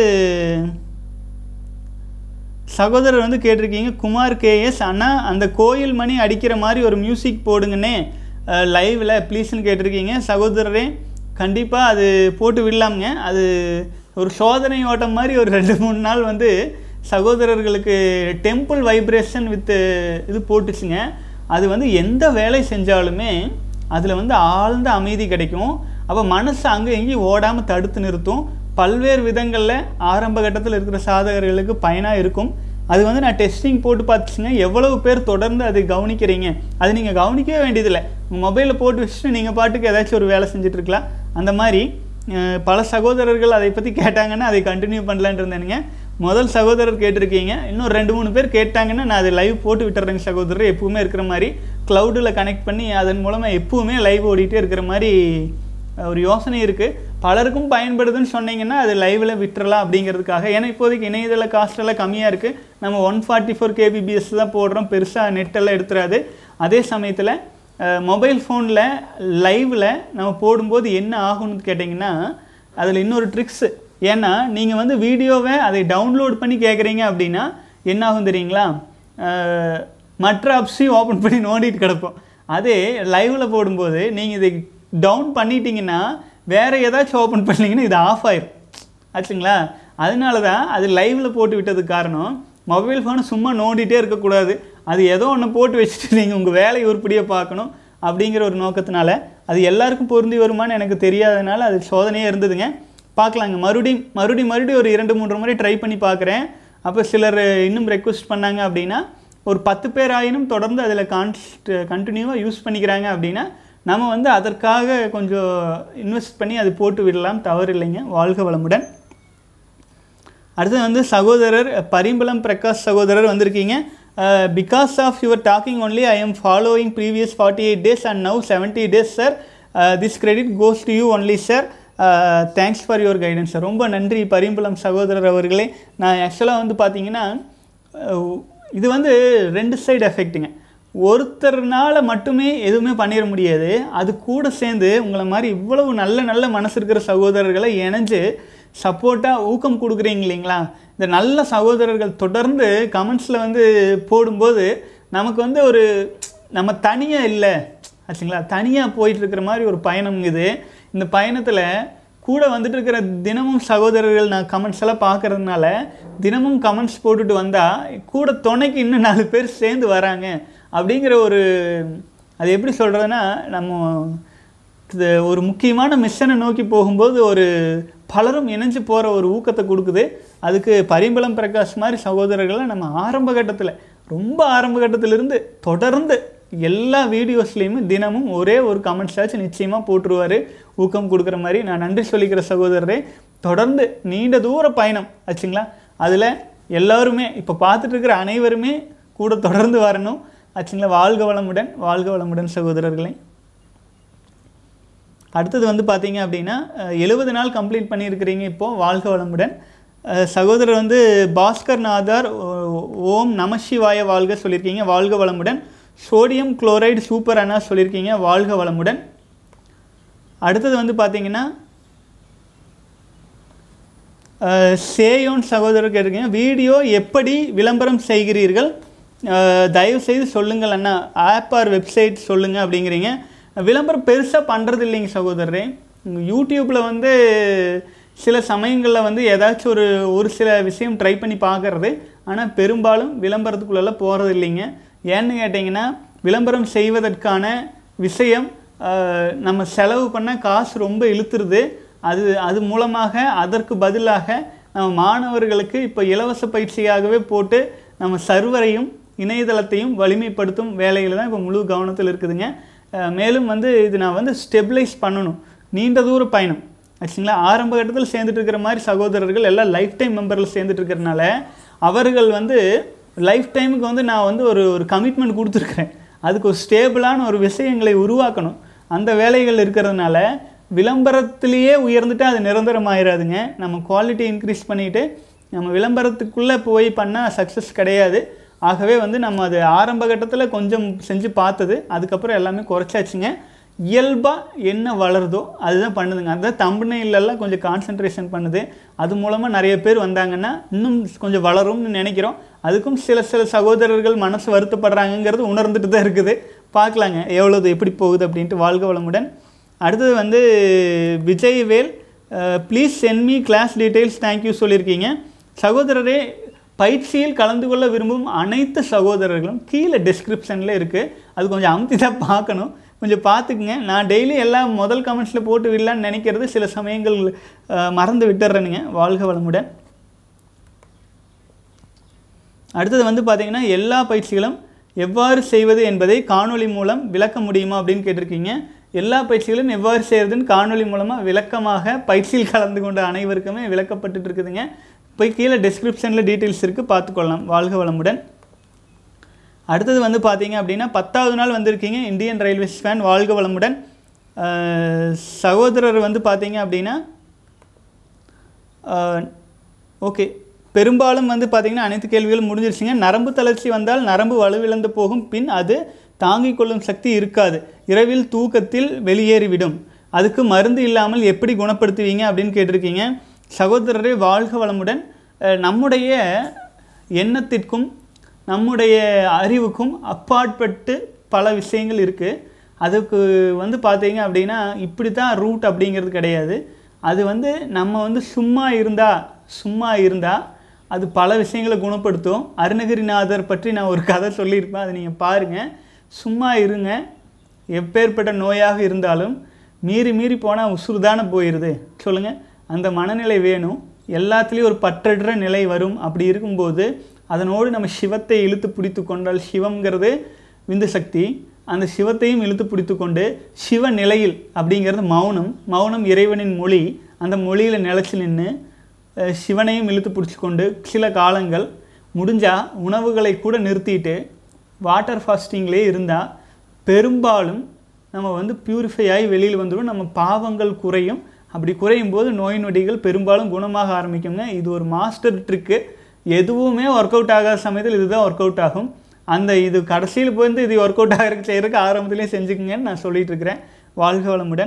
Speaker 1: சகோதரர் வந்து கேட்டிருக்கீங்க குமார் கேஎஸ் அண்ணா அந்த கோயில் மணி அடிக்கிற மாதிரி ஒரு மியூசிக் போடுங்கண்ணே லைவில் ப்ளீஸ்னு கேட்டிருக்கீங்க சகோதரரே கண்டிப்பாக அது போட்டு விடலாமுங்க அது ஒரு சோதனை ஓட்டம் மாதிரி ஒரு ரெண்டு மூணு நாள் வந்து சகோதரர்களுக்கு டெம்பிள் வைப்ரேஷன் வித் இது போட்டுச்சுங்க அது வந்து எந்த வேலை செஞ்சாலுமே அதில் வந்து ஆழ்ந்த அமைதி கிடைக்கும் அப்போ மனசு அங்கே எங்கேயும் ஓடாமல் தடுத்து நிறுத்தும் பல்வேறு விதங்களில் ஆரம்ப கட்டத்தில் இருக்கிற சாதகர்களுக்கு பயனாக இருக்கும் அது வந்து நான் டெஸ்டிங் போட்டு பார்த்துச்சுங்க எவ்வளவு பேர் தொடர்ந்து அதை கவனிக்கிறீங்க அது நீங்கள் கவனிக்கவே வேண்டியதில்லை உங்கள் மொபைலில் போட்டு வச்சுட்டு நீங்கள் பாட்டுக்கு ஏதாச்சும் ஒரு வேலை செஞ்சுட்டு இருக்கலாம் அந்த மாதிரி அஹ், பல சகோதரர்கள் அதை பற்றி கேட்டாங்கன்னா அதை கண்டினியூ பண்ணலான்னு இருந்தேனுங்க முதல் சகோதரர் கேட்டிருக்கீங்க இன்னும் ரெண்டு மூணு பேர் கேட்டாங்கன்னா நான் அதை லைவ் போட்டு விட்டுறேங்க சகோதரர் எப்பவுமே இருக்கிற மாதிரி க்ளவுடில் கனெக்ட் பண்ணி அதன் மூலமாக எப்பவுமே லைவ் ஓடிட்டே இருக்கிற மாதிரி அஹ், ஒரு யோசனை இருக்குது பலருக்கும் பயன்படுதுன்னு சொன்னீங்கன்னா அது லைவில் விட்டுறலாம் அப்படிங்கிறதுக்காக ஏன்னா இப்போதைக்கு இணையதள காஸ்ட் எல்லாம் கம்மியாக இருக்குது நம்ம ஒன் ஃபார்ட்டி ஃபோர் கேபிபிஎஸ் தான் போடுறோம் பெருசாக நெட்டெல்லாம் எடுத்துறாது அதே சமயத்தில் மொபைல் ஃபோனில் லைவில் நம்ம போடும்போது என்ன ஆகும்னு கேட்டிங்கன்னா அதில் இன்னொரு ட்ரிக்ஸு ஏன்னா நீங்கள் வந்து வீடியோவை அதை டவுன்லோட் பண்ணி கேட்குறீங்க அப்படின்னா என்ன ஆகும் தெரியுங்களா அஹ், மற்ற ஆப்ஸையும் ஓப்பன் பண்ணி நோண்டிட்டு கிடப்போம் அதே லைவில் போடும்போது நீங்கள் இதை டவுன் பண்ணிட்டீங்கன்னா வேறு ஏதாச்சும் ஓப்பன் பண்ணீங்கன்னா இது ஆஃப் ஆயிரும் ஆச்சுங்களா அதனால தான் அது லைவில் போட்டு விட்டதுக்கு காரணம் மொபைல் ஃபோனை சும்மா நோண்டிகிட்டே இருக்கக்கூடாது அது ஏதோ ஒன்று போட்டு வச்சுட்டு நீங்கள் உங்கள் வேலையை உருப்படியாக பார்க்கணும் அப்படிங்கிற ஒரு நோக்கத்தினால அது எல்லாருக்கும் பொருந்தி வருமான்னு எனக்கு தெரியாதனால அது சோதனையே இருந்ததுங்க பார்க்கலாங்க மறுபடியும் மறுபடியும் மறுபடியும் ஒரு இரண்டு மூன்று முறை ட்ரை பண்ணி பார்க்குறேன் அப்போ சிலர் இன்னும் ரெக்வஸ்ட் பண்ணாங்க அப்படின்னா ஒரு பத்து பேர் ஆயினும் தொடர்ந்து அதில் கான்ஸ்ட் கண்டினியூவாக யூஸ் பண்ணிக்கிறாங்க அப்படின்னா நம்ம வந்து அதற்காக கொஞ்சம் இன்வெஸ்ட் பண்ணி அது போட்டு விடலாம் தவறு இல்லைங்க வாழ்க வளமுடன் அடுத்து வந்து சகோதரர் பரிம்பளம் பிரகாஷ் சகோதரர் வந்திருக்கீங்க because of your talking only I am following previous forty eight days and now seventy days sir this credit goes to you only sir thanks for your guidance sir ரொம்ப நன்றி பரிம்பளம் சகோதரர் அவர்களே நான் ஆக்சுவலாக வந்து பார்த்தீங்கன்னா அஹ், இது வந்து ரெண்டு சைடு எஃபெக்ட்டுங்க ஒருத்தர்னால மட்டுமே எதுவுமே பண்ணிட முடியாது அது கூட சேர்ந்து உங்களை மாதிரி இவ்வளவு நல்ல நல்ல மனசு இருக்கிற சகோதரர்களை இணைஞ்சு சப்போர்ட்டாக ஊக்கம் கொடுக்குறீங்க இல்லைங்களா இந்த நல்ல சகோதரர்கள் தொடர்ந்து கமெண்ட்ஸில் வந்து போடும்போது நமக்கு வந்து ஒரு நம்ம தனியாக இல்லை ஆச்சுங்களா தனியாக போயிட்டு இருக்கிற மாதிரி ஒரு பயணம் இது இந்த பயணத்தில் கூட வந்துட்டு இருக்கிற தினமும் சகோதரர்கள் நான் கமெண்ட்ஸ் எல்லாம் பார்க்கறதுனால தினமும் கமெண்ட்ஸ் போட்டுட்டு வந்தால் கூட துணைக்கு இன்னும் நாலு பேர் சேர்ந்து வராங்க அப்படிங்கிற ஒரு அது எப்படி சொல்கிறதுனா நம்ம இது ஒரு முக்கியமான மிஷனை நோக்கி போகும்போது ஒரு பலரும் இணைஞ்சு போகிற ஒரு ஊக்கத்தை கொடுக்குது அதுக்கு பரிம்பளம் பிரகாஷ் மாதிரி சகோதரர்களை நம்ம ஆரம்ப கட்டத்தில் ரொம்ப ஆரம்ப கட்டத்திலிருந்து தொடர்ந்து எல்லா வீடியோஸ்லேயுமே தினமும் ஒரே ஒரு கமெண்ட்ஸ் ஆச்சு நிச்சயமாக போட்டுருவார் ஊக்கம் கொடுக்குற மாதிரி நான் நன்றி சொல்லிக்கிற சகோதரரே தொடர்ந்து நீண்ட தூர பயணம் ஆச்சுங்களா அதில் எல்லாருமே இப்போ பார்த்துட்டு இருக்கிற அனைவருமே கூட தொடர்ந்து வரணும் ஆச்சுங்களா வாழ்க வளமுடன் வாழ்க வளமுடன் சகோதரர்களே அடுத்தது வந்து பார்த்தீங்க அப்படின்னா எழுபது நாள் கம்ப்ளீட் பண்ணியிருக்கிறீங்க இப்போது வாழ்க வளமுடன் அஹ், சகோதரர் வந்து பாஸ்கர் நாதார் ஓ- ஓம் நம சிவாய வாழ்க சொல்லியிருக்கீங்க வாழ்க வளமுடன் சோடியம் குளோரைடு சூப்பர் அண்ணா சொல்லியிருக்கீங்க வாழ்க வளமுடன் அடுத்தது வந்து பார்த்தீங்கன்னா அஹ், சேயோன் சகோதரர் கேட்டிருக்கீங்க வீடியோ எப்படி விளம்பரம் செய்கிறீர்கள் அஹ், தயவு செய்து சொல்லுங்கள் அண்ணா ஆப் ஆர் வெப்சைட் சொல்லுங்கள் அப்படிங்கிறீங்க விளம்பரம் பெருசாக பண்ணுறது இல்லைங்க சகோதரரே யூடியூப்பில் வந்து சில சமயங்களில் வந்து ஏதாச்சும் ஒரு ஒரு சில விஷயம் ட்ரை பண்ணி பார்க்கறது ஆனால் பெரும்பாலும் விளம்பரத்துக்குள்ளெல்லாம் போகிறது இல்லைங்க ஏன்னு கேட்டிங்கன்னா விளம்பரம் செய்வதற்கான விஷயம் அஹ், நம்ம செலவு பண்ண காசு ரொம்ப இழுத்துருது அது அது மூலமாக அதற்கு பதிலாக நம்ம மாணவர்களுக்கு இப்போ இலவச பயிற்சியாகவே போட்டு நம்ம சர்வரையும் இணையதளத்தையும் வலிமைப்படுத்தும் வேலையில் தான் இப்போ முழு கவனத்தில் இருக்குதுங்க அஹ், மேலும் வந்து இது நான் வந்து ஸ்டெபிளைஸ் பண்ணணும் நீண்ட தூர பயணம் ஆச்சுங்களா ஆரம்ப கட்டத்தில் சேர்ந்துட்டு இருக்கிற மாதிரி சகோதரர்கள் எல்லாம் லைஃப் டைம் மெம்பரில் சேர்ந்துட்டு இருக்கிறனால அவர்கள் வந்து லைஃப் டைமுக்கு வந்து நான் வந்து ஒரு ஒரு கமிட்மெண்ட் கொடுத்துருக்குறேன் அதுக்கு ஒரு ஸ்டேபிளான ஒரு விஷயங்களை உருவாக்கணும் அந்த வேலைகள் இருக்கிறதுனால விளம்பரத்திலேயே உயர்ந்துட்டு அது நிரந்தரமாயிராதுங்க நம்ம குவாலிட்டி இன்க்ரீஸ் பண்ணிட்டு நம்ம விளம்பரத்துக்குள்ளே போய் பண்ணால் சக்ஸஸ் கிடையாது ஆகவே வந்து நம்ம அது ஆரம்ப கட்டத்தில் கொஞ்சம் செஞ்சு பார்த்தது அதுக்கப்புறம் எல்லாமே குறைச்சாச்சுங்க இயல்பாக என்ன வளருதோ அதுதான் பண்ணுதுங்க அதுதான் தம்பனையிலெல்லாம் கொஞ்சம் கான்சென்ட்ரேஷன் பண்ணுது அது மூலமாக நிறைய பேர் வந்தாங்கன்னா இன்னும் கொஞ்சம் வளரும்னு நினைக்கிறோம் அதுக்கும் சில சில சகோதரர்கள் மனசு வருத்தப்படுறாங்கங்கிறது உணர்ந்துட்டு தான் இருக்குது பார்க்கலாங்க எவ்வளவு எப்படி போகுது அப்படின்ட்டு வாழ்க வளமுடன் அடுத்தது வந்து Vijayvel please send me class details thank you சொல்லியிருக்கீங்க சகோதரரே பயிற்சியில் கலந்து கொள்ள விரும்பும் அனைத்து சகோதரர்களும் கீழே டிஸ்கிரிப்ஷனில் இருக்குது அது கொஞ்சம் அமுத்தி தான் பார்க்கணும் கொஞ்சம் பார்த்துக்குங்க நான் டெய்லி எல்லாம் முதல் கமெண்ட்ஸில் போட்டு விடலான்னு நினைக்கிறது சில சமயங்கள் அஹ், மறந்து விட்டுறேனுங்க வாழ்க வளமுடன் அடுத்தது வந்து பார்த்தீங்கன்னா எல்லா பயிற்சிகளும் எவ்வாறு செய்வது என்பதை காணொளி மூலம் விளக்க முடியுமா அப்படின்னு கேட்டிருக்கீங்க எல்லா பயிற்சிகளும் எவ்வாறு செய்யறதுன்னு காணொளி மூலமாக விளக்கமாக பயிற்சியில் கலந்து கொண்ட அனைவருக்குமே விளக்கப்பட்டுட்டு இருக்குதுங்க போய் கீழே டிஸ்கிரிப்ஷனில் டீட்டெயில்ஸ் இருக்குது பார்த்துக்கொள்ளலாம் வாழ்க வளமுடன் அடுத்தது வந்து பார்த்தீங்க அப்படின்னா பத்தாவது நாள் வந்திருக்கீங்க இந்தியன் ரயில்வேஸ் ஃபேன் வாழ்க வளமுடன் அஹ், சகோதரர் வந்து பார்த்தீங்க அப்படின்னா ஓகே பெரும்பாலும் வந்து பார்த்தீங்கன்னா அனைத்து கேள்விகளும் முடிஞ்சிருச்சுங்க நரம்பு தளர்ச்சி வந்தால் நரம்பு வலுவிழந்து போகும் பின் அது தாங்கிக் கொள்ளும் சக்தி இருக்காது இரவில் தூக்கத்தில் வெளியேறிவிடும் அதுக்கு மருந்து இல்லாமல் எப்படி குணப்படுத்துவீங்க அப்படின்னு கேட்டிருக்கீங்க சகோதரரே வாழ்க வளமுடன் அஹ், நம்முடைய எண்ணத்திற்கும் நம்முடைய அறிவுக்கும் அப்பாற்பட்டு பல விஷயங்கள் இருக்குது அதுக்கு வந்து பார்த்தீங்க அப்படின்னா இப்படி தான் ரூட் அப்படிங்கிறது கிடையாது அது வந்து நம்ம வந்து சும்மா இருந்தா சும்மா இருந்தா அது பல விஷயங்களை குணப்படுத்தும் அருணகிரிநாதர் பற்றி நான் ஒரு கதை சொல்லியிருப்பேன் அதை நீங்கள் பாருங்கள் சும்மா இருங்க எப்பேற்பட்ட நோயாக இருந்தாலும் மீறி மீறி போனால் உசுறு தானே போயிடுது சொல்லுங்கள் அந்த மனநிலை வேணும் எல்லாத்துலேயும் ஒரு பற்றற்ற நிலை வரும் அப்படி இருக்கும்போது அதனோடு நம்ம சிவத்தை இழுத்து பிடித்து கொண்டால் சிவம்ங்கிறது விந்து சக்தி அந்த சிவத்தையும் இழுத்து பிடித்து கொண்டு சிவ நிலையில் அப்படிங்கிறது மௌனம் மௌனம் இறைவனின் மொழி அந்த மொழியில் நிலச்சி நின்று அஹ், சிவனையும் இழுத்து பிடிச்சி கொண்டு சில காலங்கள் முடிஞ்சால் உணவுகளை கூட நிறுத்திட்டு வாட்டர் ஃபாஸ்டிங்லேயே இருந்தால் பெரும்பாலும் நம்ம வந்து பியூரிஃபை ஆகி வெளியில் வந்துடும் நம்ம பாவங்கள் குறையும் அப்படி குறையும் போது நோய் நொடிகள் பெரும்பாலும் குணமாக ஆரம்பிக்குங்க இது ஒரு மாஸ்டர் ட்ரிக்கு எதுவுமே ஒர்க் அவுட் ஆகாத சமயத்தில் இதுதான் ஒர்க் அவுட் ஆகும் அந்த இது கடைசியில் போய் வந்து இது ஒர்க் அவுட் ஆகிறதுக்கு செய்கிறதுக்கு ஆரம்பத்திலே செஞ்சுக்குங்கன்னு நான் சொல்லிட்டு இருக்கிறேன் வாழ்க வளமுடன்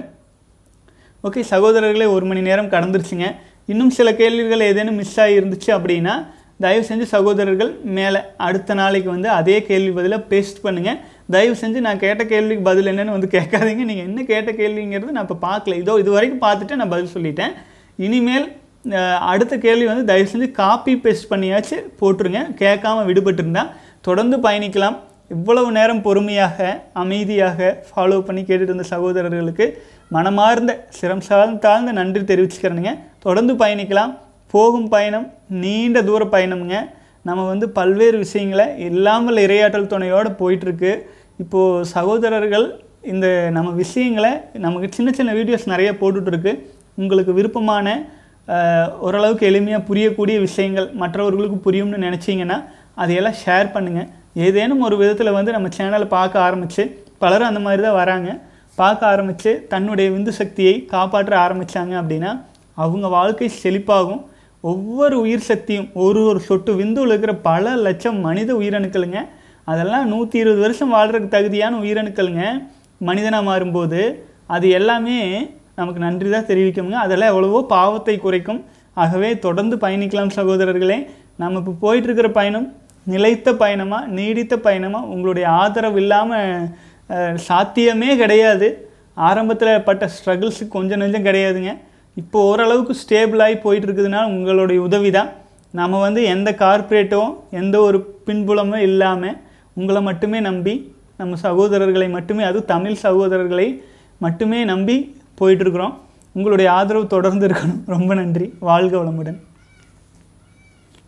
Speaker 1: ஓகே சகோதரர்களே ஒரு மணி நேரம் கடந்துருச்சுங்க இன்னும் சில கேள்விகள் ஏதேனும் மிஸ் ஆகி இருந்துச்சு அப்படின்னா தயவு செஞ்சு சகோதரர்கள் மேலே அடுத்த நாளைக்கு வந்து அதே கேள்வி பதிலாக பேஸ்ட் பண்ணுங்கள் தயவு செஞ்சு நான் கேட்ட கேள்விக்கு பதில் என்னன்னு வந்து கேட்காதீங்க நீங்கள் என்ன கேட்ட கேள்விங்கிறது நான் இப்போ பார்க்கல இதோ இது வரைக்கும் பார்த்துட்டு நான் பதில் சொல்லிட்டேன் இனிமேல் அஹ், அடுத்த கேள்வி வந்து தயவு செஞ்சு காப்பி பேஸ்ட் பண்ணியாச்சு போட்டுருங்க கேட்காம விடுபட்டிருந்தா தொடர்ந்து பயணிக்கலாம் இவ்வளவு நேரம் பொறுமையாக அமைதியாக ஃபாலோ பண்ணி கேட்டுட்டு இருந்த சகோதரர்களுக்கு மனமார்ந்த சிரம் சார்ந்த தாழ்ந்த நன்றி தெரிவிச்சுக்கிறேனுங்க தொடர்ந்து பயணிக்கலாம் போகும் பயணம் நீண்ட தூர பயணம்ங்க நம்ம வந்து பல்வேறு விஷயங்களை இல்லாமல் இரையாற்றல் துணையோடு போயிட்டுருக்கு இப்போது சகோதரர்கள் இந்த நம்ம விஷயங்களை நமக்கு சின்ன சின்ன வீடியோஸ் நிறைய போட்டுட்ருக்கு உங்களுக்கு விருப்பமான அஹ், ஓரளவுக்கு எளிமையாக புரியக்கூடிய விஷயங்கள் மற்றவர்களுக்கு புரியும்னு நினச்சிங்கன்னா அதையெல்லாம் ஷேர் பண்ணுங்கள் ஏதேனும் ஒரு விதத்தில் வந்து நம்ம சேனலை பார்க்க ஆரம்பித்து பலரும் அந்த மாதிரி தான் வராங்க பார்க்க ஆரம்பித்து தன்னுடைய விந்து சக்தியை காப்பாற்ற ஆரம்பித்தாங்க அப்படின்னா அவங்க வாழ்க்கை செழிப்பாகும் ஒவ்வொரு உயிர் சக்தியும் ஒரு ஒரு சொட்டு விந்துவில் இருக்கிற பல லட்சம் மனித உயிரணுக்களுங்க அதெல்லாம் நூற்றி இருபது வருஷம் வாழ்கிறதுக்கு தகுதியான உயிரணுக்களுங்க மனிதனாக மாறும்போது அது எல்லாமே நமக்கு நன்றி தான் தெரிவிக்குங்க அதெல்லாம் எவ்வளவோ பாவத்தை குறைக்கும் ஆகவே தொடர்ந்து பயணிக்கலாம் சகோதரர்களே நாம் இப்போ போயிட்டுருக்கிற பயணம் நிலைத்த பயணமாக நீடித்த பயணமாக உங்களுடைய ஆதரவு இல்லாமல் சாத்தியமே கிடையாது ஆரம்பத்தில் பட்ட ஸ்ட்ரகிள்ஸு கொஞ்சம் நெஞ்சம் கிடையாதுங்க இப்போ ஓரளவுக்கு ஸ்டேபிளாகி போயிட்டு இருக்குதுன்னா உங்களுடைய உதவி தான் நாம் வந்து எந்த கார்ப்பரேட்டோ எந்த ஒரு பின்புலமும் இல்லாமல் உங்களை மட்டுமே நம்பி நம்ம சகோதரர்களை மட்டுமே அதுவும் தமிழ் சகோதரர்களை மட்டுமே நம்பி போயிட்டுருக்குறோம் உங்களுடைய ஆதரவு தொடர்ந்து இருக்கணும் ரொம்ப நன்றி வாழ்க வளமுடன்